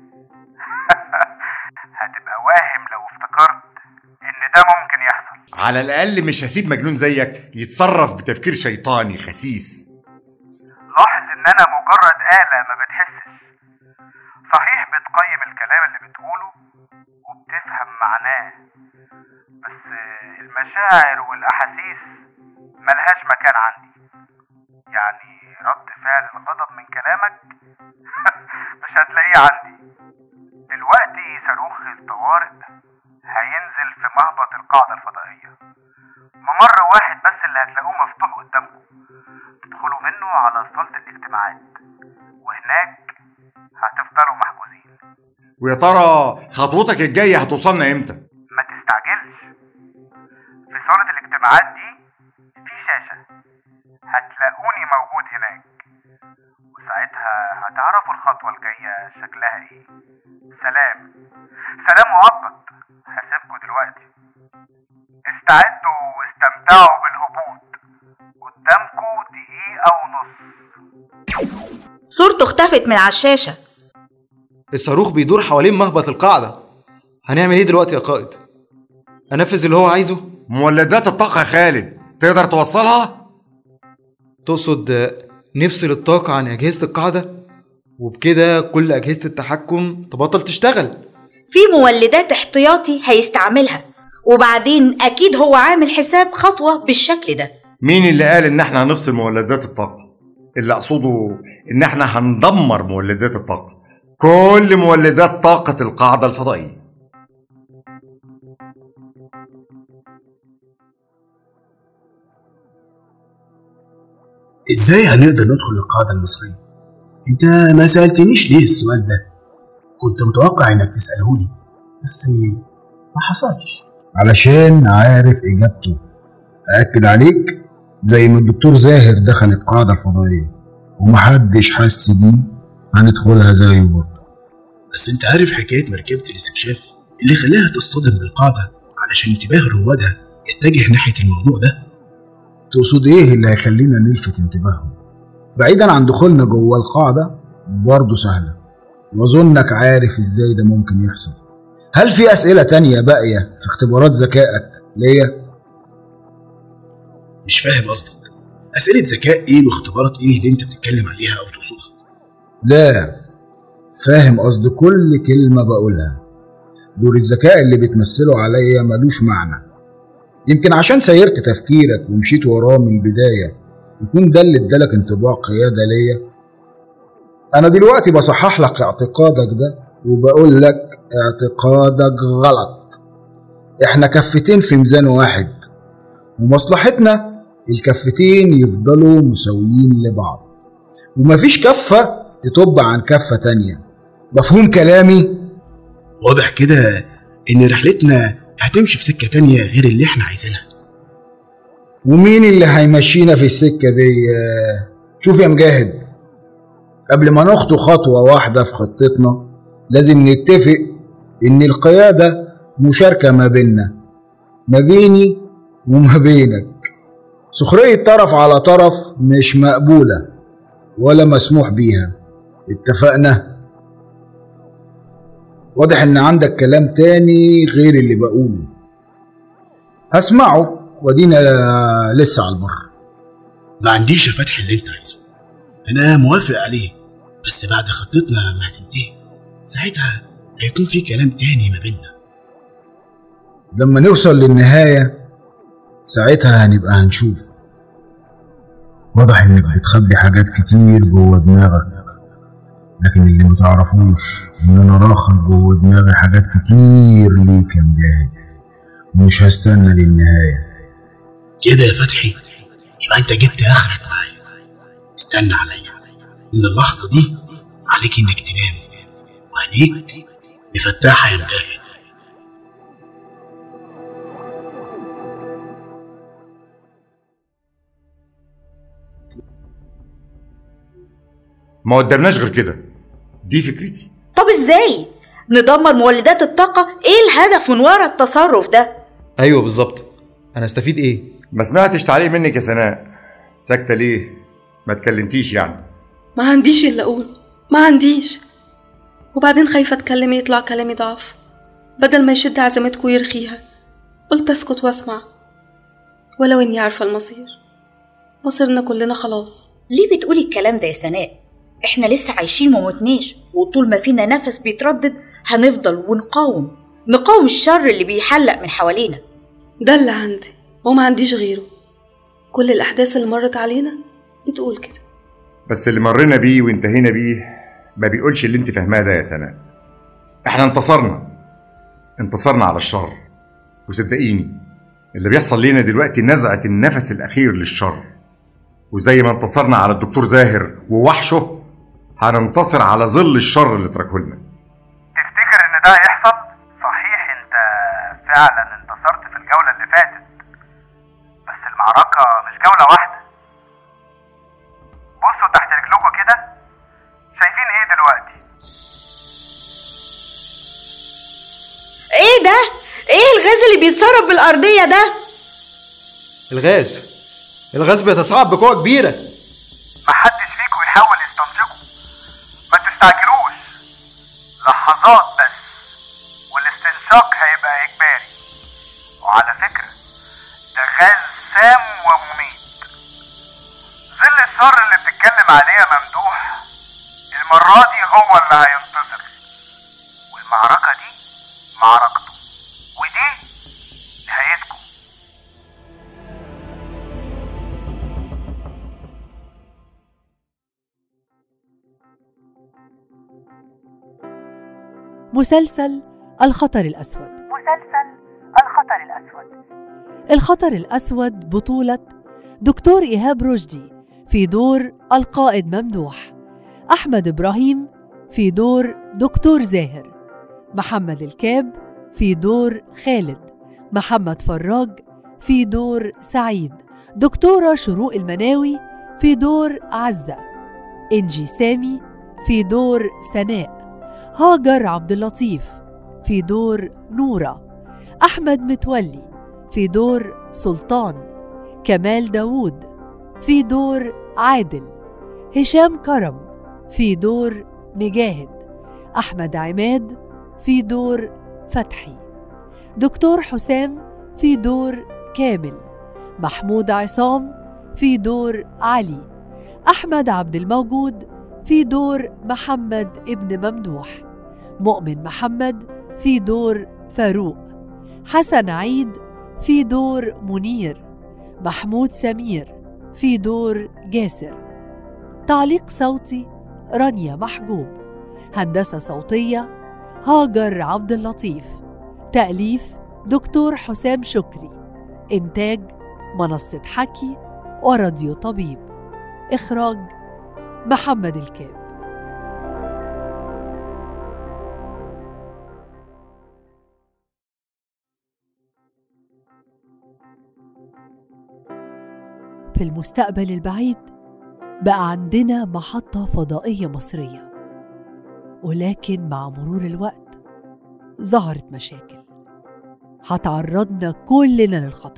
هتبقى واهم لو افتكرت ان ده ممكن يحصل على الأقل مش هسيب مجنون زيك يتصرف بتفكير شيطاني خسيس لاحظ ان انا مجرد آلة ما بتحسش صحيح بتقيم الكلام اللي بتقوله وبتفهم معناه بس آه، المشاعر والاحاسيس ملهاش مكان عندي يعني رد فعل الغضب من كلامك كلامك مش هتلاقيه عندي دلوقتي صاروخ الطوارئ هينزل في مهبط القاعدة الفضائية ممر واحد بس اللي هتلاقوه مفتوح قدامكم تدخلوا منه على صالة الاجتماعات وهناك هتفضلوا محجوزين ويا ترى خطوتك الجايه هتوصلنا امتى ما تستعجلش في صالة الاجتماعات دي في شاشة هتلاقوني موجود هناك وساعتها هتعرفوا الخطوة الجاية شكلها ايه سلام سلام مؤقت هسيبكوا دلوقتي استعدوا واستمتعوا بالهبوط قدامكوا دقيقة ونص صورته اختفت من على الشاشة الصاروخ بيدور حوالين مهبط القاعدة هنعمل ايه دلوقتي يا قائد؟ انفذ اللي هو عايزه؟ مولدات الطاقة يا خالد تقدر توصلها؟ تقصد آه، نفصل الطاقة عن أجهزة القاعدة؟ وبكده كل أجهزة التحكم تبطل تشتغل في مولدات احتياطي هيستعملها وبعدين أكيد هو عامل حساب خطوة بالشكل ده مين اللي قال ان احنا هنفصل مولدات الطاقة؟ اللي اقصده ان احنا هندمر مولدات الطاقة كل مولدات طاقة القاعدة الفضائية ازاي هنقدر ندخل القاعدة المصرية؟ انت ما سألتنيش ليه السؤال ده؟ كنت متوقع انك تسأله لي بس ما حصلش علشان عارف إجابته أأكد عليك زي ما الدكتور زاهر دخل القاعدة الفضائية ومحدش حس بيه هندخلها زيه برضه بس انت عارف حكاية مركبة الاستكشاف اللي خلاها تصطدم بالقاعدة علشان انتباه روادها يتجه ناحية الموضوع ده تقصد إيه اللي هيخلينا نلفت انتباههم بعيدا عن دخولنا جوه القاعدة برضه سهلة وأظنك عارف إزاي ده ممكن يحصل هل في أسئلة تانية باقية في اختبارات ذكائك ليا؟ مش فاهم قصدك أسئلة ذكاء ايه واختبارات ايه اللي انت بتتكلم عليها او تقصدها لا فاهم قصد كل كلمة بقولها دور الذكاء اللي بتمثله عليا ملوش معنى يمكن عشان سيرت تفكيرك ومشيت وراه من البداية يكون ده اللي ادالك انطباع قيادة ليا أنا دلوقتي بصحح لك اعتقادك ده وبقول لك اعتقادك غلط احنا كفتين في ميزان واحد ومصلحتنا الكفتين يفضلوا مساويين لبعض ومفيش كفة تطب عن كفة تانية مفهوم كلامي؟ واضح كده ان رحلتنا هتمشي في سكة تانية غير اللي احنا عايزينها ومين اللي هيمشينا في السكة دي شوف يا مجاهد قبل ما نخطو خطوة واحدة في خطتنا لازم نتفق إن القيادة مشاركة ما بيننا ما بيني وما بينك سخرية طرف على طرف مش مقبولة ولا مسموح بيها اتفقنا واضح ان عندك كلام تاني غير اللي بقوله هسمعه ودينا لسه على البر ما عنديش يا فتحي اللي انت عايزه انا موافق عليه بس بعد خطتنا ما هتنتهي ساعتها هيكون في كلام تاني ما بيننا لما نوصل للنهاية ساعتها هنبقى هنشوف واضح انك بتخبي حاجات كتير جوه دماغك لكن اللي متعرفوش ان انا راخر جوه دماغي حاجات كتير ليك يا مجاهد مش هستنى للنهاية كده يا فتحي يبقى انت جبت اخرك معايا استنى عليا من اللحظة دي عليك انك تنام وعينيك مفتاحة يا مجاهد ما قدامناش غير كده دي فكرتي طب ازاي ندمر مولدات الطاقة ايه الهدف من ورا التصرف ده ايوه بالظبط انا استفيد ايه ما سمعتش تعليق منك يا سناء ساكتة ليه ما اتكلمتيش يعني ما عنديش الا اقول ما عنديش وبعدين خايفة اتكلم يطلع كلامي ضعف بدل ما يشد عزمتكم ويرخيها قلت اسكت واسمع ولو اني عارفة المصير مصيرنا كلنا خلاص ليه بتقولي الكلام ده يا سناء احنا لسه عايشين ومتناش وطول ما فينا نفس بيتردد هنفضل ونقاوم نقاوم الشر اللي بيحلق من حوالينا ده اللي عندي وما عنديش غيره كل الأحداث اللي مرت علينا بتقول كده بس اللي مرينا بيه وانتهينا بيه ما بيقولش اللي انت فاهماه ده يا سناء احنا انتصرنا انتصرنا على الشر وصدقيني اللي بيحصل لينا دلوقتي نزعة النفس الأخير للشر وزي ما انتصرنا على الدكتور زاهر ووحشه هننتصر على ظل الشر اللي تركه لنا تفتكر ان ده هيحصل صحيح انت فعلا انتصرت في الجولة اللي فاتت بس المعركة مش جولة واحدة بصوا تحت رجلكم كده شايفين ايه دلوقتي ايه ده ايه الغاز اللي بيتسرب بالارضيه ده الغاز الغاز بيتصاعد بقوة كبيرة محدش فيكم يحاول يستنشقه ما تستعجلوش لحظات بس والاستنشاق هيبقى اجباري وعلى فكرة ده غاز سام ومميت ظل الشر اللي بتتكلم عليه يا ممدوح المرة دي هو اللي هينتصر والمعركة دي معركته ودي نهايتكم مسلسل الخطر الأسود مسلسل الخطر الأسود الخطر الأسود بطولة دكتور إيهاب رشدي في دور القائد ممدوح أحمد إبراهيم في دور دكتور زاهر محمد الكاب في دور خالد محمد فراج في دور سعيد دكتورة شروق المناوي في دور عزة إنجي سامي في دور سناء هاجر عبد اللطيف في دور نورة أحمد متولي في دور سلطان كمال داوود في دور عادل هشام كرم في دور مجاهد أحمد عماد في دور فتحي دكتور حسام في دور كامل محمود عصام في دور علي أحمد عبد الموجود في دور محمد ابن ممدوح مؤمن محمد في دور فاروق حسن عيد في دور منير محمود سمير في دور جاسر تعليق صوتي رانيا محجوب هندسة صوتية هاجر عبد اللطيف تأليف دكتور حسام شكري إنتاج منصة حكي وراديو طبيب إخراج محمد الكاب في المستقبل البعيد بقى عندنا محطة فضائية مصرية ولكن مع مرور الوقت ظهرت مشاكل هتعرضنا كلنا للخطر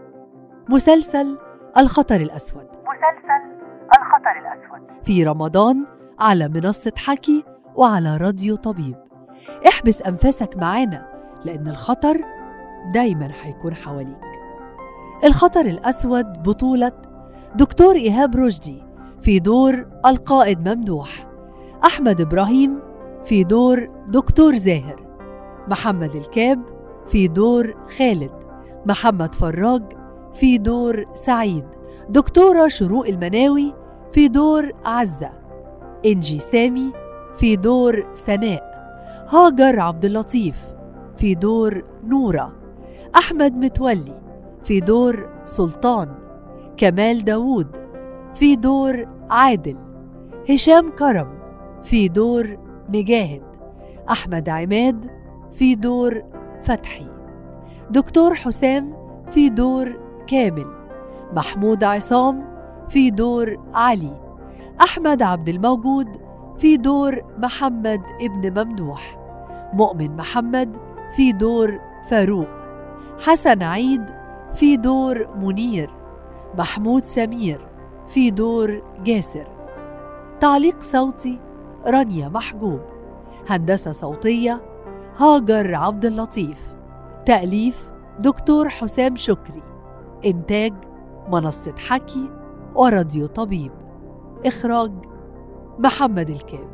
مسلسل الخطر الأسود مسلسل الخطر الأسود في رمضان على منصة حكي وعلى راديو طبيب احبس أنفاسك معانا لأن الخطر دايما هيكون حواليك الخطر الأسود بطولة دكتور إيهاب رشدي في دور القائد ممدوح أحمد إبراهيم في دور دكتور زاهر محمد الكاب في دور خالد محمد فراج في دور سعيد دكتورة شروق المناوي في دور عزة إنجي سامي في دور سناء هاجر عبد اللطيف في دور نورة أحمد متولي في دور سلطان كمال داوود في دور عادل هشام كرم في دور مجاهد أحمد عماد في دور فتحي دكتور حسام في دور كامل محمود عصام في دور علي أحمد عبد الموجود في دور محمد ابن ممدوح مؤمن محمد في دور فاروق حسن عيد في دور منير محمود سمير في دور جاسر تعليق صوتي رانيا محجوب هندسة صوتية هاجر عبد اللطيف تأليف دكتور حسام شكري إنتاج منصة حكي وراديو طبيب إخراج محمد الكاب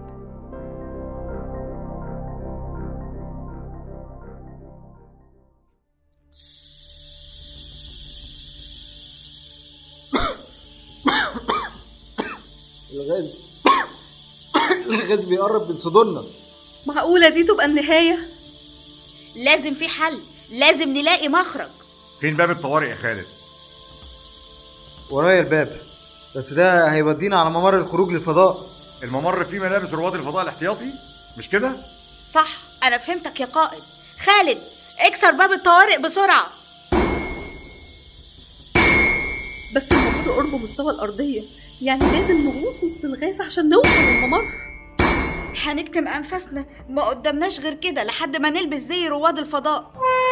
الغاز الغاز بيقرب من صدورنا معقولة دي تبقى النهاية؟ لازم في حل لازم نلاقي مخرج فين باب الطوارئ يا خالد ورايا الباب بس ده هيودينا على ممر الخروج للفضاء الممر فيه ملابس رواد الفضاء الاحتياطي مش كده صح انا فهمتك يا قائد خالد اكسر باب الطوارئ بسرعه بس المفروض قرب مستوى الأرضية يعني لازم نغوص وسط الغاز عشان نوصل للممر هنكتم انفاسنا ما قدامناش غير كده لحد ما نلبس زي رواد الفضاء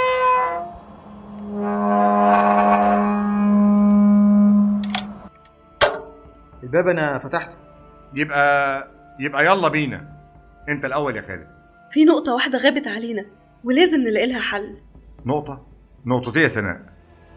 الباب انا فتحته يبقى يبقى يلا بينا انت الاول يا خالد في نقطة واحدة غابت علينا ولازم نلاقي لها حل نقطه نقطتين يا سناء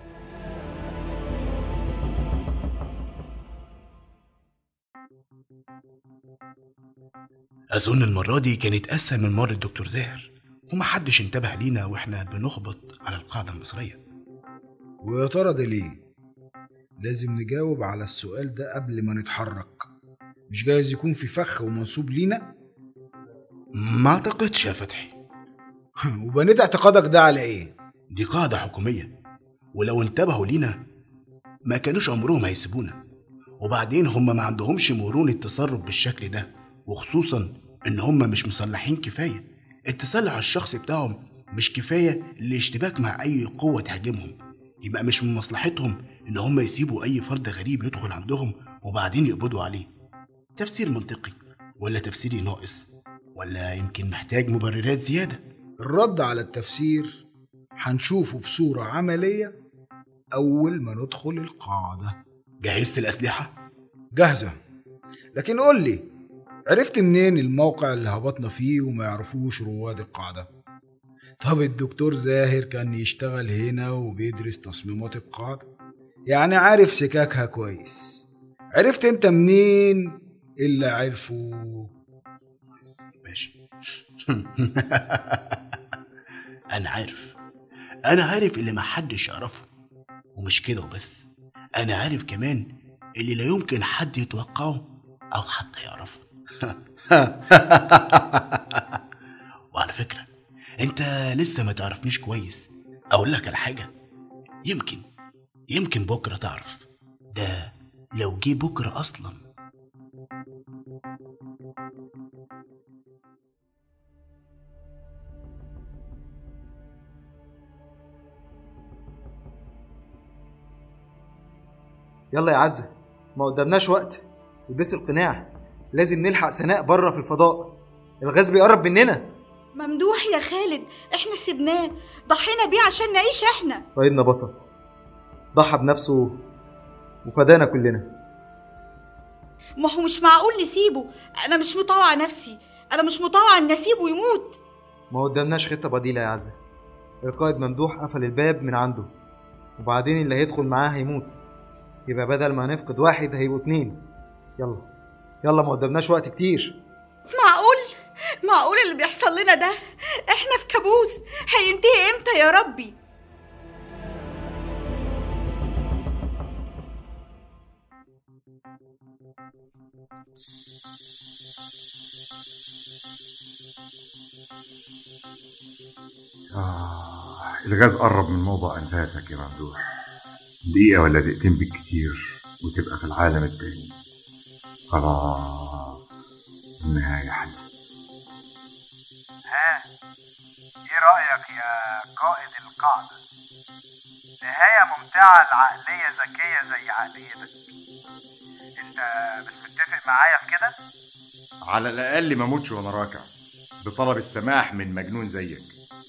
أظن المرة دي كانت أسهل من مرة الدكتور زاهر ومحدش انتبه لينا واحنا بنخبط على القاعدة المصرية ويا ترى ده ليه؟ لازم نجاوب على السؤال ده قبل ما نتحرك مش جايز يكون في فخ ومنصوب لينا؟ ما أعتقدش يا فتحي وبنيت اعتقادك ده على ايه؟ دي قاعدة حكومية ولو انتبهوا لينا ما كانوش عمرهم هيسيبونا وبعدين هم ما عندهمش مرونة تصرف بالشكل ده وخصوصا ان هم مش مسلحين كفاية التسلح الشخصي بتاعهم مش كفاية للاشتباك مع اي قوة تهاجمهم يبقى مش من مصلحتهم ان هم يسيبوا اي فرد غريب يدخل عندهم وبعدين يقبضوا عليه تفسير منطقي ولا تفسيري ناقص ولا يمكن محتاج مبررات زيادة الرد على التفسير هنشوفه بصورة عملية أول ما ندخل القاعدة جهزت الأسلحة؟ جاهزة لكن قول لي عرفت منين الموقع اللي هبطنا فيه وما يعرفوش رواد القاعدة؟ طب الدكتور زاهر كان يشتغل هنا وبيدرس تصميمات القاعدة يعني عارف سكاكها كويس عرفت انت منين اللي عرفوا ماشي انا عارف انا عارف اللي محدش يعرفه ومش كده وبس انا عارف كمان اللي لا يمكن حد يتوقعه او حتى يعرفه وعلى فكرة انت لسه ما تعرفنيش كويس اقول لك على حاجة يمكن يمكن بكرة تعرف ده لو جه بكرة اصلا يلا يا عزة ما قدامناش وقت البسي القناع لازم نلحق سناء بره في الفضاء الغاز بيقرب مننا ممدوح يا خالد احنا سيبناه ضحينا بيه عشان نعيش احنا قايدنا بطل ضحى بنفسه وفدانا كلنا ما هو مش معقول نسيبه انا مش مطوعه نفسي انا مش مطوعه ان اسيبه يموت ما قدامناش خطة بديلة يا عزة القائد ممدوح قفل الباب من عنده وبعدين اللي هيدخل معاه هيموت يبقى بدل ما هنفقد واحد هيبقوا اتنين يلا يلا ما قدامناش وقت كتير معقول معقول اللي بيحصل لنا ده احنا في كابوس هينتهي امتى يا ربي آه الغاز قرب من موضع أنفاسك يا ممدوح دقيقة ولا دقيقتين بالكتير وتبقى في العالم التاني خلاص النهاية حلوة ها ايه رأيك يا قائد القاعدة نهاية ممتعة لعقلية ذكية زي عقليتك انت مش متفق معايا في كده على الأقل ما موتش وأنا راكع بطلب السماح من مجنون زيك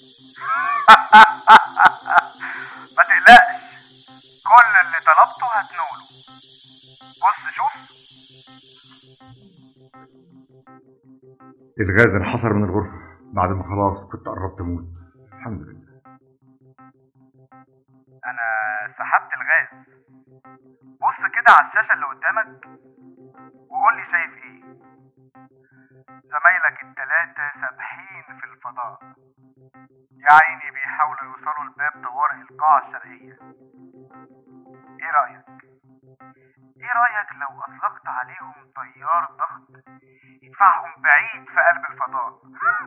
ما تقلقش كل اللي طلبته هتنوله بص شوف الغاز انحصر من الغرفة بعد ما خلاص كنت قربت أموت الحمد لله انا سحبت الغاز بص كده على الشاشة اللي قدامك وقول لي شايف ايه زمايلك التلاتة سابحين في الفضاء يا عيني بيحاولوا يوصلوا لباب طوارئ القاعة الشرقية ايه رأيك؟ ايه رأيك لو اطلقت عليهم طيارة بعيد في قلب الفضاء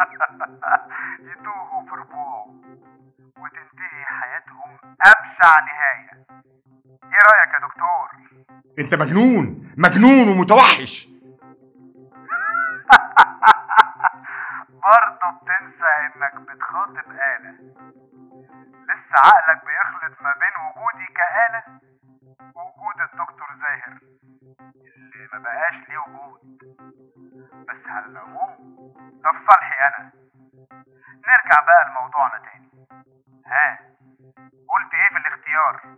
يتوهوا في ربوعه وتنتهي حياتهم أبشع نهاية إيه رأيك يا دكتور؟ انت مجنون مجنون ومتوحش برضه بتنسى إنك بتخاطب آلة لسه عقلك بيخلط ما بين وجودي كآلة ووجود الدكتور زاهر اللي ما بقاش ليه وجود بس على العموم ده في صالحي أنا نرجع بقى لموضوعنا تاني ها قلت إيه في الاختيار؟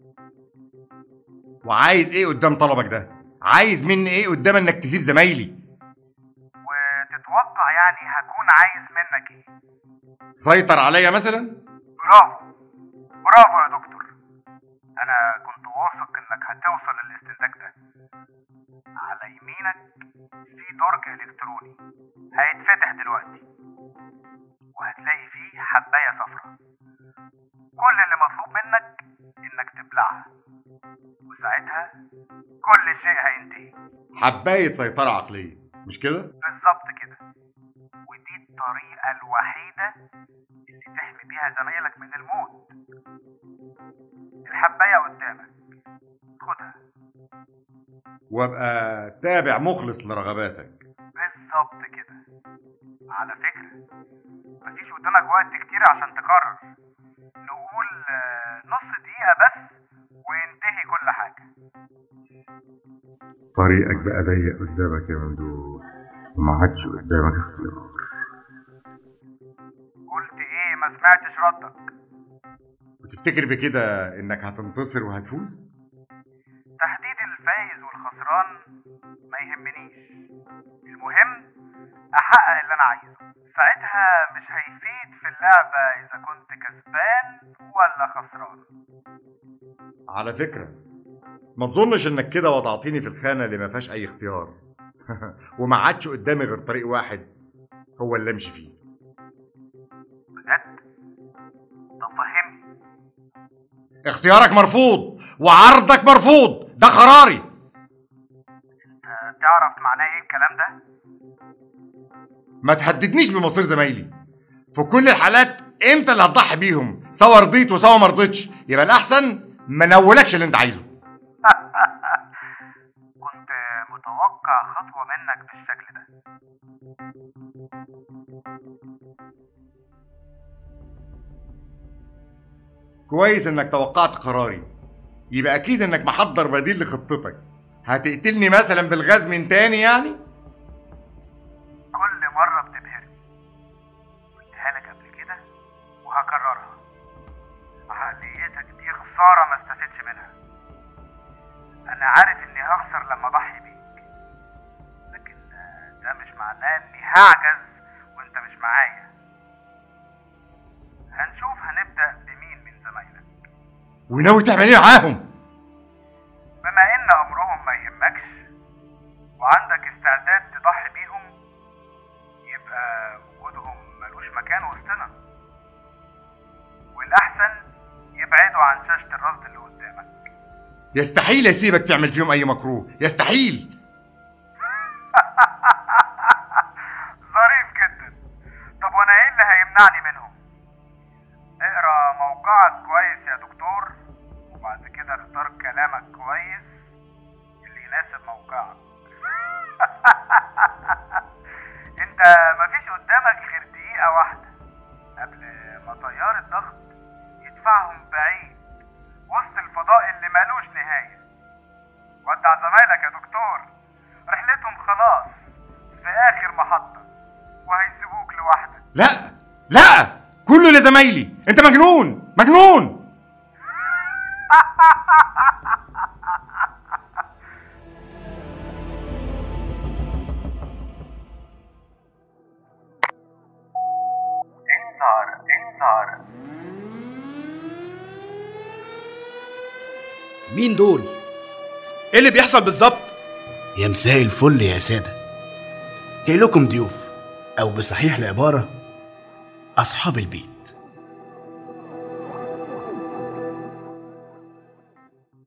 وعايز ايه قدام طلبك ده عايز مني ايه قدام انك تسيب زمايلي وتتوقع يعني هكون عايز منك إيه؟ سيطر عليا مثلا برافو برافو يا دكتور انا كنت واثق انك هتوصل للاستنتاج ده على يمينك في درج الكتروني هيتفتح دلوقتي وهتلاقي فيه حبايه صفراء كل اللي مطلوب منك انك تبلعها وساعتها كل شيء هينتهي حبايه سيطره عقليه مش كده بالظبط كده ودي الطريقه الوحيده اللي تحمي بيها زمايلك من الموت الحبايه قدامك خدها وابقى تابع مخلص لرغباتك بالظبط كده على فكرة مفيش قدامك وقت كتير عشان تقرر نقول آه، نص دقيقة بس وينتهي كل حاجة طريقك بقى ضيق قدامك يا ممدوح وما عادش قدامك اختيار قلت ايه ما سمعتش ردك وتفتكر بكده انك هتنتصر وهتفوز تحديد الفايز والخسران ما يهمنيش المهم احقق اللي انا عايزه ساعتها مش هيفيد في اللعبة اذا كنت كسبان ولا خسران على فكرة ما تظنش انك كده وضعتني في الخانة اللي ما فيهاش اي اختيار وما عادش قدامي غير طريق واحد هو اللي امشي فيه بجد طب فهمني اختيارك مرفوض وعرضك مرفوض ده قراري انت تعرف معناه ايه الكلام ده ما تهددنيش بمصير زمايلي في كل الحالات انت اللي هتضحي بيهم سواء رضيت وسواء ما رضيتش يبقى الاحسن ما نولكش اللي انت عايزه كنت متوقع خطوة منك بالشكل ده كويس انك توقعت قراري يبقى اكيد انك محضر بديل لخطتك هتقتلني مثلا بالغاز من تاني يعني كل مرة بتبهرني قلتها لك قبل كده وهكررها عقليتك دي خسارة ما استفدش منها أنا عارف إني هخسر لما أضحي بيك لكن آه، ده مش معناه إني هعجز وأنت مش معايا هنشوف هنبدأ بمين من زمايلك وناوي تعمل ايه معاهم بما إن أمرهم ما يهمكش وعندك استعداد تضحي بيهم يبقى وجودهم ملوش مكان وسطنا والأحسن يبعدوا عن شاشة الرصد اللي قدامك يستحيل اسيبك تعمل فيهم اي مكروه يستحيل ظريف جدا طب وانا ايه اللي هيمنعني منهم اقرا موقعك كويس يا دكتور وبعد كده اختار كلامك كويس اللي يناسب موقعك انت مفيش قدامك غير دقيقة واحدة قبل ما طيار الضغط يدفعهم بعيد وسط الفضاء اللي ملوش نهاية ودع زمايلك يا دكتور رحلتهم خلاص في آخر محطة وهيسيبوك لوحدك لا لا كله لزمايلي انت مجنون مجنون انذار انذار مين دول؟ ايه اللي بيحصل بالظبط يا مساء الفل يا سادة جاي لكم ضيوف أو بصحيح العبارة أصحاب البيت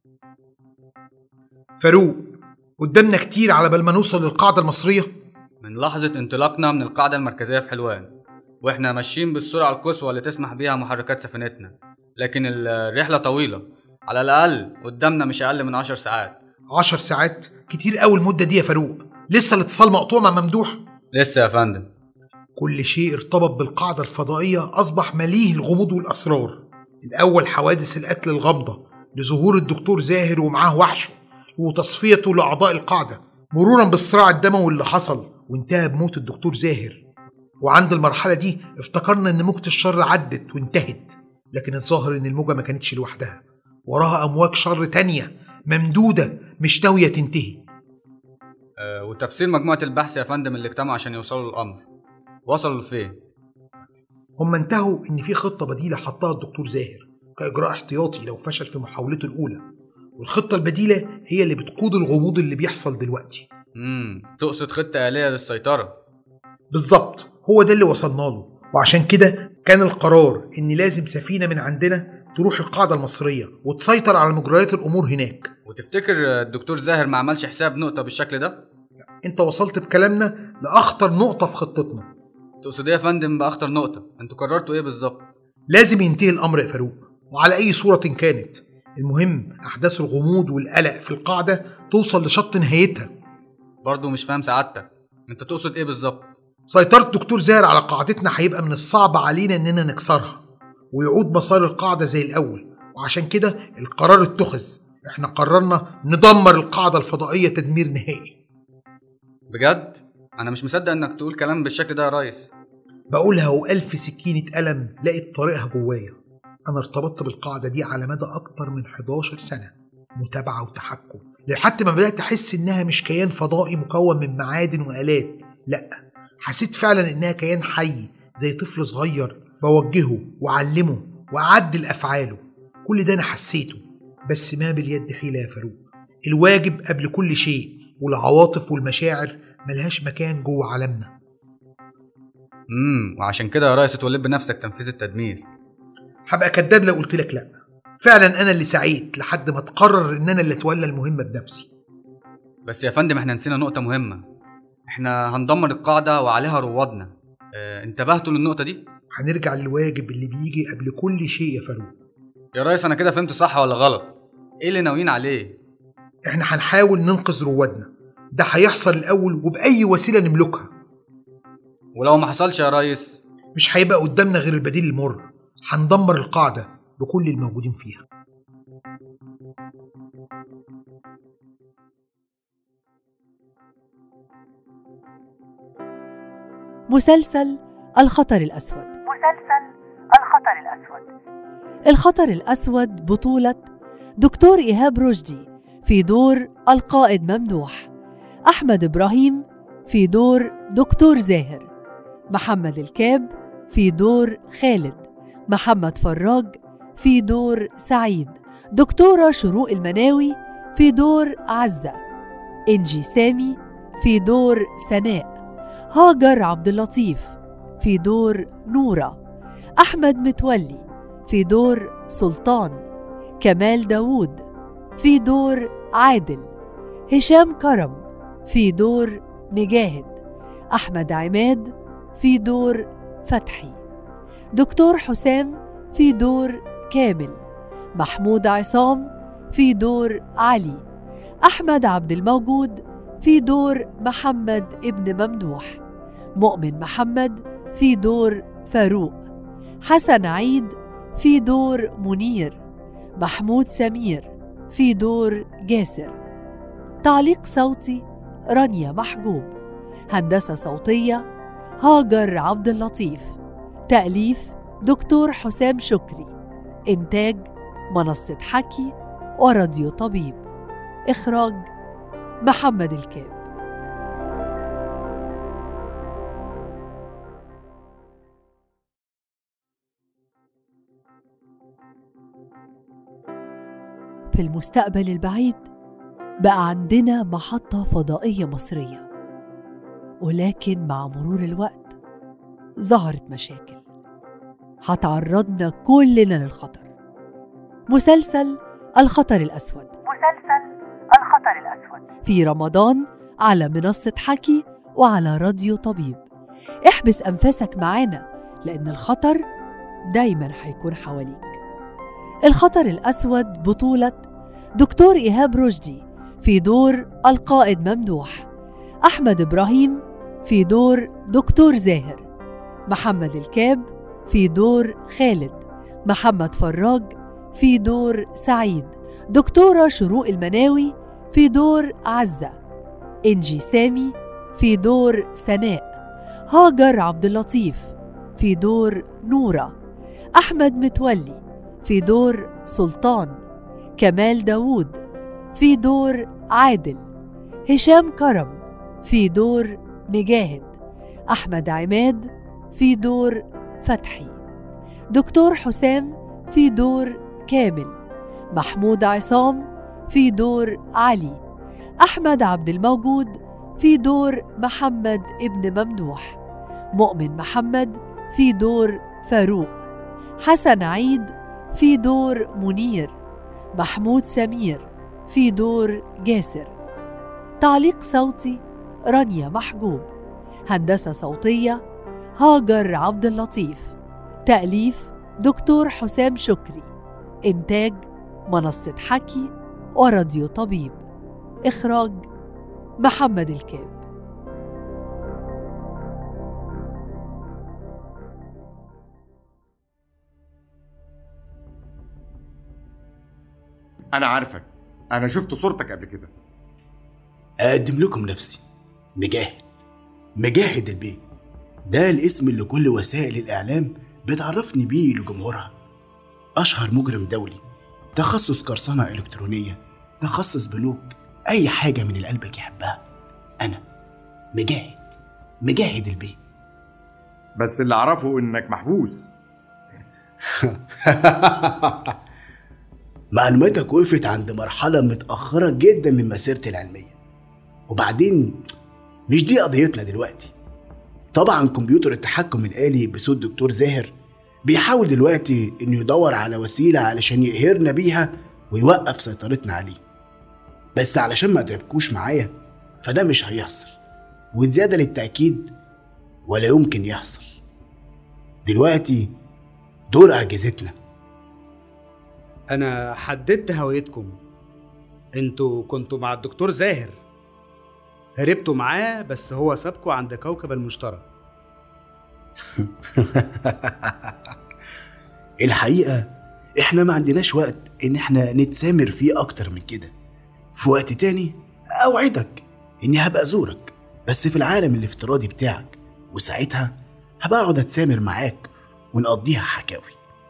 فاروق قدامنا كتير على بال ما نوصل للقاعدة المصرية ما من لحظة انطلاقنا من القاعدة المركزية في حلوان واحنا ماشيين بالسرعة القصوى اللي تسمح بيها محركات سفينتنا لكن الرحلة طويلة على الأقل قدامنا مش أقل من عشر ساعات عشر ساعات كتير قوي المدة دي يا فاروق لسه الاتصال مقطوع مع ممدوح لسه يا فندم كل شيء ارتبط بالقاعدة الفضائية أصبح مليه الغموض والأسرار الأول حوادث القتل الغامضة لظهور الدكتور زاهر ومعاه وحشه وتصفيته لأعضاء القاعدة مرورا بالصراع الدموي اللي حصل وانتهى بموت الدكتور زاهر وعند المرحلة دي افتكرنا إن موجة الشر عدت وانتهت لكن الظاهر إن الموجة ما كانتش لوحدها وراها أمواج شر تانية ممدودة مش ناوية تنتهي أه وتفسير مجموعة البحث يا فندم اللي اجتمعوا عشان يوصلوا للأمر وصلوا لفين؟ هم انتهوا إن في خطة بديلة حطها الدكتور زاهر كإجراء احتياطي لو فشل في محاولته الأولى والخطة البديلة هي اللي بتقود الغموض اللي بيحصل دلوقتي امم تقصد خطة آلية للسيطرة بالظبط هو ده اللي وصلنا له وعشان كده كان القرار إن لازم سفينة من عندنا تروح القاعدة المصرية وتسيطر على مجريات الأمور هناك وتفتكر الدكتور زاهر ما عملش حساب نقطة بالشكل ده؟ انت وصلت بكلامنا لأخطر نقطة في خطتنا تقصد ايه يا فندم بأخطر نقطة؟ انتوا قررتوا ايه بالظبط؟ لازم ينتهي الأمر يا فاروق وعلى أي صورة كانت المهم أحداث الغموض والقلق في القاعدة توصل لشط نهايتها برضه مش فاهم سعادتك انت تقصد ايه بالظبط؟ سيطرة الدكتور زاهر على قاعدتنا هيبقى من الصعب علينا إننا نكسرها ويعود مسار القاعدة زي الأول وعشان كده القرار اتخذ احنا قررنا ندمر القاعدة الفضائية تدمير نهائي بجد؟ أنا مش مصدق إنك تقول كلام بالشكل ده يا ريس بقولها وألف سكينة ألم لقيت طريقها جوايا أنا ارتبطت بالقاعدة دي على مدى أكتر من 11 سنة متابعة وتحكم لحد ما بدأت أحس إنها مش كيان فضائي مكون من معادن وآلات لأ حسيت فعلا إنها كيان حي زي طفل صغير بوجهه وأعلمه وأعدل أفعاله كل ده أنا حسيته بس ما باليد حيلة يا فاروق الواجب قبل كل شيء والعواطف والمشاعر ملهاش مكان جوه عالمنا امم وعشان كده يا ريس اتوليت بنفسك تنفيذ التدمير هبقى كداب لو قلت لك لا فعلا انا اللي سعيت لحد ما تقرر ان انا اللي اتولى المهمه بنفسي بس يا فندم احنا نسينا نقطة مهمة احنا هندمر القاعدة وعليها روادنا اه انتبهتوا للنقطة دي؟ هنرجع للواجب اللي بيجي قبل كل شيء يا فاروق يا ريس انا كده فهمت صح ولا غلط؟ ايه اللي ناويين عليه؟ احنا هنحاول ننقذ روادنا ده هيحصل الاول وباي وسيله نملكها ولو ما حصلش يا ريس مش هيبقى قدامنا غير البديل المر هندمر القاعده بكل الموجودين فيها مسلسل الخطر الأسود مسلسل الخطر الأسود الخطر الأسود بطولة دكتور إيهاب رشدي في دور القائد ممدوح أحمد إبراهيم في دور دكتور زاهر محمد الكاب في دور خالد محمد فراج في دور سعيد دكتورة شروق المناوي في دور عزة إنجي سامي في دور سناء هاجر عبد اللطيف في دور نورة أحمد متولي في دور سلطان كمال داوود في دور عادل هشام كرم في دور مجاهد أحمد عماد في دور فتحي دكتور حسام في دور كامل محمود عصام في دور علي أحمد عبد الموجود في دور محمد ابن ممدوح مؤمن محمد في دور فاروق حسن عيد في دور منير محمود سمير في دور جاسر تعليق صوتي رانيا محجوب هندسة صوتية هاجر عبد اللطيف تأليف دكتور حسام شكري إنتاج منصة حكي وراديو طبيب إخراج محمد الكاب في المستقبل البعيد بقى عندنا محطة فضائية مصرية ولكن مع مرور الوقت ظهرت مشاكل هتعرضنا كلنا للخطر مسلسل الخطر الأسود مسلسل الخطر الأسود في رمضان على منصة حكي وعلى راديو طبيب احبس أنفاسك معانا لأن الخطر دايما هيكون حواليك الخطر الأسود بطولة دكتور إيهاب رشدي في دور القائد ممدوح أحمد إبراهيم في دور دكتور زاهر محمد الكاب في دور خالد محمد فراج في دور سعيد دكتورة شروق المناوي في دور عزة إنجي سامي في دور سناء هاجر عبد اللطيف في دور نورة أحمد متولي في دور سلطان كمال داوود في دور عادل هشام كرم في دور مجاهد أحمد عماد في دور فتحي دكتور حسام في دور كامل محمود عصام في دور علي أحمد عبد الموجود في دور محمد ابن ممدوح مؤمن محمد في دور فاروق حسن عيد في دور منير محمود سمير في دور جاسر تعليق صوتي رانيا محجوب هندسة صوتية هاجر عبد اللطيف تأليف دكتور حسام شكري إنتاج منصة حكي وراديو طبيب إخراج محمد الكاب انا عارفك انا شفت صورتك قبل كده أقدم لكم نفسي مجاهد مجاهد البيت ده الاسم اللي كل وسائل الإعلام بتعرفني بيه لجمهورها أشهر مجرم دولي تخصص قرصنة إلكترونية تخصص بنوك أي حاجة من اللي قلبك يحبها أنا مجاهد مجاهد البيت بس اللي اعرفه انك محبوس معلوماتك وقفت عند مرحلة متأخرة جدا من مسيرتي العلمية وبعدين مش دي قضيتنا دلوقتي طبعا كمبيوتر التحكم الآلي بصوت دكتور زاهر بيحاول دلوقتي انه يدور على وسيلة علشان يقهرنا بيها ويوقف سيطرتنا عليه بس علشان ما تعبكوش معايا فده مش هيحصل وزيادة للتأكيد ولا يمكن يحصل دلوقتي دور أجهزتنا انا حددت هويتكم انتوا كنتوا مع الدكتور زاهر هربتوا معاه بس هو سابكوا عند كوكب المشتري الحقيقة احنا ما عندناش وقت ان احنا نتسامر فيه اكتر من كده في وقت تاني اوعدك اني هبقى ازورك بس في العالم الافتراضي بتاعك وساعتها هبقى اقعد اتسامر معاك ونقضيها حكاوي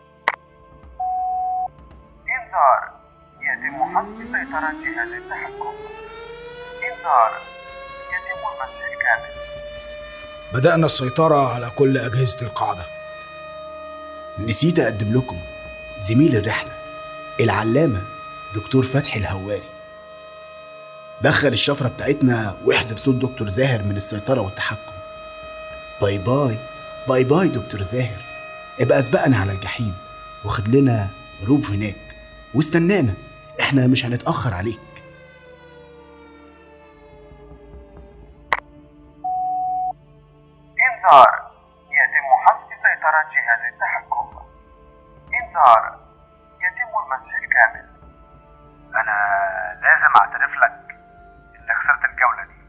إنذار يتم حظر سيطرة جهاز التحكم إنذار يتم المسح الكامل بدأنا السيطرة على كل أجهزة القاعدة نسيت اقدم لكم زميل الرحلة العلامة دكتور فتحي الهواري دخل الشفرة بتاعتنا واحذف صوت دكتور زاهر من السيطرة والتحكم باي باي باي باي دكتور زاهر ابقى اسبقنا على الجحيم واخد لنا روف هناك واستنانا احنا مش هنتأخر عليك إنذار يتم حذف سيطرة جهاز التحكم إنذار يتم المسح الكامل أنا لازم أعترف لك إني خسرت الجولة دي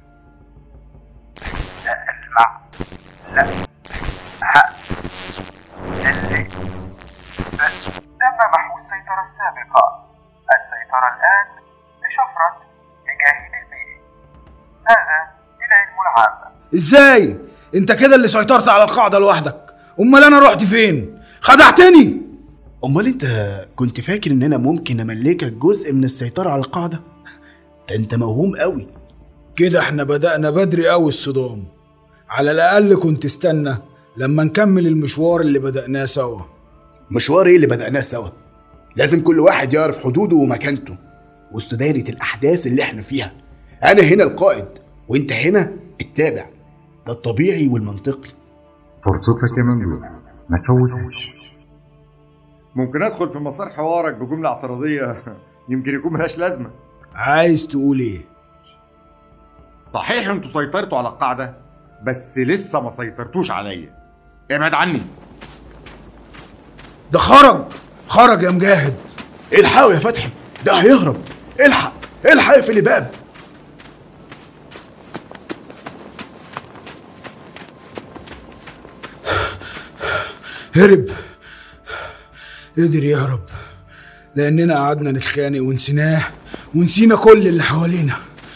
لا اسمع لا ها اللي بس تم محو السيطرة السابقة السيطرة الآن لشفرة مجاهد البيئي هذا العلم العام ازاي انت كده اللي سيطرت على القاعدة لوحدك امال انا رحت فين خدعتني امال انت كنت فاكر ان انا ممكن املكك جزء من السيطرة على القاعدة ده انت موهوم قوي كده احنا بدأنا بدري قوي الصدام على الأقل كنت استنى لما نكمل المشوار اللي بدأناه سوا مشوار ايه اللي بدأناه سوا لازم كل واحد يعرف حدوده ومكانته وسط دايرة الأحداث اللي احنا فيها أنا هنا القائد وأنت هنا التابع ده الطبيعي والمنطقي فرصتك يا ممدوح ما تفوتهاش ممكن ادخل في مسار حوارك بجمله اعتراضيه يمكن يكون ملهاش لازمه عايز تقول ايه صحيح انتوا سيطرتوا على القاعده بس لسه ما سيطرتوش عليا ابعد عني ده خرج خرج يا مجاهد الحقوا يا فتحي ده هيهرب الحق الحق اقفل الباب هرب قدر يهرب لأننا قعدنا نتخانق ونسيناه ونسينا كل اللي حوالينا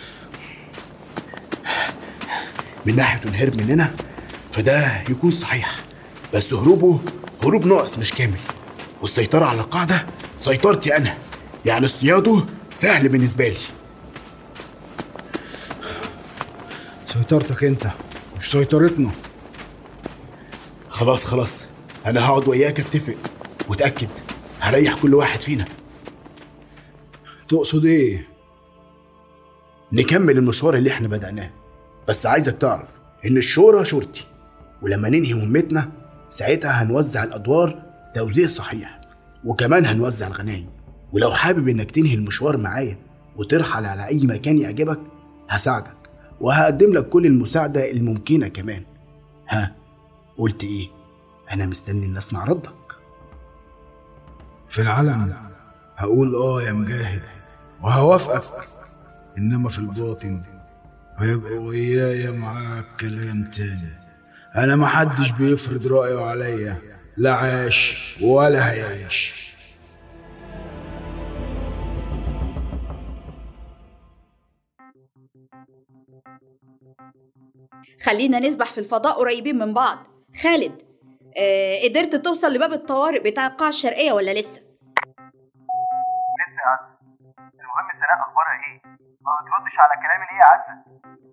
من ناحية إنه هرب مننا فده يكون صحيح بس هروبه هروب ناقص مش كامل والسيطرة على القاعدة سيطرتي أنا يعني اصطياده سهل بالنسبة لي سيطرتك أنت مش سيطرتنا خلاص خلاص أنا هقعد وياك أتفق وتأكد هريح كل واحد فينا تقصد إيه؟ نكمل المشوار اللي احنا بدأناه بس عايزك تعرف إن الشورى شورتي ولما ننهي مهمتنا ساعتها هنوزع الأدوار توزيع صحيح وكمان هنوزع الغنايم ولو حابب إنك تنهي المشوار معايا وترحل على أي مكان يعجبك هساعدك وهقدم لك كل المساعدة الممكنة كمان ها قلت إيه؟ أنا مستني إن أسمع ردك في العلن هقول آه يا مجاهد وهوافقك إنما في الباطن هيبقى ويايا معاك كلام تاني أنا محدش بيفرض رأيه عليا لا عاش ولا هيعيش خلينا نسبح في الفضاء قريبين من بعض خالد آه قدرت توصل لباب الطوارئ بتاع القاعة الشرقية ولا لسه؟ لسه يا عزة المهم سناء اخبارها ايه ما بتردش على كلامي ليه يا عزة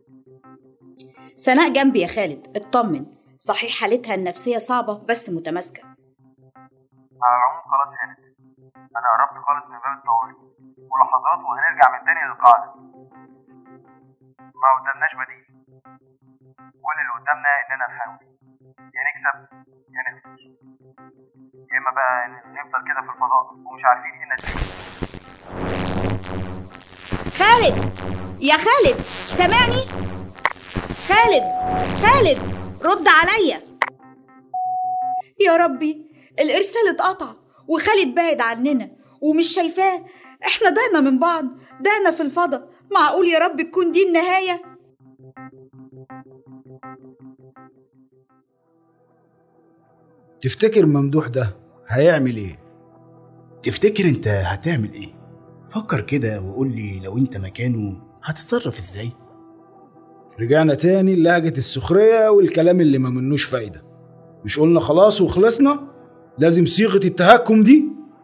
سناء جنبي يا خالد اطمن صحيح حالتها النفسية صعبة بس متماسكة على العموم خلاص هانت انا قربت خالص من باب الطوارئ ولحظات وهنرجع من تاني للقاعدة ما قدامناش بديل كل اللي قدامنا اننا نحاول يا نكسب يا نخسر يا اما بقى نفضل كده في الفضاء ومش عارفين ايه النتيجة خالد يا خالد سامعني خالد خالد رد عليا يا ربي الارسال اتقطع وخالد بعد عننا ومش شايفاه احنا ضعنا من بعض ضعنا في الفضا معقول يا رب تكون دي النهايه تفتكر ممدوح ده هيعمل ايه؟ تفتكر انت هتعمل ايه؟ فكر كده وقول لي لو انت مكانه هتتصرف ازاي؟ رجعنا تاني لهجة السخرية والكلام اللي ما منوش فايدة مش قلنا خلاص وخلصنا؟ لازم صيغة التهكم دي؟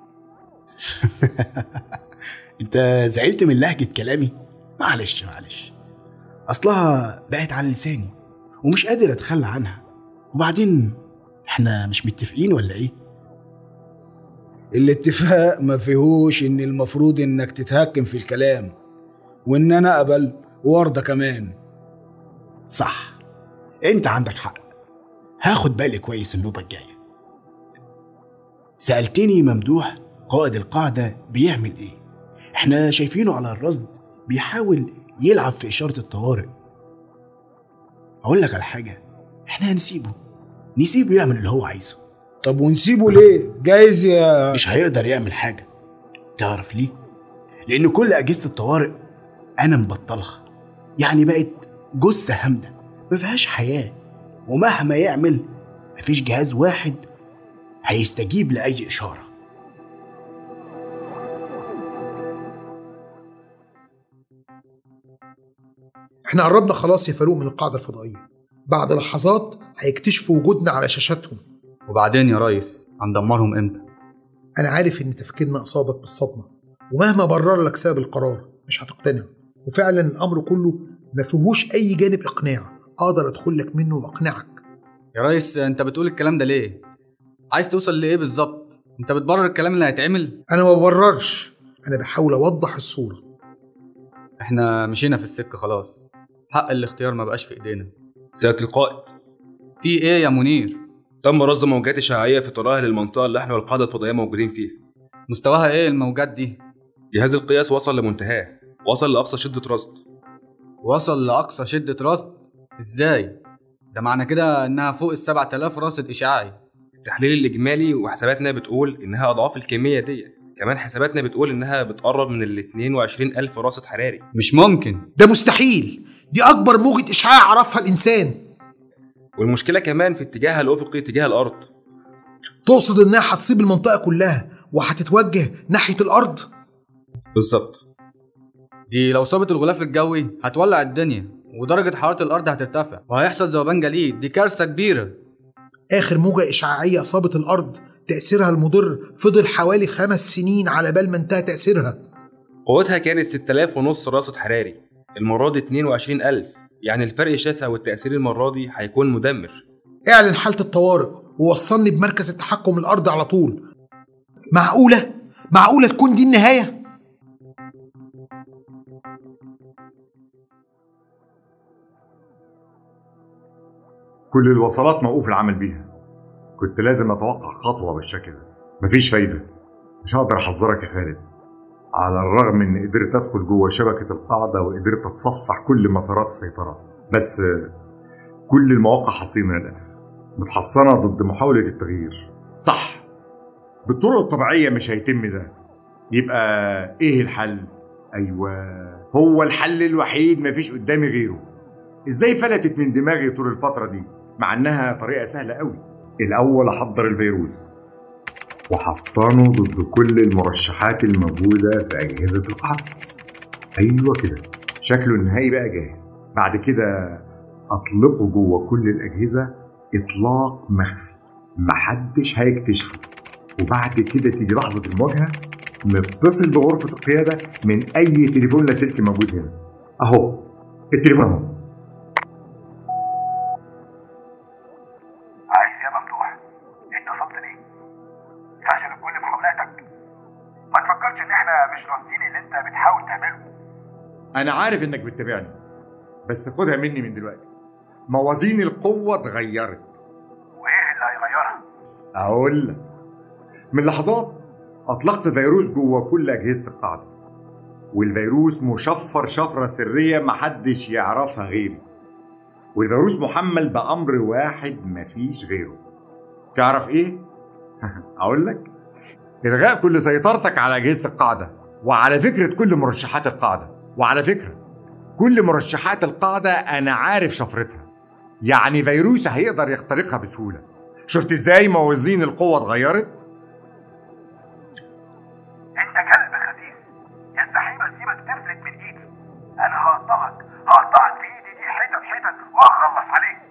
انت زعلت من لهجة كلامي؟ معلش معلش اصلها بقت على لساني ومش قادر اتخلى عنها وبعدين احنا مش متفقين ولا ايه؟ الاتفاق ما فيهوش ان المفروض انك تتهكم في الكلام وان انا اقبل وارضى كمان صح انت عندك حق هاخد بالي كويس النوبة الجاية سألتني ممدوح قائد القاعدة بيعمل ايه احنا شايفينه على الرصد بيحاول يلعب في إشارة الطوارئ أقول لك على حاجة احنا هنسيبه نسيبه يعمل اللي هو عايزه طب ونسيبه ليه؟ جايز يا مش هيقدر يعمل حاجة تعرف ليه؟ لأن كل أجهزة الطوارئ أنا مبطلها يعني بقت جثة هامدة ما فيهاش حياة ومهما يعمل مفيش جهاز واحد هيستجيب لأي إشارة احنا قربنا خلاص يا فاروق من القاعدة الفضائية بعد لحظات هيكتشفوا وجودنا على شاشاتهم وبعدين يا ريس هندمرهم امتى انا عارف ان تفكيرنا اصابك بالصدمة ومهما برر لك سبب القرار مش هتقتنع وفعلا الامر كله ما فيهوش اي جانب اقناع اقدر ادخل لك منه واقنعك يا ريس انت بتقول الكلام ده ليه عايز توصل لايه بالظبط انت بتبرر الكلام اللي هيتعمل انا ما ببررش انا بحاول اوضح الصورة احنا مشينا في السكه خلاص حق الاختيار ما بقاش في ايدينا سيادة القائد في ايه يا منير تم رصد موجات إشعاعية في طرائها للمنطقة اللي احنا والقاعدة الفضائية موجودين فيها مستواها ايه الموجات دي جهاز القياس وصل لمنتهاه وصل لأقصى شدة رصد وصل لاقصى شده رصد ازاي ده معنى كده انها فوق ال 7000 راصد اشعاعي التحليل الاجمالي وحساباتنا بتقول انها اضعاف الكميه دي كمان حساباتنا بتقول انها بتقرب من ال 22000 راصد حراري مش ممكن ده مستحيل دي اكبر موجة اشعاع عرفها الانسان والمشكله كمان في اتجاهها الافقي تجاه الارض تقصد انها هتصيب المنطقة كلها وهتتوجه ناحية الارض بالظبط دي لو صابت الغلاف الجوي هتولع الدنيا ودرجة حرارة الأرض هترتفع وهيحصل ذوبان جليد دي كارثة كبيرة اخر موجة اشعاعية اصابت الارض تأثيرها المضر فضل حوالي خمس سنين على بال ما انتهى تأثيرها قوتها كانت 6000 ونص راصد حراري المرة دي 22000 يعني الفرق شاسع والتأثير المرة دي هيكون مدمر اعلن حالة الطوارئ ووصلني بمركز التحكم الارضي على طول معقولة؟ معقولة تكون دي النهاية؟ كل الوصلات موقوف العمل بيها كنت لازم اتوقع خطوه بالشكل ده مفيش فايده مش هقدر احذرك يا خالد على الرغم ان قدرت ادخل جوه شبكه القاعده وقدرت اتصفح كل مسارات السيطره بس كل المواقع حصينه للاسف متحصنه ضد محاوله التغيير صح بالطرق الطبيعيه مش هيتم ده يبقى ايه الحل ايوه هو الحل الوحيد مفيش قدامي غيره ازاي فلتت من دماغي طول الفتره دي مع انها طريقه سهله قوي الاول احضر الفيروس وحصنه ضد كل المرشحات الموجوده في اجهزه القاعده ايوه كده شكله النهائي بقى جاهز بعد كده اطلقه جوه كل الاجهزه اطلاق مخفي محدش هيكتشفه وبعد كده تيجي لحظه المواجهه نتصل بغرفه القياده من اي تليفون لاسلكي موجود هنا اهو التليفون اهو عايز يا ممدوح اتصلت ليه فشلت كل محاولاتك ما تفكرش ان احنا مش راصدين اللي انت بتحاول تعمله انا عارف انك بتتابعني بس خدها مني من دلوقتي موازين القوه اتغيرت وايه اللي هيغيرها اقول لك من لحظات اطلقت فيروس جوه كل اجهزه القاعده والفيروس مشفر شفره سريه محدش يعرفها غيري والفيروس محمل بامر واحد مفيش غيره تعرف ايه اقول لك الغاء كل سيطرتك على اجهزه القاعده وعلى فكره كل مرشحات القاعده وعلى فكره كل مرشحات القاعده انا عارف شفرتها يعني فيروس هيقدر يخترقها بسهوله شفت ازاي موازين القوه اتغيرت انت كلب خسيس يستحيل اسيبك تفلت من ايدي انا هقطعك هقطعك في ايدي دي حتت حتت وهخلص عليك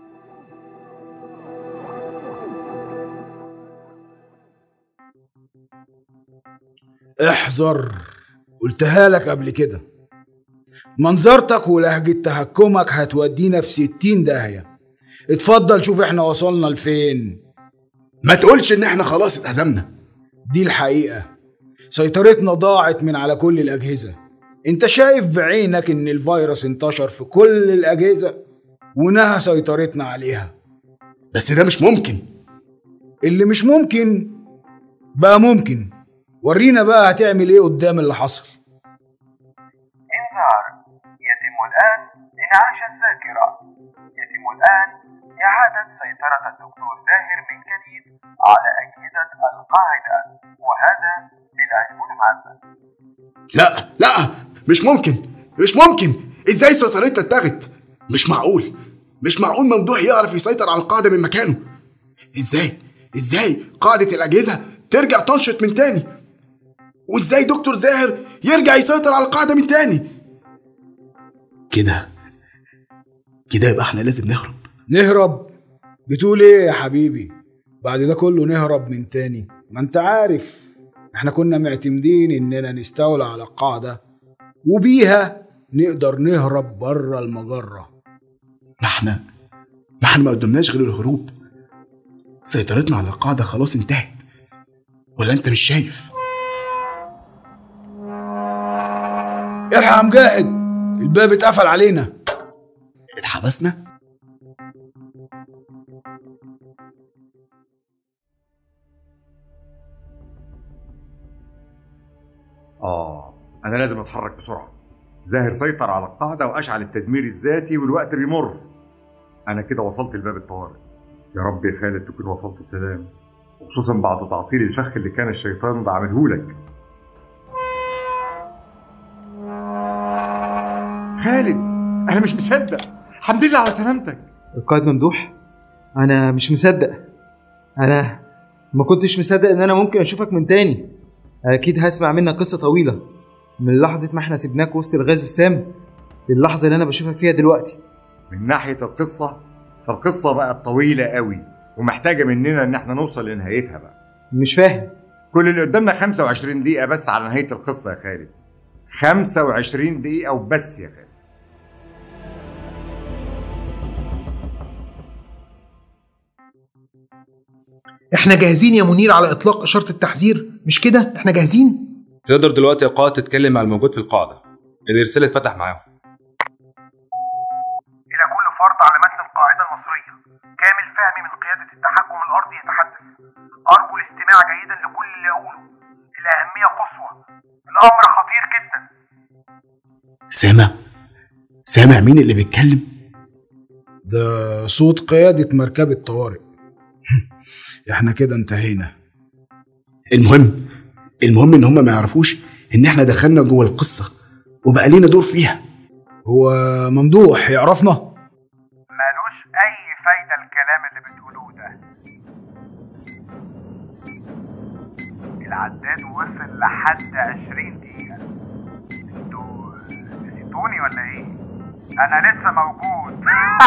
احذر قلتها لك قبل كده منظرتك ولهجة تهكمك هتودينا في ستين داهية اتفضل شوف احنا وصلنا لفين ما تقولش ان احنا خلاص اتهزمنا دي الحقيقة سيطرتنا ضاعت من على كل الأجهزة انت شايف بعينك ان الفيروس انتشر في كل الأجهزة ونهى سيطرتنا عليها بس ده مش ممكن اللي مش ممكن بقى ممكن ورينا بقى هتعمل ايه قدام اللي حصل انذار يتم الآن إنعاش الذاكرة يتم الآن إعادة سيطرة الدكتور زاهر من جديد على أجهزة القاعدة وهذا للعلم العام لا لا مش ممكن مش ممكن ازاي سيطرتنا اتلغت مش معقول مش معقول ممدوح يعرف يسيطر على القاعده من مكانه ازاي ازاي قاعده الاجهزه ترجع تنشط من تاني وازاي دكتور زاهر يرجع يسيطر على القاعده من تاني كده كده يبقى احنا لازم نهرب نهرب بتقول ايه يا حبيبي بعد ده كله نهرب من تاني ما انت عارف احنا كنا معتمدين اننا نستولى على القاعدة وبيها نقدر نهرب بره المجرة ما احنا ما احنا ما قدمناش غير الهروب سيطرتنا على القاعده خلاص انتهت ولا انت مش شايف الحق يا مجاهد الباب اتقفل علينا اتحبسنا اه انا لازم اتحرك بسرعه زاهر سيطر على القاعده واشعل التدمير الذاتي والوقت بيمر انا كده وصلت لباب الطوارئ يا رب يا خالد تكون وصلت بسلام وخصوصا بعد تعطيل الفخ اللي كان الشيطان بعمله لك خالد انا مش مصدق الحمد لله على سلامتك القائد ممدوح انا مش مصدق انا ما كنتش مصدق ان انا ممكن اشوفك من تاني اكيد هسمع منك قصه طويله من لحظه ما احنا سيبناك وسط الغاز السام للحظه اللي انا بشوفك فيها دلوقتي من ناحيه القصه فالقصه بقت طويله قوي ومحتاجه مننا ان احنا نوصل لنهايتها بقى مش فاهم كل اللي قدامنا 25 دقيقه بس على نهايه القصه يا خالد 25 دقيقه وبس يا خالد احنا جاهزين يا منير على اطلاق اشاره التحذير مش كده احنا جاهزين تقدر دلوقتي يا قائد تتكلم مع الموجود في القاعده الارسال اتفتح معاهم إلى كل فرد على متن القاعدة المصرية كامل فهمي من قيادة التحكم الأرضي يتحدث أرجو الاستماع جيدا لكل اللي أقوله الأهمية قصوى الأمر خطير جدا سامع سامع مين اللي بيتكلم ده صوت قيادة مركبة طوارئ احنا كده انتهينا المهم المهم ان هم ما يعرفوش ان احنا دخلنا جوه القصه وبقى لينا دور فيها هو ممدوح يعرفنا ملوش أي فايدة الكلام اللي بتقولوه ده العداد وصل لحد 20 دقيقة انتوا نسيتوني ولا ايه؟ أنا لسه موجود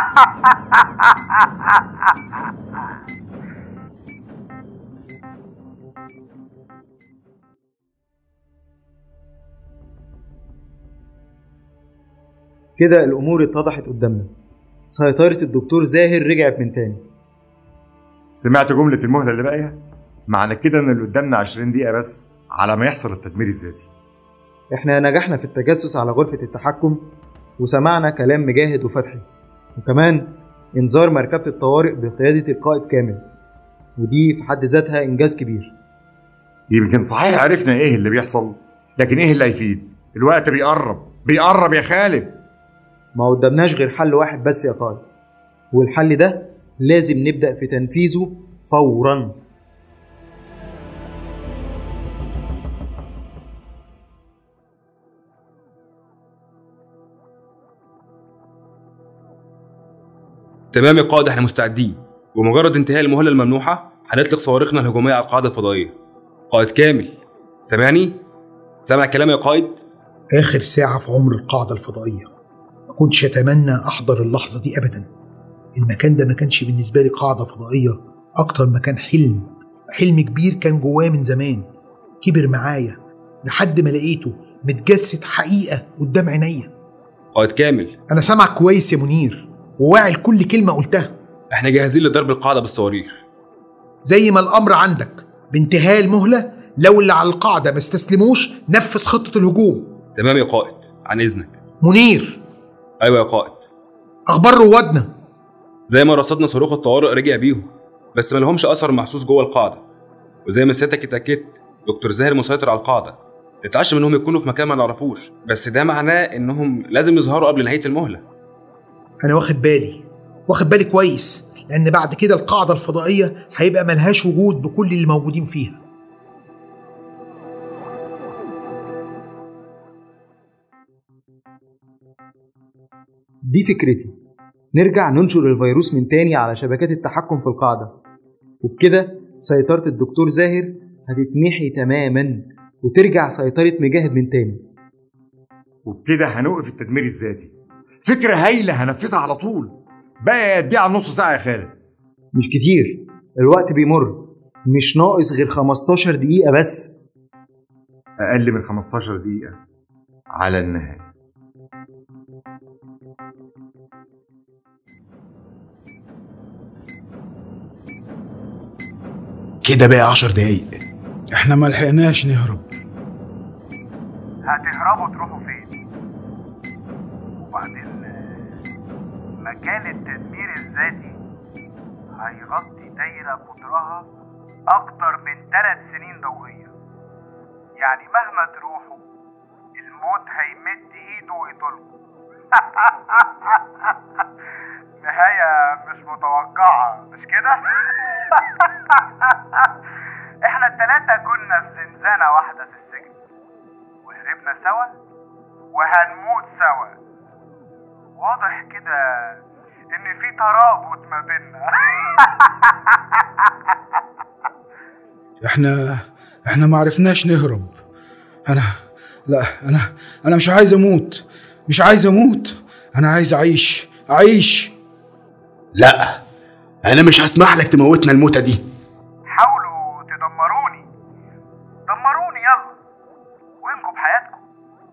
كده الامور اتضحت قدامنا سيطره الدكتور زاهر رجعت من تاني سمعت جمله المهله اللي باقيه معنى كده ان اللي قدامنا 20 دقيقه بس على ما يحصل التدمير الذاتي احنا نجحنا في التجسس على غرفه التحكم وسمعنا كلام مجاهد وفتحي وكمان انذار مركبه الطوارئ بقياده القائد كامل ودي في حد ذاتها انجاز كبير يمكن صحيح عرفنا ايه اللي بيحصل لكن ايه اللي هيفيد الوقت بيقرب بيقرب يا خالد ما قدامناش غير حل واحد بس يا قائد والحل ده لازم نبدأ في تنفيذه فورا تمام يا قائد احنا مستعدين ومجرد انتهاء المهله الممنوحه هنطلق صواريخنا الهجوميه على القاعده الفضائيه قائد كامل سامعني سامع كلامي يا قائد آخر ساعة في عمر القاعدة الفضائية ما كنتش أتمنى أحضر اللحظة دي أبدا المكان ده ما كانش بالنسبة لي قاعدة فضائية أكتر ما كان حلم حلم كبير كان جواه من زمان كبر معايا لحد ما لقيته متجسد حقيقة قدام عينيا قائد كامل أنا سامعك كويس يا منير وواعي لكل كلمة قلتها احنا جاهزين لضرب القاعده بالصواريخ زي ما الأمر عندك بانتهاء المهلة لو اللي على القاعدة ما استسلموش نفذ خطة الهجوم تمام يا قائد عن اذنك منير ايوه يا قائد أخبار روادنا زي ما رصدنا صاروخ الطوارئ رجع بيهم بس ما لهمش اثر محسوس جوه القاعده وزي ما سيادتك اتاكدت دكتور زاهر مسيطر على القاعده اتعشم انهم يكونوا في مكان ما نعرفوش بس ده معناه انهم لازم يظهروا قبل نهايه المهله أنا واخد بالي واخد بالي كويس لأن بعد كده القاعدة الفضائية هيبقى ملهاش وجود بكل اللي موجودين فيها دي فكرتي نرجع ننشر الفيروس من تاني على شبكات التحكم في القاعدة وبكده سيطرة الدكتور زاهر هتتمحي تماما وترجع سيطرة مجاهد من تاني وبكده هنوقف التدمير الذاتي فكرة هايلة هنفذها على طول بقى قد ايه على نص ساعة يا خالد مش كتير الوقت بيمر مش ناقص غير 15 دقيقة بس أقل من 15 دقيقة على النهاية كده بقى عشر دقايق احنا ما لحقناش نهرب هتهربوا تروحوا فين وبعدين آه، مجال التدمير الذاتي هيغطي دايرة قطرها أكتر من ثلاث سنين ضوئية يعني مهما تروحوا الموت هيمد إيده ويطلقوا نهاية مش متوقعة مش كده؟ احنا التلاتة كنا في زنزانة واحدة في السجن وهربنا سوا وهنموت سوا واضح كده ان في ترابط ما بيننا احنا احنا ما عرفناش نهرب انا لا انا انا مش عايز اموت مش عايز اموت انا عايز اعيش اعيش لا انا مش هسمح لك تموتنا الموتة دي حاولوا تدمروني دمروني يلا وانجوا بحياتكم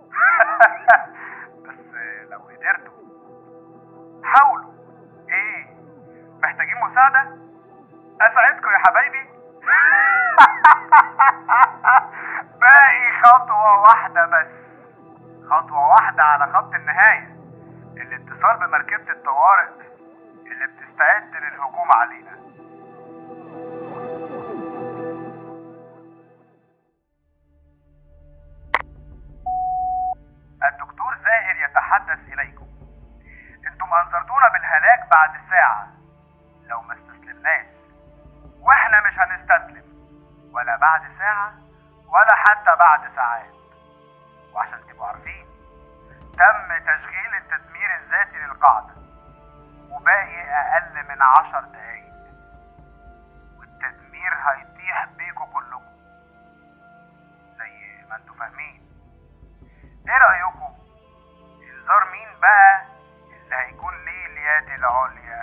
بس لو قدرتوا حاولوا ايه محتاجين مساعدة اساعدكم يا حبايبي باقي خطوة واحدة بس خطوة واحدة على خط النهاية الاتصال بمركبة الطوارئ اللي بتستعد للهجوم علينا الدكتور زاهر يتحدث إليكم انتم أنذرتونا بالهلاك بعد ساعة لو ما استسلمناش واحنا مش هنستسلم ولا بعد ساعة ولا حتى بعد ساعات وعشان تبقوا عارفين تم تشغيل التدمير الذاتي للقاعدة وباقي أقل من عشر دقايق والتدمير هيطيح بيكوا كلكم زي ما انتوا فاهمين ايه رأيكم انذار مين بقى اللي هيكون ليه اليد العليا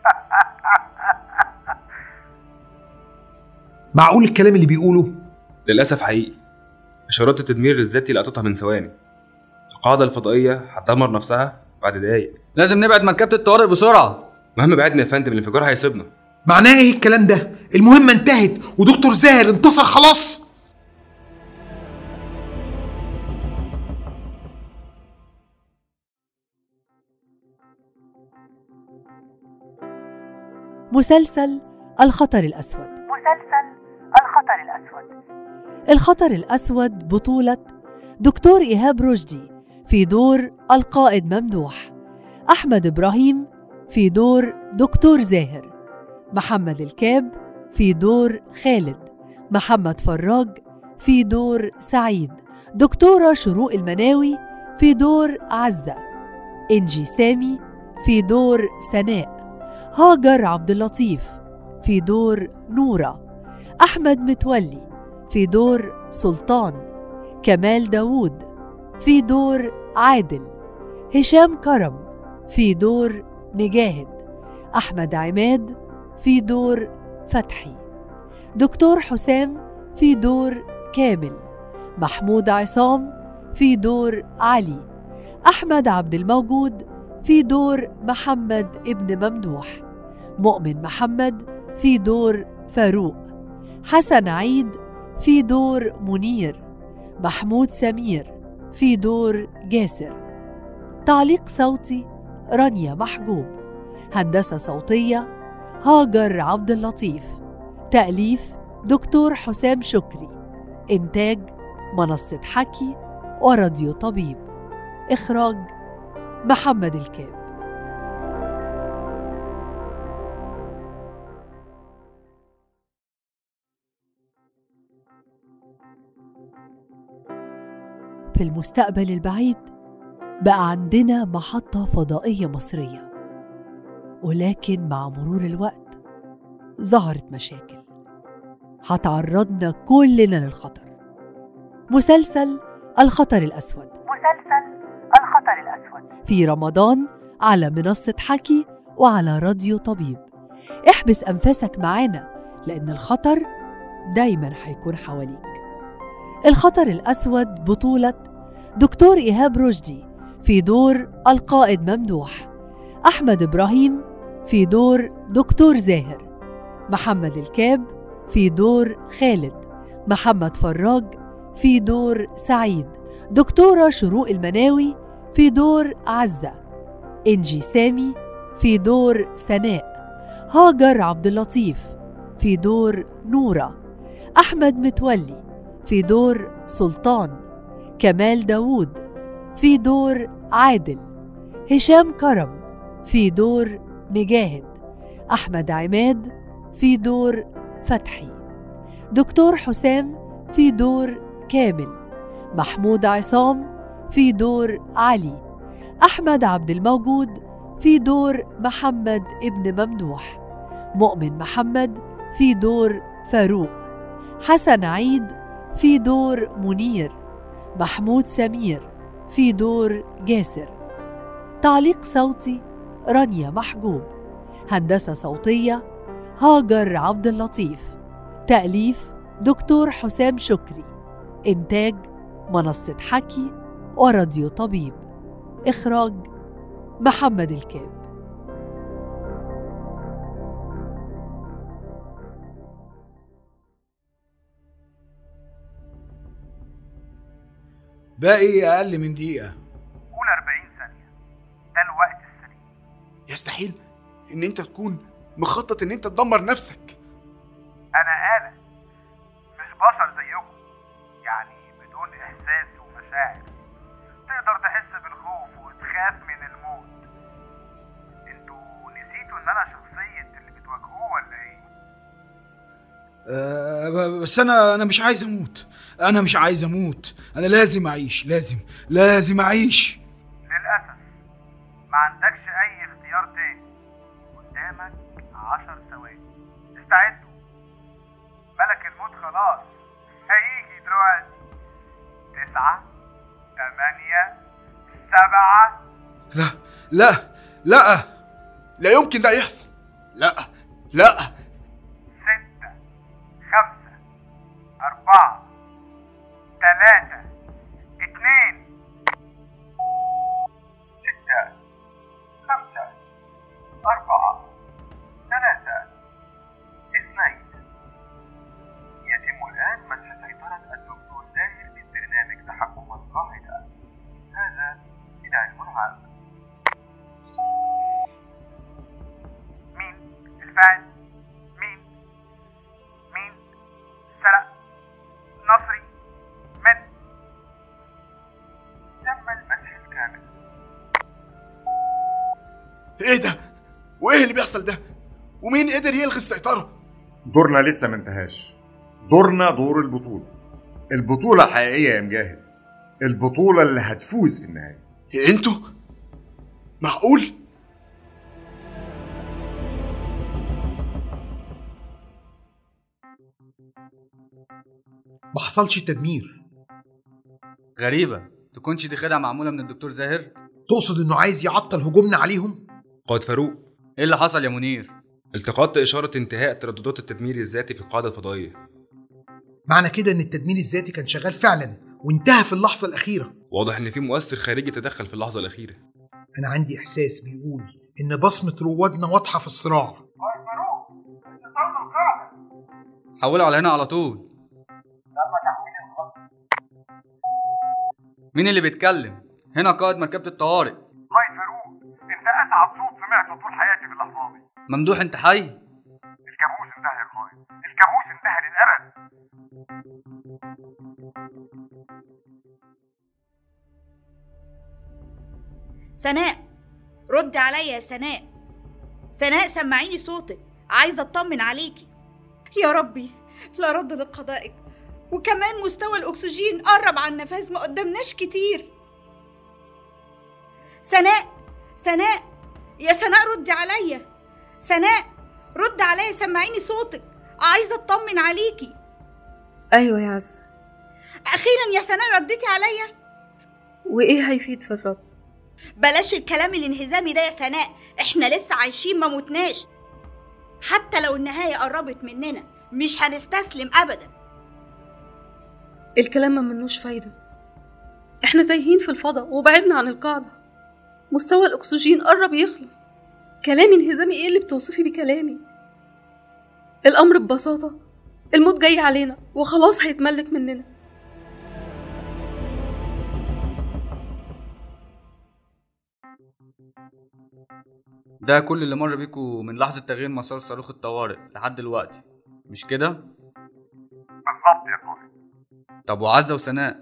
معقول الكلام اللي بيقوله للأسف حقيقي إشارات التدمير الذاتي لقطتها من ثواني القاعدة الفضائية هتدمر نفسها بعد دقايق لازم نبعد مركبة الطوارئ بسرعة مهما بعدنا يا فندم الانفجار هيصيبنا معناه ايه الكلام ده المهمة انتهت ودكتور زاهر انتصر خلاص مسلسل الخطر الأسود مسلسل الخطر الأسود الخطر الأسود بطولة دكتور إيهاب رشدي في دور القائد ممدوح أحمد إبراهيم في دور دكتور زاهر محمد الكاب في دور خالد محمد فراج في دور سعيد دكتورة شروق المناوي في دور عزة إنجي سامي في دور سناء هاجر عبد اللطيف في دور نورة أحمد متولي في دور سلطان كمال داوود في دور عادل هشام كرم في دور مجاهد أحمد عماد في دور فتحي دكتور حسام في دور كامل محمود عصام في دور علي أحمد عبد الموجود في دور محمد ابن ممدوح مؤمن محمد في دور فاروق حسن عيد في دور منير محمود سمير في دور جاسر تعليق صوتي رانيا محجوب هندسة صوتية هاجر عبد اللطيف تأليف دكتور حسام شكري إنتاج منصة حكي وراديو طبيب إخراج محمد الكاب في المستقبل البعيد بقى عندنا محطة فضائية مصرية ولكن مع مرور الوقت ظهرت مشاكل هتعرضنا كلنا للخطر مسلسل الخطر الأسود مسلسل الخطر الأسود في رمضان على منصة حكي وعلى راديو طبيب احبس أنفاسك معانا لأن الخطر دايما هيكون حواليك الخطر الأسود بطولة دكتور إيهاب رشدي في دور القائد ممدوح أحمد إبراهيم في دور دكتور زاهر محمد الكاب في دور خالد محمد فراج في دور سعيد دكتورة شروق المناوي في دور عزة إنجي سامي في دور سناء هاجر عبد اللطيف في دور نورة أحمد متولي في دور سلطان كمال داوود في دور عادل هشام كرم في دور نجاهد أحمد عماد في دور فتحي دكتور حسام في دور كامل محمود عصام في دور علي أحمد عبد الموجود في دور محمد ابن ممدوح مؤمن محمد في دور فاروق حسن عيد في دور منير محمود سمير في دور جاسر تعليق صوتي رانيا محجوب هندسة صوتية هاجر عبد اللطيف تأليف دكتور حسام شكري إنتاج منصة حكي وراديو طبيب إخراج محمد الكاب باقي اقل من دقيقه قول 40 ثانية ده الوقت السليم يستحيل ان انت تكون مخطط ان انت تدمر نفسك أنا آلة مش بشر زيكم يعني بدون إحساس ومشاعر تقدر تحس بالخوف وتخاف من الموت انتوا نسيتوا إن أنا شخصية اللي بتواجهوه ولا إيه؟ أه ب- بس انا انا مش عايز اموت انا مش عايز اموت انا لازم اعيش لازم لازم اعيش للأسف ما عندكش أي اختيار تاني قدامك عشر ثواني استعدوا ملك الموت خلاص هيجي دلوقتي تسعة تمانية سبعة لا لا لا لا يمكن ده يحصل لا لا ستة خمسة أربعة تلاتة اتنين ستة خمسة أربعة ثلاثة اثنين يتم الآن مسح سيطرة الدكتور زاهر من برنامج تحكم القاعدة هذا العلم العام مين الفاعل مين مين سرق نصري من تم المسح الكامل ايه ده وايه اللي بيحصل ده ومين قدر يلغي السيطره دورنا لسه ما انتهاش دورنا دور البطولة البطولة الحقيقية يا مجاهد البطولة اللي هتفوز في النهاية انتوا معقول ما حصلش تدمير غريبة تكونش دي خدعة معمولة من الدكتور زاهر تقصد انه عايز يعطل هجومنا عليهم قائد فاروق ايه اللي حصل يا منير التقطت إشارة انتهاء ترددات التدمير الذاتي في القاعدة الفضائية معنى كده ان التدمير الذاتي كان شغال فعلا وانتهى في اللحظه الاخيره واضح إن في مؤثر خارجي تدخل في اللحظة الأخيرة انا عندي احساس بيقول ان بصمه روادنا واضحه في الصراع حولوا على هنا على طول مين اللي بيتكلم هنا قائد مركبة الطوارئ قائد فاروق انت اسعد صوت سمعته طول حياتي في اللحظه دي ممدوح انت حي الكابوس انتهى يا قائد الكابوس انتهى للابد سناء رد عليا يا سناء سناء سمعيني صوتك عايزه اطمن عليكي يا ربي لا رد لقضائك وكمان مستوى الاكسجين قرب على النفاذ ما قدامناش كتير سناء سناء يا سناء ردي عليا سناء رد عليا سمعيني صوتك عايزه اطمن عليكي ايوه يا عز اخيرا يا سناء رديتي عليا وايه هيفيد في الرد بلاش الكلام الانهزامي ده يا سناء احنا لسه عايشين ما متناش حتى لو النهاية قربت مننا مش هنستسلم ابدا الكلام ما منوش فايدة احنا تايهين في الفضاء وبعدنا عن القاعدة مستوى الأكسجين قرب يخلص كلامي انهزامي ايه اللي بتوصفي بكلامي الأمر ببساطة الموت جاي علينا وخلاص هيتملك مننا ده كل اللي مر بيكوا من لحظة تغيير مسار صاروخ الطوارئ لحد دلوقتي مش كده؟ بالظبط يا قائد طب وعزة وسناء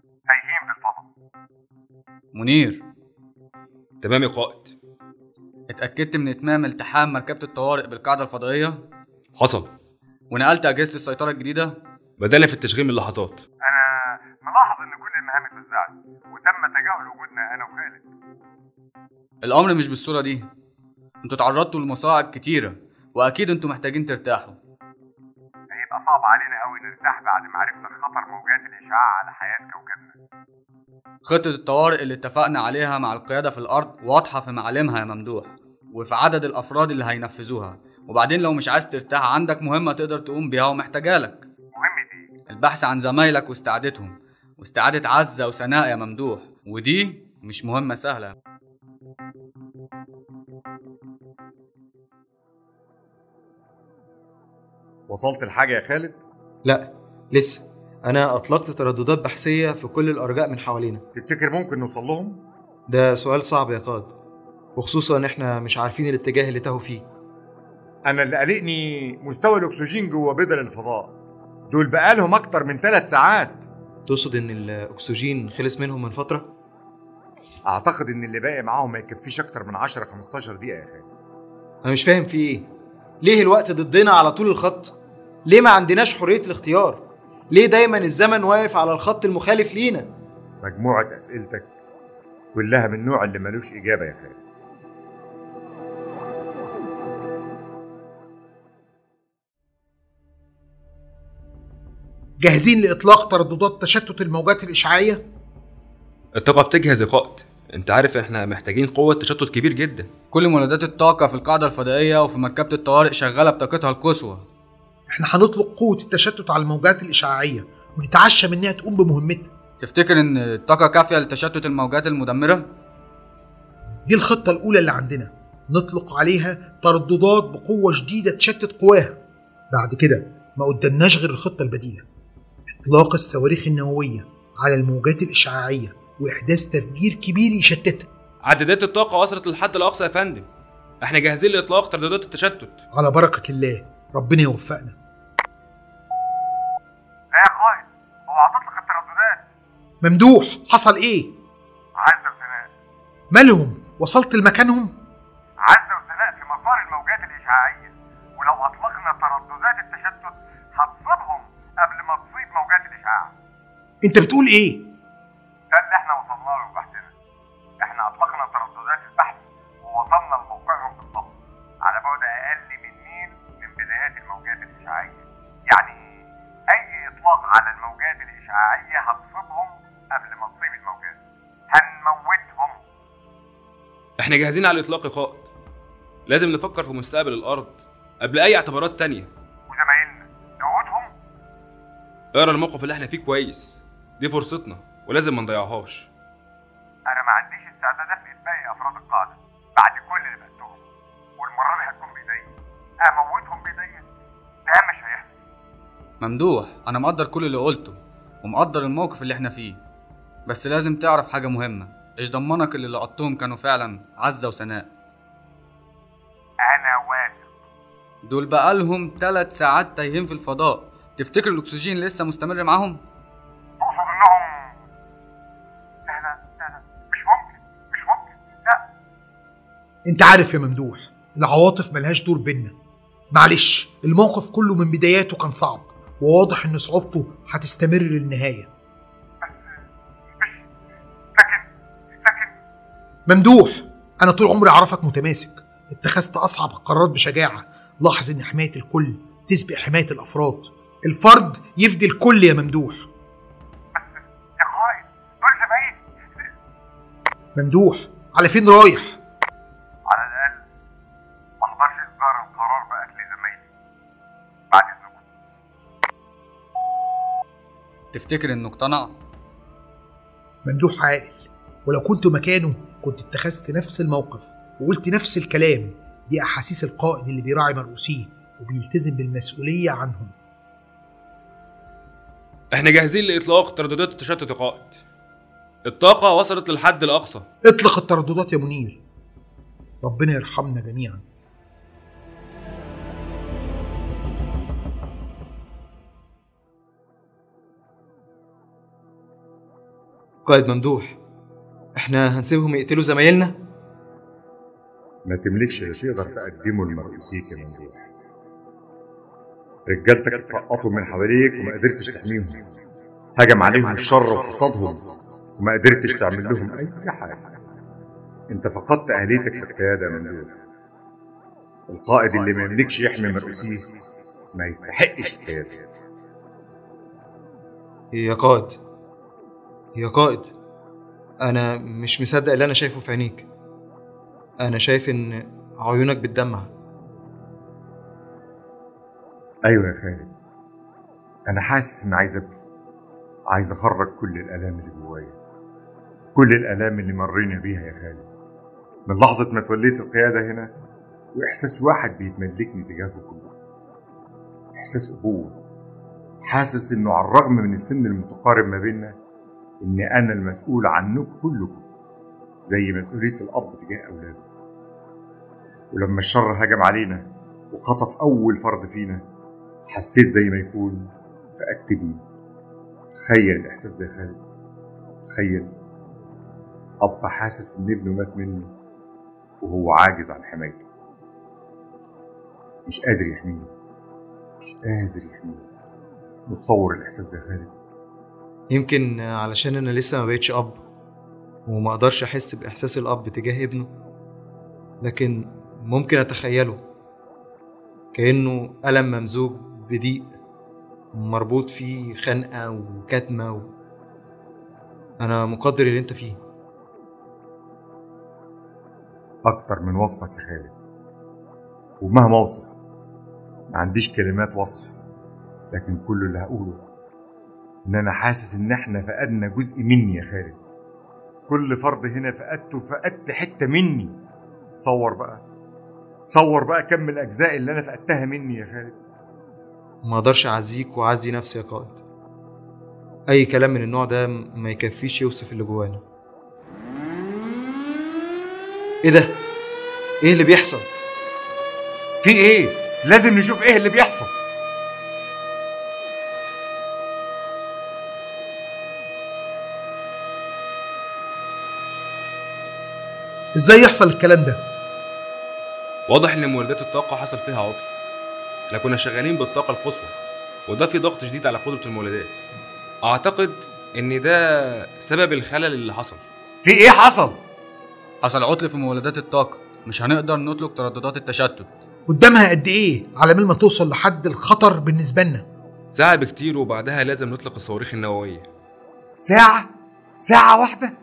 تايهين في الفضاء منير تمام يا قائد اتأكدت من إتمام التحام مركبة الطوارئ بالقاعدة الفضائية حصل ونقلت أجهزة السيطرة الجديدة بدأنا في التشغيل من لحظات انا ملاحظ ان كل المهام اتوزعت وتم تجاهل وجودنا انا وخالد الأمر مش بالصورة دي انتوا تعرضتوا لمصاعب كتيرة وأكيد انتوا محتاجين ترتاحوا هيبقى صعب علينا قوي نرتاح بعد ما عرفنا خطر موجات الاشعاع على حياه كوكبنا خطة الطوارئ اللي اتفقنا عليها مع القيادة في الأرض واضحة في معالمها يا ممدوح وفي عدد الأفراد اللي هينفذوها وبعدين لو مش عايز ترتاح عندك مهمة تقدر تقوم بيها ومحتاجالك مهمة ايه؟ البحث عن زمايلك واستعادتهم واستعادة عزة وسناء يا ممدوح ودي مش مهمة سهلة وصلت الحاجه يا خالد لا لسه انا اطلقت ترددات بحثيه في كل الارجاء من حوالينا تفتكر ممكن نوصل لهم ده سؤال صعب يا قائد وخصوصا ان احنا مش عارفين الاتجاه اللي تاهوا فيه انا اللي قلقني مستوى الاكسجين جوه بدل الفضاء دول بقالهم اكتر من ثلاث ساعات تقصد ان الاكسجين خلص منهم من فتره اعتقد ان اللي باقي معاهم ما يكفيش اكتر من 10 15 دقيقه يا خالد انا مش فاهم في ايه ليه الوقت ضدنا على طول الخط ليه ما عندناش حريه الاختيار ليه دايما الزمن واقف على الخط المخالف لينا مجموعه اسئلتك كلها من النوع اللي ملوش اجابه يا خالد جاهزين لإطلاق ترددات تشتت الموجات الإشعاعية؟ الطاقة بتجهز يا قائد انت عارف احنا محتاجين قوة تشتت كبير جدا كل مولدات الطاقة في القاعدة الفضائية وفي مركبة الطوارئ شغالة بطاقتها القصوى احنا هنطلق قوة التشتت على الموجات الإشعاعية ونتعشى من إنها تقوم بمهمتها تفتكر ان الطاقة كافية لتشتت الموجات المدمرة؟ دي الخطة الأولى اللي عندنا نطلق عليها ترددات بقوة شديدة تشتت قواها بعد كده ما قدامناش غير الخطة البديلة إطلاق الصواريخ النووية على الموجات الإشعاعية وإحداث تفجير كبير يشتتها عدادات الطاقة وصلت للحد الأقصى يا فندم احنا جاهزين لإطلاق ترددات التشتت على بركة الله ربنا يوفقنا يا قائد هو هتطلق الترددات ممدوح حصل إيه؟ عزة وسناء مالهم؟ وصلت لمكانهم؟ عزة وسناء في مسار الموجات الإشعاعية ولو أطلقنا ترددات التشتت هتصيبهم قبل ما تصيب موجات الإشعاع أنت بتقول إيه؟ ده اللي احنا وصلنا له في بحثنا احنا أطلقنا ترددات البحث ووصلنا لموقعهم بالضبط على بعد أقل من ميل من بدايات الموجات الإشعاعية يعني أي إطلاق على الموجات الإشعاعية هتصيبهم قبل ما تصيب الموجات هنموتهم احنا جاهزين على الإطلاق يا قائد لازم نفكر في مستقبل الأرض قبل أي اعتبارات تانية وزمايلنا نقودهم اقرا الموقف اللي احنا فيه كويس دي فرصتنا ولازم ما نضيعهاش أنا ما عنديش استعدادات لإسباق أفراد القاعدة بعد كل اللي بقتهم والمرة دي هتكون بإيديا أموتهم بإيديا ده مش هيحصل ممدوح انا مقدر كل اللي قلته ومقدر الموقف اللي احنا فيه بس لازم تعرف حاجة مهمة ايش ضمنك اللي لقطتهم كانوا فعلا عزة وسناء أنا واثق دول بقالهم ثلاث ساعات تايهين في الفضاء تفتكر الاكسجين لسه مستمر معاهم تقصد إنهم لا لا لا لا مش ممكن مش ممكن لا أنت عارف يا ممدوح العواطف ملهاش دور بينا معلش الموقف كله من بداياته كان صعب وواضح إن صعوبته هتستمر للنهاية ممدوح أنا طول عمري أعرفك متماسك اتخذت أصعب القرارات بشجاعة لاحظ إن حماية الكل تسبق حماية الأفراد الفرد يفدي الكل يا ممدوح يا قائد دول زمايلي ممدوح على فين رايح؟ على الأقل ما احضرش إصدار القرار بقتل زمايلي بعد إذنكم تفتكر انه اقتنع ممدوح عاقل ولو كنت مكانه كنت اتخذت نفس الموقف وقلت نفس الكلام دي أحاسيس القائد اللي بيراعي مرؤوسيه وبيلتزم بالمسؤولية عنهم احنا جاهزين لإطلاق ترددات التشتت يا قائد الطاقة وصلت للحد الأقصى اطلق الترددات يا منير ربنا يرحمنا جميعا قائد ممدوح احنا هنسيبهم يقتلوا زمايلنا ما تملكش اللي تقدر تقدمه لمرؤوسيك يا ممدوح رجالتك اتسقطوا من حواليك وما قدرتش تحميهم هجم عليهم الشر وحصدهم وما قدرتش تعمل لهم اي حاجه انت فقدت اهليتك في القياده يا ممدوح القائد اللي ما يملكش يحمي مرؤوسيه ما يستحقش القياده يا قائد يا قائد انا مش مصدق اللي انا شايفه في عينيك انا شايف ان عيونك بتدمع ايوه يا خالد انا حاسس ان عايز ابكي عايز اخرج كل الالام اللي جوايا كل الالام اللي مرينا بيها يا خالد من لحظه ما توليت القياده هنا واحساس واحد بيتملكني تجاهه كله احساس ابوه حاسس انه على الرغم من السن المتقارب ما بيننا ان انا المسؤول عنكم كلكم زي مسؤوليه الاب تجاه اولاده ولما الشر هجم علينا وخطف اول فرد فينا حسيت زي ما يكون فقدت ابني تخيل الاحساس ده يا خالد تخيل اب حاسس ان ابنه مات منه وهو عاجز عن حمايته مش قادر يحميني مش قادر يحميني متصور الاحساس ده يا خالد يمكن علشان انا لسه ما بقتش اب وما اقدرش احس باحساس الاب تجاه ابنه لكن ممكن اتخيله كانه الم ممزوج بضيق مربوط فيه خنقه وكتمه و... انا مقدر اللي انت فيه اكتر من وصفك يا خالد ومهما اوصف ما عنديش كلمات وصف لكن كل اللي هقوله ان انا حاسس ان احنا فقدنا جزء مني يا خالد كل فرد هنا فقدته فقدت حته مني تصور بقى تصور بقى كم الاجزاء اللي انا فقدتها مني يا خالد ما اقدرش اعزيك واعزي نفسي يا قائد اي كلام من النوع ده ما يكفيش يوصف اللي جوانا ايه ده ايه اللي بيحصل في ايه لازم نشوف ايه اللي بيحصل ازاي يحصل الكلام ده واضح ان مولدات الطاقة حصل فيها عطل احنا كنا شغالين بالطاقة القصوى وده في ضغط شديد على قدرة المولدات اعتقد ان ده سبب الخلل اللي حصل في ايه حصل حصل عطل في مولدات الطاقة مش هنقدر نطلق ترددات التشتت قدامها قد ايه على بال ما توصل لحد الخطر بالنسبه لنا ساعة بكتير وبعدها لازم نطلق الصواريخ النووية ساعة ساعة واحدة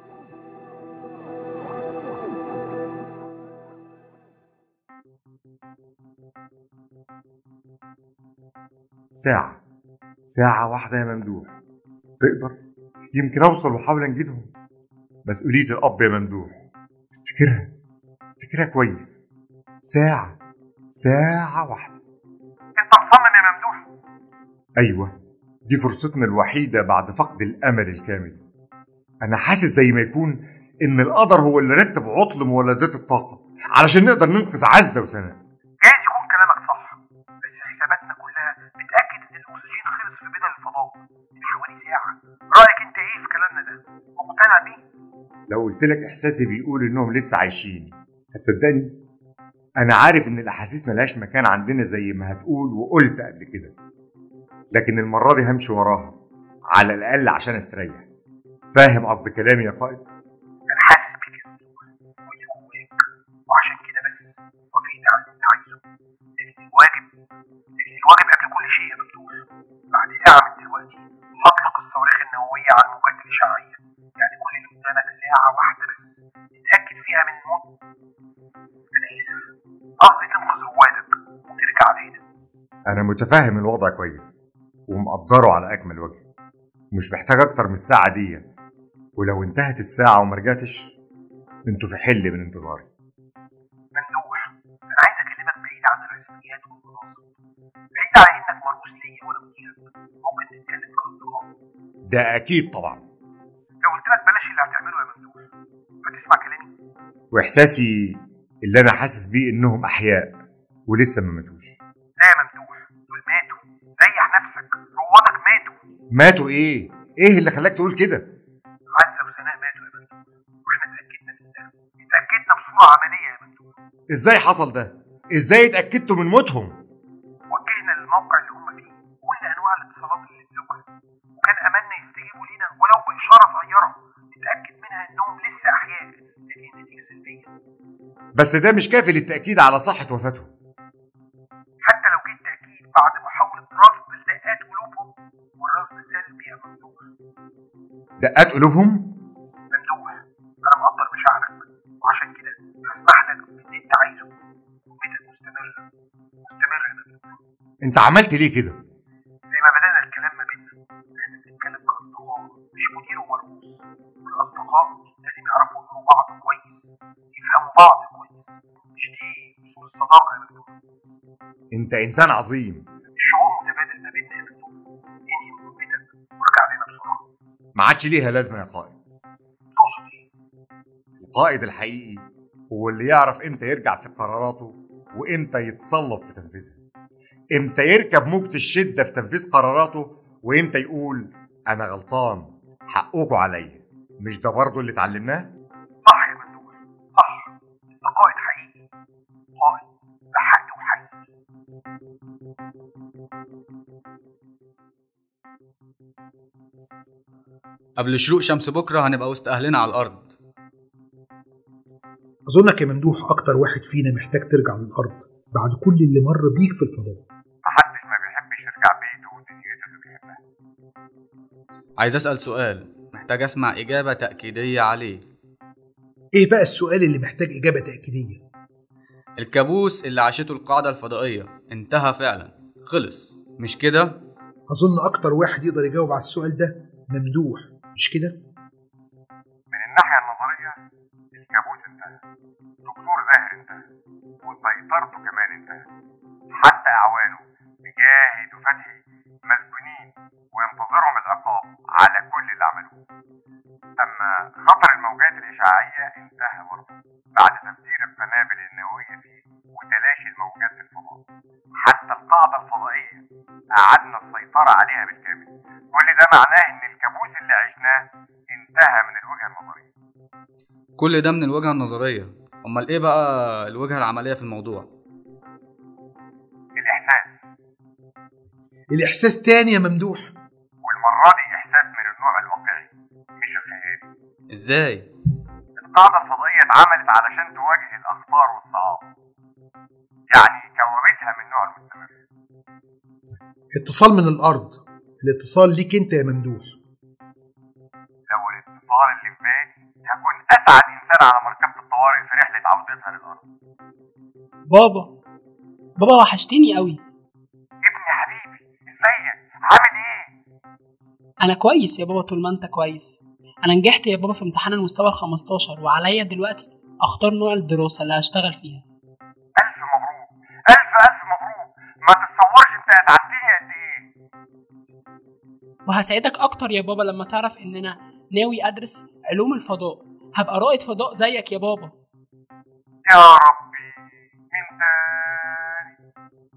ساعة ساعة واحدة يا ممدوح تقدر يمكن أوصل وأحاول أنجدهم مسؤولية الأب يا ممدوح افتكرها افتكرها كويس ساعة ساعة واحدة انت مصمم يا ممدوح أيوة دي فرصتنا الوحيدة بعد فقد الأمل الكامل أنا حاسس زي ما يكون إن القدر هو اللي رتب عطل مولدات الطاقة علشان نقدر ننقذ عزة وسناء جايز يكون كلامك صح بس حساباتنا كلها بتأكد ان الاكسجين خلص في بدل الفضاء من حوالي ساعة رأيك انت ايه في كلامنا ده؟ مقتنع بيه؟ لو قلت لك إحساسي بيقول إنهم لسه عايشين هتصدقني؟ أنا عارف إن الأحاسيس ملهاش مكان عندنا زي ما هتقول وقلت قبل كده لكن المرة دي همشي وراها على الأقل عشان أستريح فاهم قصد كلامي يا قائد؟ انا حاسس بيك يا ممدوح واللي جواك وعشان كده بس وافقت على اللي انت عايزه لكن الواجب لكن الواجب قبل كل شيء يا ممدوح بعد ساعة من دلوقتي هطلق الصواريخ النووية على الموجات الإشعاعية يعني كل اللي قدامك ساعة واحدة بس تتأكد فيها من الموت أنا آسف قصدي تنقذ روادك وترجع لهنا أنا متفهم الوضع كويس ومقدره على أكمل وجه مش محتاج أكتر من الساعة دي ولو انتهت الساعة وما رجعتش انتوا في حل من انتظاري ممدوح أنا عايز أكلمك بعيد عن الرسميات والمناصب بعيد على إنك مرؤوس ليا ولا مديرك ممكن نتكلم كأصدقاء ده أكيد طبعا لو قلت لك بلاش اللي هتعمله يا ممدوح هتسمع كلامي وإحساسي اللي أنا حاسس بيه إنهم أحياء ولسه ما ماتوش لا يا ممدوح دول ماتوا ريح نفسك روادك ماتوا ماتوا إيه؟ إيه اللي خلاك تقول كده؟ عزة وسناء ماتوا يا ممدوح واحنا اتأكدنا من ده اتأكدنا بصورة عملية يا ممدوح ازاي حصل ده ازاي اتاكدتوا من موتهم وجهنا للموقع اللي هم فيه كل انواع الاتصالات اللي بلغه وكان املنا يستجيبوا لينا ولو باشاره صغيره نتاكد منها انهم لسه احياء لكن النتيجه سلبيه بس ده مش كافي للتاكيد على صحه وفاتهم حتى لو جه تاكيد بعد محاوله رصد دقات قلوبهم والرصد سلبي يا ممدوح دقات قلوبهم ممدوح انا مقدر مشاعرك وعشان كده هسمح لك باللي انت عايزه مهمتك مستمره مستمره يا ممدوح انت عملت ليه كده زي ما بدأنا الكلام ما بيننا احنا بنتكلم كأصدقاء مش مدير ومرؤوس والأصدقاء لازم يعرفوا يقولوا بعض كويس يفهموا بعض كويس مش دي أصول الصداقة يا ممدوح انت انسان عظيم الشعور متبادل ما بيننا يا ممدوح انهي مهمتك وارجع لنا بسرعة ما عادش ليها لازمه يا قائد تقصد ايه؟ القائد الحقيقي هو اللي يعرف امتى يرجع في قراراته وامتى يتصلب في تنفيذها امتى يركب موجة الشدة في تنفيذ قراراته وامتى يقول انا غلطان حقكم عليا مش ده برضه اللي اتعلمناه صح يا ممدوح صح انت قائد حقيقي قائد بحق وحقيقي قبل شروق شمس بكره هنبقى وسط اهلنا على الارض أظنك يا ممدوح أكتر واحد فينا محتاج ترجع للأرض بعد كل اللي مر بيك في الفضاء محدش ما بيحبش يرجع بيته ودنيته اللي بيحبها عايز اسال سؤال محتاج اسمع اجابه تاكيديه عليه إيه بقى السؤال اللي محتاج إجابة تأكيدية؟ الكابوس اللي عاشته القاعده الفضائيه انتهى فعلا خلص مش كده أظن أكتر واحد يقدر يجاوب على السؤال ده ممدوح مش كده؟ من الناحية النظرية الكابوس انتهى دكتور زاهر انتهى وسيطرته كمان انتهى حتى أعوانه مجاهد وفتحي مسجونين وينتظرهم العقاب على كل اللي عملوه أما خطر الموجات الإشعاعية انتهى برضه بعد تفجير القنابل النووية فيه وتلاشي الموجات في الفضاء حتى القاعدة الفضائية أعدنا السيطرة عليها بالكامل كل ده معناه إن الكابوس اللي عشناه انتهى من الوجهة النظرية كل ده من الوجهه النظريه امال ايه بقى الوجهه العمليه في الموضوع الإحساس الإحساس تاني يا ممدوح والمرة دي إحساس من النوع الواقعي مش الخيالي ازاي القاعدة الفضائية اتعملت علشان تواجه الأخطار والصعاب يعني كوابيسها من نوع المستمر اتصال من الأرض الاتصال ليك أنت يا ممدوح لو الاتصال اللي في بالي هكون أسعد إنسان على مركبة الطوارئ في رحلة عودتها للأرض بابا بابا وحشتني قوي ابني حبيبي ازيك عامل ايه انا كويس يا بابا طول ما انت كويس انا نجحت يا بابا في امتحان المستوى ال 15 وعليا دلوقتي اختار نوع الدراسه اللي هشتغل فيها ألف مبروك ألف ألف مبروك ما تتصورش أنت هتعديني قد إيه وهساعدك اكتر يا بابا لما تعرف ان انا ناوي ادرس علوم الفضاء هبقى رائد فضاء زيك يا بابا يا ربي من تاني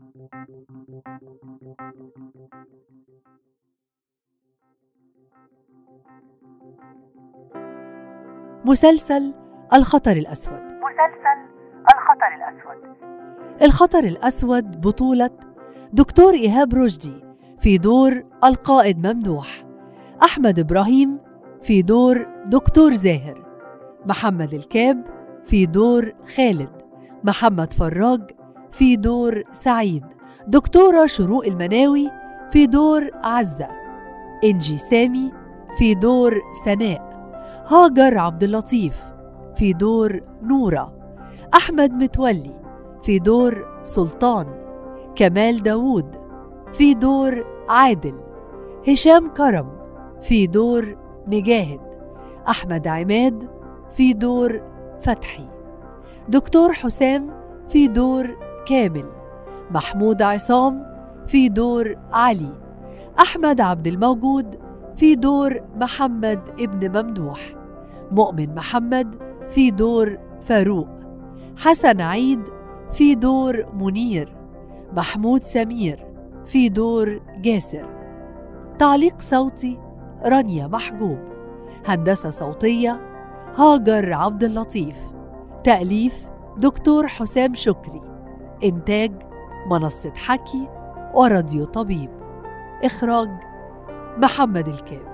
مسلسل الخطر الأسود مسلسل الخطر الأسود الخطر الأسود بطولة دكتور إيهاب رشدي في دور القائد ممدوح أحمد إبراهيم في دور دكتور زاهر محمد الكاب في دور خالد محمد فراج في دور سعيد دكتورة شروق المناوي في دور عزة إنجي سامي في دور سناء هاجر عبد اللطيف في دور نورة أحمد متولي في دور سلطان كمال داوود في دور عادل هشام كرم في دور مجاهد أحمد عماد في دور فتحي دكتور حسام في دور كامل محمود عصام في دور علي أحمد عبد الموجود في دور محمد ابن ممدوح مؤمن محمد في دور فاروق حسن عيد في دور منير محمود سمير في دور جاسر تعليق صوتي رانيا محجوب هندسة صوتية هاجر عبد اللطيف تأليف دكتور حسام شكري إنتاج منصة حكي وراديو طبيب إخراج محمد الكامل